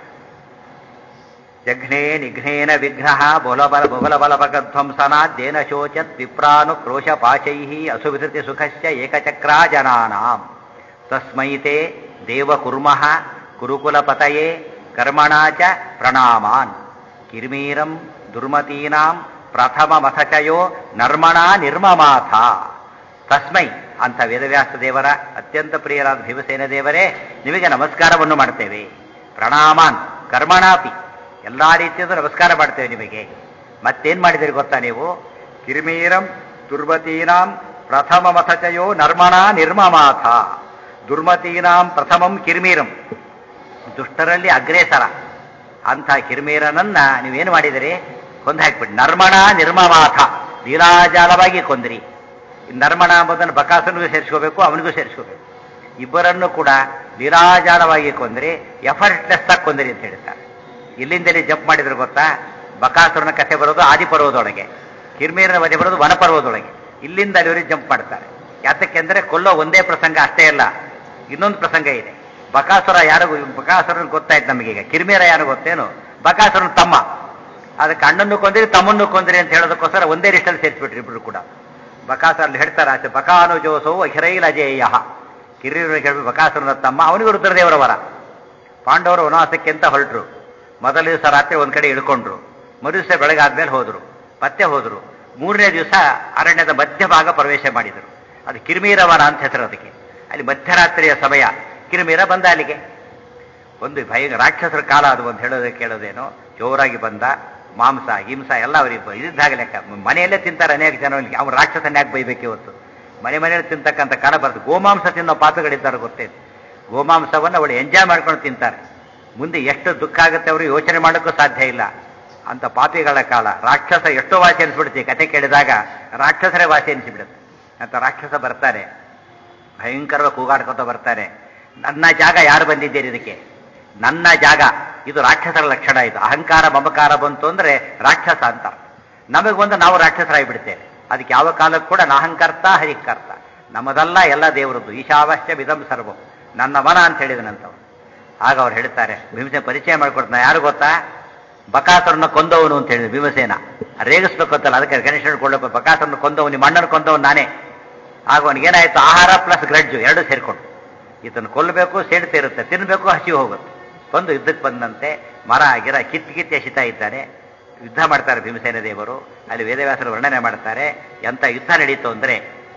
ಜಘ್ನೇ ನಿಘ್ನೇನ ವಿಘ್ನಃ ಬಹುಲಬಲ ಬಹುಲಬಲಭಗಧ್ವಂಸನಾದ್ದೇನ ಶೋಚತ್ ವಿಪ್ರಾನು ಕ್ರೋಶ ಪಾಶೈ ಅಸುವಿಧೃತಿ ಸುಖಸ್ಯ ಏಕಚಕ್ರಾ ಜನಾನಾಂ ತಸ್ಮೈ ತೇ ದೇವ ಕುರ್ಮಃ ಕುರುಕುಲಪತಯೇ ಕರ್ಮಣಾ ಚ ಪ್ರಣಾಮಾನ್ ಕಿರ್ಮೀರಂ ದುರ್ಮತೀನಾಂ ಪ್ರಥಮಮಥಚಯೋ ನರ್ಮಣಾ ನಿರ್ಮಮಾಥ ತಸ್ಮೈ ಅಂತ ವೇದವ್ಯಾಸ ದೇವರ ಅತ್ಯಂತ ಪ್ರಿಯರಾದ ಭೀಮಸೇನ ದೇವರೇ ನಿಮಗೆ ನಮಸ್ಕಾರವನ್ನು ಮಾಡ್ತೇವೆ ಪ್ರಣಾಮಾನ್ ಕರ್ಮಣಾಪಿ ಎಲ್ಲಾ ರೀತಿಯದು ನಮಸ್ಕಾರ ಮಾಡ್ತೇವೆ ನಿಮಗೆ ಮತ್ತೇನ್ ಮಾಡಿದಿರಿ ಗೊತ್ತಾ ನೀವು ಕಿರ್ಮೀರಂ ದುರ್ಮತೀನಾಂ ಪ್ರಥಮ ಮಥಚಯೋ ನರ್ಮಣಾ ನಿರ್ಮಮಾಥ ದುರ್ಮತೀನಾಂ ಪ್ರಥಮಂ ಕಿರ್ಮೀರಂ ದುಷ್ಟರಲ್ಲಿ ಅಗ್ರೇಸರ ಅಂಥ ಕಿರ್ಮೀರನನ್ನ ನೀವೇನು ಮಾಡಿದಿರಿ ಕೊಂದು ಹಾಕ್ಬಿಟ್ಟು ನರ್ಮಣ ನಿರ್ಮಮಾಥ ಲೀಲಾಜಾಲವಾಗಿ ಕೊಂದ್ರಿ ಈ ನರ್ಮಣ ಎಂಬುದನ್ನು ಬಕಾಸನಿಗೂ ಸೇರಿಸ್ಕೋಬೇಕು ಅವನಿಗೂ ಸೇರಿಸ್ಕೋಬೇಕು ಇಬ್ಬರನ್ನು ಕೂಡ ಲೀಲಾಜಾಲವಾಗಿ ಕೊಂದ್ರಿ ಎಫರ್ಟ್ಲೆಸ್ ಆಗಿ ಕೊಂದ್ರಿ ಅಂತ ಹೇಳ್ತಾರೆ ಇಲ್ಲಿಂದಲೇ ಜಂಪ್ ಮಾಡಿದ್ರು ಗೊತ್ತಾ ಬಕಾಸುರನ ಕಥೆ ಬರೋದು ಆದಿಪರ್ವದೊಳಗೆ ಕಿರ್ಮೀರನ ವಧೆ ಬರೋದು ವನಪರ್ವದೊಳಗೆ ಇಲ್ಲಿಂದ ಅಲ್ಲಿವರೆಗೆ ಜಂಪ್ ಮಾಡ್ತಾರೆ ಯಾತಕ್ಕೆ ಅಂದ್ರೆ ಕೊಲ್ಲೋ ಒಂದೇ ಪ್ರಸಂಗ ಅಷ್ಟೇ ಅಲ್ಲ ಇನ್ನೊಂದು ಪ್ರಸಂಗ ಇದೆ ಬಕಾಸುರ ಯಾರಿಗೂ ಬಕಾಸುರನ್ ಗೊತ್ತಾಯ್ತು ನಮಗೀಗ ಕಿರ್ಮೀರ ಯಾರು ಗೊತ್ತೇನು ಬಕಾಸುರನ ತಮ್ಮ ಅದಕ್ಕೆ ಅಣ್ಣನ್ನು ಕೊಂದಿರಿ ತಮ್ಮನ್ನು ಕೊಂದಿರಿ ಅಂತ ಹೇಳೋದಕ್ಕೋಸ್ಕರ ಒಂದೇ ಲಿಸ್ಟಲ್ಲಿ ಸೇರಿಸ್ಬಿಟ್ರಿ ಇಬ್ರು ಕೂಡ ಬಕಾಸುರಲ್ಲಿ ಹೇಳ್ತಾರೆ ಆಚೆ ಬಕಾನುಜೋಸವು ಅಹಿರೈಲಜೇಯ ಕಿರಿಯರಿಗೆ ಹೇಳಿ ಬಕಾಸುರನ ತಮ್ಮ ಅವನಿಗೂ ರುದ್ರದೇವರ ವರ ಪಾಂಡವರು ವನವಾಸಕ್ಕೆ ಅಂತ ಹೊರಟರು ಮೊದಲ ದಿವಸ ರಾತ್ರಿ ಒಂದ್ ಕಡೆ ಇಳ್ಕೊಂಡ್ರು ಮರು ದಿವಸ ಬೆಳಗಾದ್ಮೇಲೆ ಹೋದ್ರು ಮತ್ತೆ ಹೋದ್ರು ಮೂರನೇ ದಿವಸ ಅರಣ್ಯದ ಮಧ್ಯ ಭಾಗ ಪ್ರವೇಶ ಮಾಡಿದರು ಅದು ಕಿರ್ಮೀರ ವನ ಅಂತ ಹೆಸರು ಅದಕ್ಕೆ ಅಲ್ಲಿ ಮಧ್ಯರಾತ್ರಿಯ ಸಮಯ ಕಿರ್ಮೀರ ಬಂದ ಅಲ್ಲಿಗೆ ಒಂದು ಭಯ ರಾಕ್ಷಸರ ಕಾಲ ಅದು ಅಂತ ಹೇಳೋದೇ ಕೇಳೋದೇನೋ ಜೋರಾಗಿ ಬಂದ ಮಾಂಸ ಹಿಂಸ ಎಲ್ಲ ಅವರಿಗೆ ಇದ್ದಾಗ ಲೆಕ್ಕ ಮನೆಯಲ್ಲೇ ತಿಂತಾರೆ ಅನೇಕ ಜನ ಅವ್ನು ರಾಕ್ಷಸನ ಯಾಕೆ ಬೈಬೇಕು ಇವತ್ತು ಮನೆ ಮನೆಯಲ್ಲಿ ತಿಂತಕ್ಕಂಥ ಕಾಲ ಬರ್ತದೆ ಗೋಮಾಂಸ ತಿನ್ನೋ ಪಾಪಗಳಿದ್ದಾರೆ ಗೊತ್ತೇನು ಗೋಮಾಂಸವನ್ನು ಅವಳು ಎಂಜಾಯ್ ಮಾಡ್ಕೊಂಡು ತಿಂತಾರೆ ಮುಂದೆ ಎಷ್ಟು ದುಃಖ ಆಗುತ್ತೆ ಅವರು ಯೋಚನೆ ಮಾಡೋಕ್ಕೂ ಸಾಧ್ಯ ಇಲ್ಲ ಅಂತ ಪಾಪಿಗಳ ಕಾಲ ರಾಕ್ಷಸ ಎಷ್ಟೋ ವಾಸಿ ಅನಿಸ್ಬಿಡುತ್ತೆ ಕತೆ ಕೇಳಿದಾಗ ರಾಕ್ಷಸರೇ ವಾಸಿ ಅನಿಸಿಬಿಡುತ್ತೆ ಅಂತ ರಾಕ್ಷಸ ಬರ್ತಾರೆ ಭಯಂಕರವಾಗಿ ಕೂಗಾಡ್ಕೊತ ಬರ್ತಾರೆ ನನ್ನ ಜಾಗ ಯಾರು ಬಂದಿದ್ದೀರಿ ಇದಕ್ಕೆ ನನ್ನ ಜಾಗ ಇದು ರಾಕ್ಷಸರ ಲಕ್ಷಣ ಇದು ಅಹಂಕಾರ ಮಮಕಾರ ಬಂತು ಅಂದ್ರೆ ರಾಕ್ಷಸ ಅಂತ ನಮಗೆ ಬಂದು ನಾವು ರಾಕ್ಷಸರಾಗಿ ಬಿಡ್ತೇವೆ ಅದಕ್ಕೆ ಯಾವ ಕಾಲಕ್ಕೂ ಕೂಡ ನಾಹಂಕರ್ತ ಹರಿಕರ್ತ ನಮ್ಮದಲ್ಲ ಎಲ್ಲ ದೇವರದ್ದು ಈಶಾವಾಸ್ಯ ವಿಧಂ ಸರ್ವಂ ನನ್ನ ಮನ ಅಂತ ಹೇಳಿದನಂತವ್ ಆಗ ಅವ್ರು ಹೇಳ್ತಾರೆ ಭೀಮಸೇನ ಪರಿಚಯ ಮಾಡ್ಕೊಡ್ತಾನೆ ಯಾರು ಗೊತ್ತಾ ಬಕಾಸುರನ್ನ ಕೊಂದವನು ಅಂತ ಹೇಳಿದ್ರು ಭೀಮಸೇನ ರೇಗಿಸ್ಬೇಕು ಅಂತಲ್ಲ ಅದಕ್ಕೆ ಗಣೇಶ ಕೊಳ್ಳಬೇಕು ಬಕಾಸುರನ್ನ ಕೊಂದವನು ನಿಮ್ಮ ಅಣ್ಣನ ಕೊಂದವನು ನಾನೇ ಆಗ ಅವನಿಗೇನಾಯ್ತು ಆಹಾರ ಪ್ಲಸ್ ಗ್ರಡ್ಜು ಎರಡು ಸೇರ್ಕೊಂಡು ಇದನ್ನು ಕೊಲ್ಲಬೇಕು ಸೇಡ್ತಾ ಇರುತ್ತೆ ತಿನ್ನಬೇಕು ಹಸಿ ಹೋಗುತ್ತೆ ಬಂದು ಯುದ್ಧಕ್ಕೆ ಬಂದಂತೆ ಮರ ಗಿರ ಕಿತ್ ಕಿತ್ತಿ ಎಸಿತಾ ಇದ್ದಾನೆ ಯುದ್ಧ ಮಾಡ್ತಾರೆ ಭೀಮಸೇನ ದೇವರು ಅಲ್ಲಿ ವೇದವ್ಯಾಸರು ವರ್ಣನೆ ಮಾಡ್ತಾರೆ ಎಂತ ಯುದ್ಧ ನಡೀತು ಅಂದ್ರೆ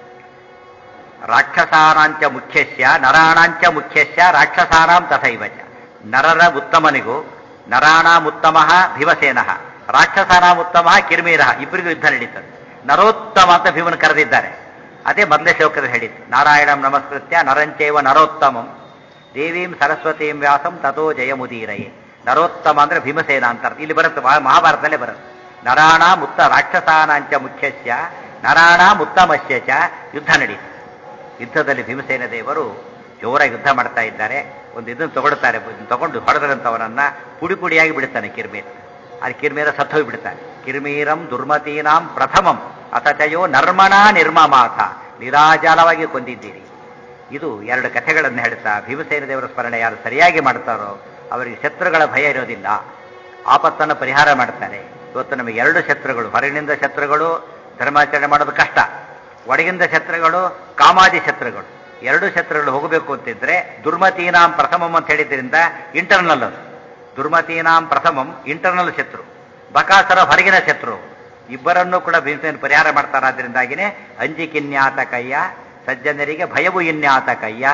ರಾಕ್ಷಸಾನಾಂಚ ಮುಖ್ಯಸ್ಯ ನರಾಣಾಂಚ ಮುಖ್ಯಸ್ಯ ರಾಕ್ಷಸಾನಾಂ ತಥೈವಚ ನರರ ಉತ್ತಮನಿಗೂ ನರಾಣಾಂ ಉತ್ತಮ ಭೀಮಸೇನ ರಾಕ್ಷಸಾನಾಂ ಉತ್ತಮ ಕಿರ್ಮೀರ ಇಬ್ಬರಿಗೂ ಯುದ್ಧ ನಡೀತದೆ ನರೋತ್ತಮ ಅಂತ ಭೀಮನ ಕರೆದಿದ್ದಾರೆ ಅದೇ ಮೊದಲೇ ಶ್ಲೋಕದಲ್ಲಿ ಹೇಳಿದ್ದು ನಾರಾಯಣಂ ನಮಸ್ಕೃತ್ಯ ನರಂಚೇವ ನರೋತ್ತಮಂ ದೇವೀಂ ಸರಸ್ವತೀಂ ವ್ಯಾಸಂ ತಥೋ ಜಯಮುದೀರಯೇ ನರೋತ್ತಮ ಅಂದ್ರೆ ಭೀಮಸೇನ ಅಂತ ಅರ್ಥ. ಇಲ್ಲಿ ಬರುತ್ತೆ ಮಹಾ- ಮಹಾಭಾರತದಲ್ಲೇ ಬರುತ್ತೆ ನರಾಣ ಮುತ್ತ ರಾಕ್ಷಸಾನಾಂಚ ಮುಖ್ಯಸ್ಯ ನರಾಣ ಉತ್ತಮಸ್ಯ ಚ ಯುದ್ಧ ನಡೀತು ಯುದ್ಧದಲ್ಲಿ ಭೀಮಸೇನ ದೇವರು ಜೋರಾಗಿ ಯುದ್ಧ ಮಾಡ್ತಾ ಇದ್ದಾರೆ ಒಂದು ಇದನ್ನು ತಗೊಳ್ತಾರೆ ಇದನ್ನ ತಗೊಂಡು ಹೊಡೆದಂಥವನನ್ನ ಪುಡಿ ಪುಡಿಯಾಗಿ ಬಿಡ್ತಾನೆ ಕಿರ್ಮೀರ್ ಅಲ್ಲಿ ಕಿರ್ಮೀರ ಸತ್ತೋಗಿ ಬಿಡ್ತಾನೆ ಕಿರ್ಮೀರಂ ದುರ್ಮತೀನಾಂ ಪ್ರಥಮಂ ಅತಚಯೋ ನರ್ಮಣಾ ನಿರ್ಮಮಾಥ ನಿರಾಜಾಲವಾಗಿ ಕೊಂದಿದ್ದೀರಿ ಇದು ಎರಡು ಕಥೆಗಳನ್ನು ಹೇಳ್ತಾ ಭೀಮಸೇನ ದೇವರ ಸ್ಮರಣೆ ಯಾರು ಸರಿಯಾಗಿ ಮಾಡ್ತಾರೋ ಅವರಿಗೆ ಶತ್ರುಗಳ ಭಯ ಇರೋದಿಲ್ಲ ಆಪತ್ತನ್ನು ಪರಿಹಾರ ಮಾಡ್ತಾರೆ ಇವತ್ತು ನಮಗೆ ಎರಡು ಶತ್ರುಗಳು ಹೊರಗಿನಿಂದ ಶತ್ರುಗಳು ಧರ್ಮಾಚರಣೆ ಮಾಡೋದು ಕಷ್ಟ ಒಳಗಿಂದ ಶತ್ರುಗಳು ಕಾಮಾದಿ ಶತ್ರುಗಳು ಎರಡು ಶತ್ರುಗಳು ಹೋಗಬೇಕು ಅಂತಿದ್ರೆ ದುರ್ಮತೀನಾಂ ಪ್ರಥಮಂ ಅಂತ ಹೇಳಿದ್ರಿಂದ ಇಂಟರ್ನಲ್ ಅದು ದುರ್ಮತೀನಾಂ ಪ್ರಥಮಂ ಇಂಟರ್ನಲ್ ಶತ್ರು ಬಕಾಸರ ಹೊರಗಿನ ಶತ್ರು ಇಬ್ಬರನ್ನೂ ಕೂಡ ಭೀಮಸೇನ ಪರಿಹಾರ ಮಾಡ್ತಾರಾದ್ರಿಂದಾಗಿನೇ ಅಂಜಿಕಿನ್ಯಾತ ಕಯ್ಯ ಸಜ್ಜನರಿಗೆ ಭಯವು ಇನ್ಯಾತ ಕಯ್ಯ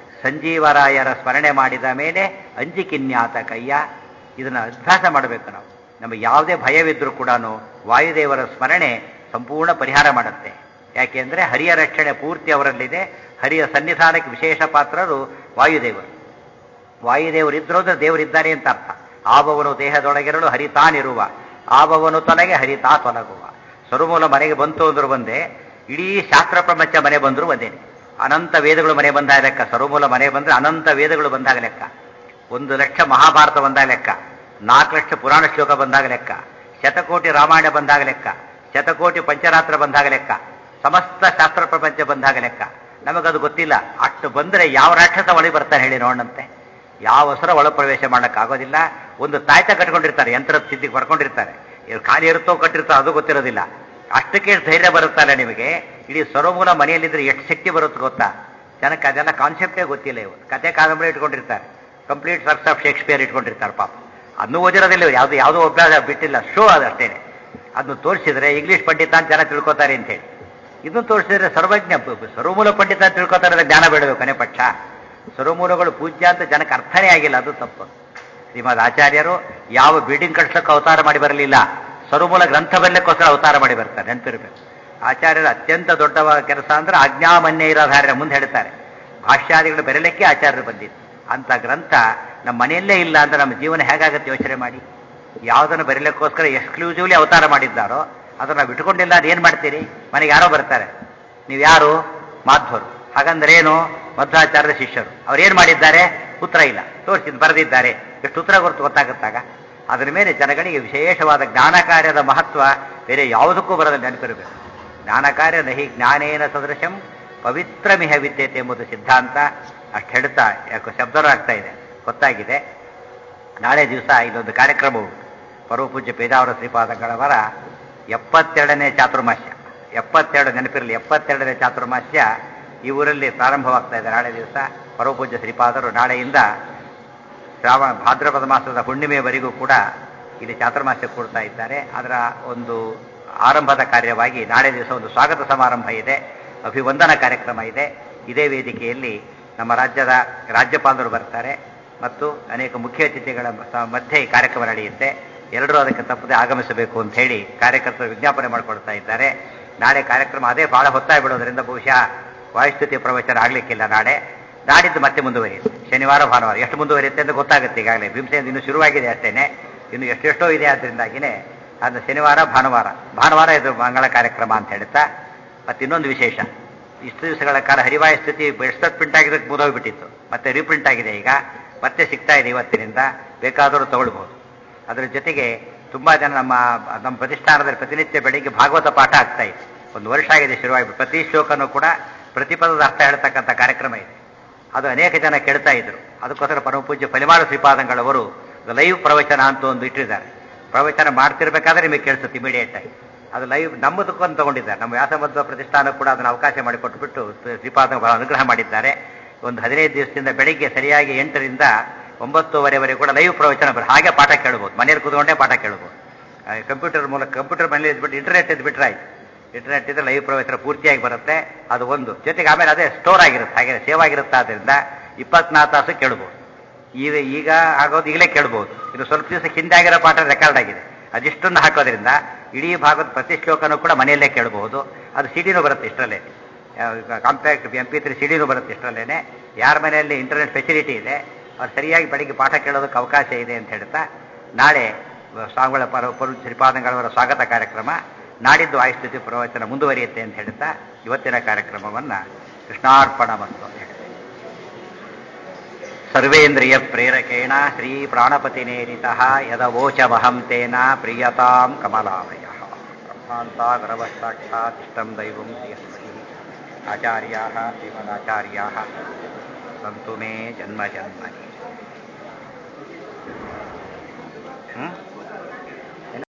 ಸಂಜೀವರಾಯರ ಸ್ಮರಣೆ ಮಾಡಿದ ಮೇಲೆ ಅಂಜಿಕಿನ್ಯಾತ ಕಯ್ಯ ಇದನ್ನ ಅಭ್ಯಾಸ ಮಾಡಬೇಕು ನಾವು ನಮಗೆ ಯಾವುದೇ ಭಯವಿದ್ರೂ ಕೂಡ ವಾಯುದೇವರ ಸ್ಮರಣೆ ಸಂಪೂರ್ಣ ಪರಿಹಾರ ಮಾಡುತ್ತೆ ಯಾಕೆಂದ್ರೆ ಹರಿಯ ರಕ್ಷಣೆ ಪೂರ್ತಿ ಅವರಲ್ಲಿದೆ ಹರಿಯ ಸನ್ನಿಧಾನಕ್ಕೆ ವಿಶೇಷ ಪಾತ್ರರು ವಾಯುದೇವರು ವಾಯುದೇವರಿದ್ರು ಅಂದ್ರೆ ದೇವರಿದ್ದಾನೆ ಅಂತ ಅರ್ಥ ಆಬವನು ದೇಹದೊಳಗಿರಲು ಹರಿತಾನಿರುವ ಆಬವನು ತೊಲಗೆ ಹರಿತಾ ತೊಲಗುವ ಸ್ವರುಮೂಲ ಮನೆಗೆ ಬಂತು ಅಂದ್ರು ಬಂದೆ ಇಡೀ ಶಾಸ್ತ್ರ ಪ್ರಪಂಚ ಮನೆ ಬಂದ್ರು ಒಂದೇನೆ ಅನಂತ ವೇದಗಳು ಮನೆ ಬಂದಾಗ ಲೆಕ್ಕ ಸರ್ವಮೂಲ ಮನೆ ಬಂದ್ರೆ ಅನಂತ ವೇದಗಳು ಬಂದಾಗ ಲೆಕ್ಕ ಒಂದು ಲಕ್ಷ ಮಹಾಭಾರತ ಬಂದಾಗ ಲೆಕ್ಕ ನಾಲ್ಕು ಲಕ್ಷ ಪುರಾಣ ಶ್ಲೋಕ ಬಂದಾಗ ಲೆಕ್ಕ ಶತಕೋಟಿ ರಾಮಾಯಣ ಬಂದಾಗ ಲೆಕ್ಕ ಶತಕೋಟಿ ಪಂಚರಾತ್ರ ಬಂದಾಗ ಲೆಕ್ಕ ಸಮಸ್ತ ಶಾಸ್ತ್ರ ಪ್ರಪಂಚ ಬಂದಾಗ ಲೆಕ್ಕ ನಮಗದು ಗೊತ್ತಿಲ್ಲ ಅಷ್ಟು ಬಂದ್ರೆ ಯಾವ ರಾಕ್ಷಸ ಒಳಗೆ ಬರ್ತಾನೆ ಹೇಳಿ ನೋಡಂತೆ ಯಾವ ಹೊಸರ ಒಳ ಪ್ರವೇಶ ಮಾಡೋಕ್ಕಾಗೋದಿಲ್ಲ ಒಂದು ತಾಯ್ತ ಕಟ್ಕೊಂಡಿರ್ತಾರೆ ಯಂತ್ರದ ಸಿದ್ಧಿಗೆ ಬರ್ಕೊಂಡಿರ್ತಾರೆ ಇವ್ರು ಖಾಲಿ ಇರುತ್ತೋ ಕಟ್ಟಿರ್ತೋ ಅದು ಗೊತ್ತಿರೋದಿಲ್ಲ ಅಷ್ಟಕ್ಕೆ ಧೈರ್ಯ ಬರುತ್ತಲ್ಲ ನಿಮಗೆ ಇಡೀ ಸರ್ವಮೂಲ ಮನೆಯಲ್ಲಿದ್ರೆ ಎಷ್ಟು ಶಕ್ತಿ ಬರುತ್ತೆ ಗೊತ್ತಾ ಜನಕ್ಕೆ ಅದೆಲ್ಲ ಕಾನ್ಸೆಪ್ಟೇ ಗೊತ್ತಿಲ್ಲ ಇವರು ಕತೆ ಕಾದಂಬರಿ ಇಟ್ಕೊಂಡಿರ್ತಾರೆ ಕಂಪ್ಲೀಟ್ ವರ್ಕ್ಸ್ ಆಫ್ ಶೇಕ್ಸ್ಪಿಯರ್ ಇಟ್ಕೊಂಡಿರ್ತಾರೆ ಪಾಪ ಅದನ್ನು ಓದಿರೋದಿಲ್ಲ ಇವ್ರು ಯಾವುದು ಯಾವುದೋ ಅಭ್ಯಾಸ ಬಿಟ್ಟಿಲ್ಲ ಶೋ ಅದು ಅಷ್ಟೇನೆ ಅದನ್ನು ತೋರಿಸಿದ್ರೆ ಇಂಗ್ಲಿಷ್ ಪಂಡಿತ ಅಂತ ಜನ ತಿಳ್ಕೊತಾರೆ ಅಂತ ಹೇಳಿ ಇದನ್ನು ತೋರಿಸಿದ್ರೆ ಸರ್ವಜ್ಞ ಬ- ಬ- ಸರ್ವಮೂಲ ಪಂಡಿತ ಅಂತ ತಿಳ್ಕೊತಾರೆ ಅಂದ್ರೆ ಜ್ಞಾನ ಬೇಡಬೇಕು ಕೊನೆ ಪಕ್ಷ ಸರ್ವಮೂಲಗಳು ಪೂಜ್ಯ ಅಂತ ಜನಕ್ಕೆ ಅರ್ಥನೇ ಆಗಿಲ್ಲ ಅದು ತಪ್ಪು ಶ್ರೀಮದ್ ಆಚಾರ್ಯರು ಯಾವ ಬಿಲ್ಡಿಂಗ್ ಕಟ್ಸಕ್ಕೆ ಅವತಾರ ಮಾಡಿ ಬರಲಿಲ್ಲ ಸರ್ವಮೂಲ ಗ್ರಂಥ ಬರಲಿಕ್ಕೋಸ್ಕರ ಅವತಾರ ಮಾಡಿ ಬರ್ತಾರೆ ನೆನಪಿರ್ಬೇಕು ಆಚಾರ್ಯರ ಅತ್ಯಂತ ದೊಡ್ಡ ಕೆಲಸ ಅಂದ್ರೆ ಆಜ್ಞಾಮನ್ಯ ಇರೋಧಾರ್ಯ ಮುಂದೆ ಹೇಳ್ತಾರೆ ಭಾಷ್ಯಾದಿಗಳು ಬೆರಲಿಕ್ಕೆ ಆಚಾರ್ಯರು ಬಂದಿದ್ದು ಅಂತ ಗ್ರಂಥ ನಮ್ಮ ಮನೆಯಲ್ಲೇ ಇಲ್ಲ ಅಂದ್ರೆ ನಮ್ಮ ಜೀವನ ಹೇಗಾಗುತ್ತೆ ಯೋಚನೆ ಮಾಡಿ ಯಾವುದನ್ನು ಬರೀಲಿಕ್ಕೋಸ್ಕರ ಎಕ್ಸ್ಕ್ಲೂಸಿವ್ಲಿ ಅವತಾರ ಮಾಡಿದ್ದಾರೋ ಅದನ್ನ ನಾವು ಇಟ್ಕೊಂಡಿಲ್ಲ ಅದು ಏನ್ ಮಾಡ್ತೀರಿ ಮನೆಗೆ ಯಾರೋ ಬರ್ತಾರೆ ನೀವು ಯಾರು ಮಾಧ್ವರು ಹಾಗಂದ್ರೆ ಏನು ಮಧ್ವಾಚಾರ್ಯರ ಶಿಷ್ಯರು ಅವ್ರು ಏನ್ ಮಾಡಿದ್ದಾರೆ ಉತ್ತರ ಇಲ್ಲ ತೋರಿಸಿದ್ ಬರೆದಿದ್ದಾರೆ ಎಷ್ಟು ಉತ್ತರ ಗೊತ್ತು ಗೊತ್ತಾಗುತ್ತಾಗ ಅದರ ಮೇಲೆ ಜನಗಳಿಗೆ ವಿಶೇಷವಾದ ಜ್ಞಾನ ಕಾರ್ಯದ ಮಹತ್ವ ಬೇರೆ ಯಾವುದಕ್ಕೂ ಬರದ ನೆನಪಿರಬೇಕು ಜ್ಞಾನ ಕಾರ್ಯ ನಹಿ ಜ್ಞಾನೇನ ಸದೃಶಂ ಪವಿತ್ರಮಿಹ ವಿದ್ಯತೆ ಎಂಬುದು ಸಿದ್ಧಾಂತ ಅಷ್ಟು ಹೇಳ್ತಾ ಯಾಕೋ ಶಬ್ದನೂ ಆಗ್ತಾ ಇದೆ ಗೊತ್ತಾಗಿದೆ ನಾಳೆ ದಿವಸ ಇಲ್ಲೊಂದು ಕಾರ್ಯಕ್ರಮ ಉಂಟು ಪರಮಪೂಜ್ಯ ಪೇಜಾವರ ಶ್ರೀಪಾದಗಳವರ ಎಪ್ಪತ್ತೆರಡನೇ ಚಾತುರ್ಮಾಸ್ಯ ಎಪ್ಪತ್ತೆರಡು ನೆನಪಿರಲಿ ಎಪ್ಪತ್ತೆರಡನೇ ಚಾತುರ್ಮಾಸ್ಯ ಈ ಊರಲ್ಲಿ ಪ್ರಾರಂಭವಾಗ್ತಾ ಇದೆ ನಾಳೆ ದಿವಸ ಪರಮಪೂಜ್ಯ ಶ್ರೀಪಾದರು ನಾಳೆಯಿಂದ ಶ್ರಾವಣ ಭಾದ್ರಪದ ಮಾಸದ ಹುಣ್ಣಿಮೆಯವರೆಗೂ ಕೂಡ ಇಲ್ಲಿ ಚಾತುರ್ಮಾಸ್ಯ ಕೊಡ್ತಾ ಇದ್ದಾರೆ ಅದರ ಒಂದು ಆರಂಭದ ಕಾರ್ಯವಾಗಿ ನಾಳೆ ದಿವಸ ಒಂದು ಸ್ವಾಗತ ಸಮಾರಂಭ ಇದೆ ಅಭಿವಂದನಾ ಕಾರ್ಯಕ್ರಮ ಇದೆ ಇದೇ ವೇದಿಕೆಯಲ್ಲಿ ನಮ್ಮ ರಾಜ್ಯದ ರಾಜ್ಯಪಾಲರು ಬರ್ತಾರೆ ಮತ್ತು ಅನೇಕ ಮುಖ್ಯ ಅತಿಥಿಗಳ ಸ- ಮಧ್ಯೆ ಈ ಕಾರ್ಯಕ್ರಮ ನಡೆಯುತ್ತೆ ಎಲ್ಲರೂ ಅದಕ್ಕೆ ತಪ್ಪದೆ ಆಗಮಿಸಬೇಕು ಅಂತ ಹೇಳಿ ಕಾರ್ಯಕರ್ತರು ವಿಜ್ಞಾಪನೆ ಮಾಡಿಕೊಡ್ತಾ ಇದ್ದಾರೆ ನಾಳೆ ಕಾರ್ಯಕ್ರಮ ಅದೇ ಬಹಳ ಹೊತ್ತಾಗ್ಬಿಡೋದ್ರಿಂದ ಬಹುಶಃ ವಾಯುಸ್ತುತಿ ಪ್ರವಚನ ಆಗ್ಲಿಕ್ಕಿಲ್ಲ ನಾಳೆ ನಾಡಿದ್ದು ಮತ್ತೆ ಮುಂದುವರಿಯುತ್ತೆ ಶನಿವಾರ ಭಾನುವಾರ ಎಷ್ಟು ಮುಂದುವರಿಯುತ್ತೆ ಅಂತ ಗೊತ್ತಾಗುತ್ತೆ ಈಗಾಗಲೇ ಭೀಮಸೇನ ಇನ್ನು ಶುರುವಾಗಿದೆ ಅಷ್ಟೇನೆ ಇನ್ನು ಎಷ್ಟೆಷ್ಟೋ ಇದೆ ಆದ್ರಿಂದಾಗಿನೇ ಅದು ಶನಿವಾರ ಭಾನುವಾರ ಭಾನುವಾರ ಇದು ಮಂಗಳ ಕಾರ್ಯಕ್ರಮ ಅಂತ ಹೇಳ್ತಾ ಮತ್ತೆ ಇನ್ನೊಂದು ವಿಶೇಷ ಇಷ್ಟು ದಿವಸಗಳ ಕಾಲ ಹರಿವಾಯ ಸ್ಥಿತಿ ಎಷ್ಟೊತ್ತು ಪ್ರಿಂಟ್ ಆಗಿದ್ದಕ್ಕೆ ಮುದೋಗ್ಬಿಟ್ಟಿತ್ತು ಮತ್ತೆ ರೀಪ್ರಿಂಟ್ ಆಗಿದೆ ಈಗ ಮತ್ತೆ ಸಿಗ್ತಾ ಇದೆ ಇವತ್ತಿನಿಂದ ಬೇಕಾದರೂ ತಗೊಳ್ಬಹುದು ಅದರ ಜೊತೆಗೆ ತುಂಬಾ ಜನ ನಮ್ಮ ನಮ್ಮ ಪ್ರತಿಷ್ಠಾನದಲ್ಲಿ ಪ್ರತಿನಿತ್ಯ ಬೆಳಿಗ್ಗೆ ಭಾಗವತ ಪಾಠ ಆಗ್ತಾ ಇದೆ ಒಂದು ವರ್ಷ ಆಗಿದೆ ಶುರುವಾಗಿ ಪ್ರತಿ ಶ್ಲೋಕನೂ ಕೂಡ ಪ್ರತಿಪದದ ಅರ್ಥ ಹೇಳ್ತಕ್ಕಂಥ ಕಾರ್ಯಕ್ರಮ ಇದೆ ಅದು ಅನೇಕ ಜನ ಕೇಳ್ತಾ ಇದ್ರು ಅದಕ್ಕೋಸ್ಕರ ಪರಮಪೂಜ್ಯ ಫಲಿಮಾರ ಶ್ರೀಪಾದಂಗಳವರು ಲೈವ್ ಪ್ರವಚನ ಅಂತ ಒಂದು ಇಟ್ಟಿದ್ದಾರೆ ಪ್ರವಚನ ಮಾಡ್ತಿರ್ಬೇಕಾದ್ರೆ ನಿಮಗೆ ಕೇಳಿಸುತ್ತೆ ಇಮಿಡಿಯೇಟ್ ಆಗಿ ಅದು ಲೈವ್ ನಮ್ಮದಕ್ಕೊಂದು ತಗೊಂಡಿದ್ದಾರೆ ನಮ್ಮ ವ್ಯಾಸಮಧ್ವ ಪ್ರತಿಷ್ಠಾನ ಕೂಡ ಅದನ್ನು ಅವಕಾಶ ಮಾಡಿಕೊಟ್ಬಿಟ್ಟು ಶ್ರೀಪಾದ ಬಹಳ ಅನುಗ್ರಹ ಮಾಡಿದ್ದಾರೆ ಒಂದು ಹದಿನೈದು ದಿವಸದಿಂದ ಬೆಳಿಗ್ಗೆ ಸರಿಯಾಗಿ ಎಂಟರಿಂದ ಒಂಬತ್ತುವರೆವರೆಗೆ ಕೂಡ ಲೈವ್ ಪ್ರವಚನ ಬರ ಹಾಗೆ ಪಾಠ ಕೇಳ್ಬೋದು ಮನೇಲಿ ಕೂತ್ಕೊಂಡೇ ಪಾಠ ಕೇಳ್ಬೋದು ಕಂಪ್ಯೂಟರ್ ಮೂಲಕ ಕಂಪ್ಯೂಟರ್ ಮನೇಲಿ ಇದ್ಬಿಟ್ಟು ಇಂಟರ್ನೆಟ್ ಇದ್ಬಿಟ್ರೆ ಆಯ್ತು ಇಂಟರ್ನೆಟ್ ಇದ್ರೆ ಲೈವ್ ಪ್ರವಚನ ಪೂರ್ತಿಯಾಗಿ ಬರುತ್ತೆ ಅದು ಒಂದು ಜೊತೆಗೆ ಆಮೇಲೆ ಅದೇ ಸ್ಟೋರ್ ಆಗಿರುತ್ತೆ ಹಾಗೆ ಸೇವ್ ಆಗಿರುತ್ತೆ ಆದ್ರಿಂದ ಇಪ್ಪತ್ನಾಲ್ಕು ತಾಸು ಕೇಳ್ಬೋದು ಈಗ ಈಗ ಆಗೋದು ಈಗಲೇ ಕೇಳ್ಬೋದು ಇದು ಸ್ವಲ್ಪ ದಿವಸ ಹಿಂದೆ ಆಗಿರೋ ಪಾಠ ರೆಕಾರ್ಡ್ ಆಗಿದೆ ಅದಿಷ್ಟನ್ನು ಹಾಕೋದ್ರಿಂದ ಇಡೀ ಭಾಗದ ಪ್ರತಿ ಶ್ಲೋಕನೂ ಕೂಡ ಮನೆಯಲ್ಲೇ ಕೇಳಬಹುದು ಅದು ಸಿಡಿನೂ ಬರುತ್ತೆ ಇಷ್ಟರಲ್ಲೇ ಕಾಂಪ್ಯಾಕ್ಟ್ ಎಂ ಪಿ ತ್ರೀ ಸಿಡಿನೂ ಬರುತ್ತೆ ಇಷ್ಟರಲ್ಲೇನೆ ಯಾರ ಮನೆಯಲ್ಲಿ ಇಂಟರ್ನೆಟ್ ಫೆಸಿಲಿಟಿ ಇದೆ ಅವ್ರು ಸರಿಯಾಗಿ ಬೆಳಿಗ್ಗೆ ಪಾಠ ಕೇಳೋದಕ್ಕೆ ಅವಕಾಶ ಇದೆ ಅಂತ ಹೇಳ್ತಾ ನಾಳೆ ಸ್ವಾಮಿಗಳ ಪರ ಪರ ಶ್ರೀಪಾದಂಗಳವರ ಸ್ವಾಗತ ಕಾರ್ಯಕ್ರಮ ನಾಡಿದ್ದು ಆಯುಸ್ಥಿತಿ ಪ್ರವಚನ ಮುಂದುವರಿಯುತ್ತೆ ಅಂತ ಹೇಳ್ತಾ ಇವತ್ತಿನ ಕಾರ್ಯಕ್ರಮವನ್ನ ಕೃಷ್ಣಾರ್ಪಣ ಮತ್ತು ಅಂತ ಹೇಳ್ತೇನೆ ಸರ್ವೇಂದ್ರಿಯ ಪ್ರೇರಕೇಣ ಶ್ರೀ ಪ್ರಾಣಪತಿನೇರಿತ ಯದವೋಚಮಹಂ ತೇನ ಪ್ರಿಯತಾಂ ಕಮಲಾಲಯ ಬ್ರಹ್ಮಾಂತಾ ಗರವಸಾಕ್ಷಾತಿಷ್ಟಂ ದೈವಂ ಶ್ರೀಯಸ್ಮಹಿ ಆಚಾರ್ಯಾ ಶ್ರೀಮದಾಚಾರ್ಯಾ ಸಂತು ಮೇ ಜನ್ಮ ಜನ್ಮನಿ ಹ್ಮ್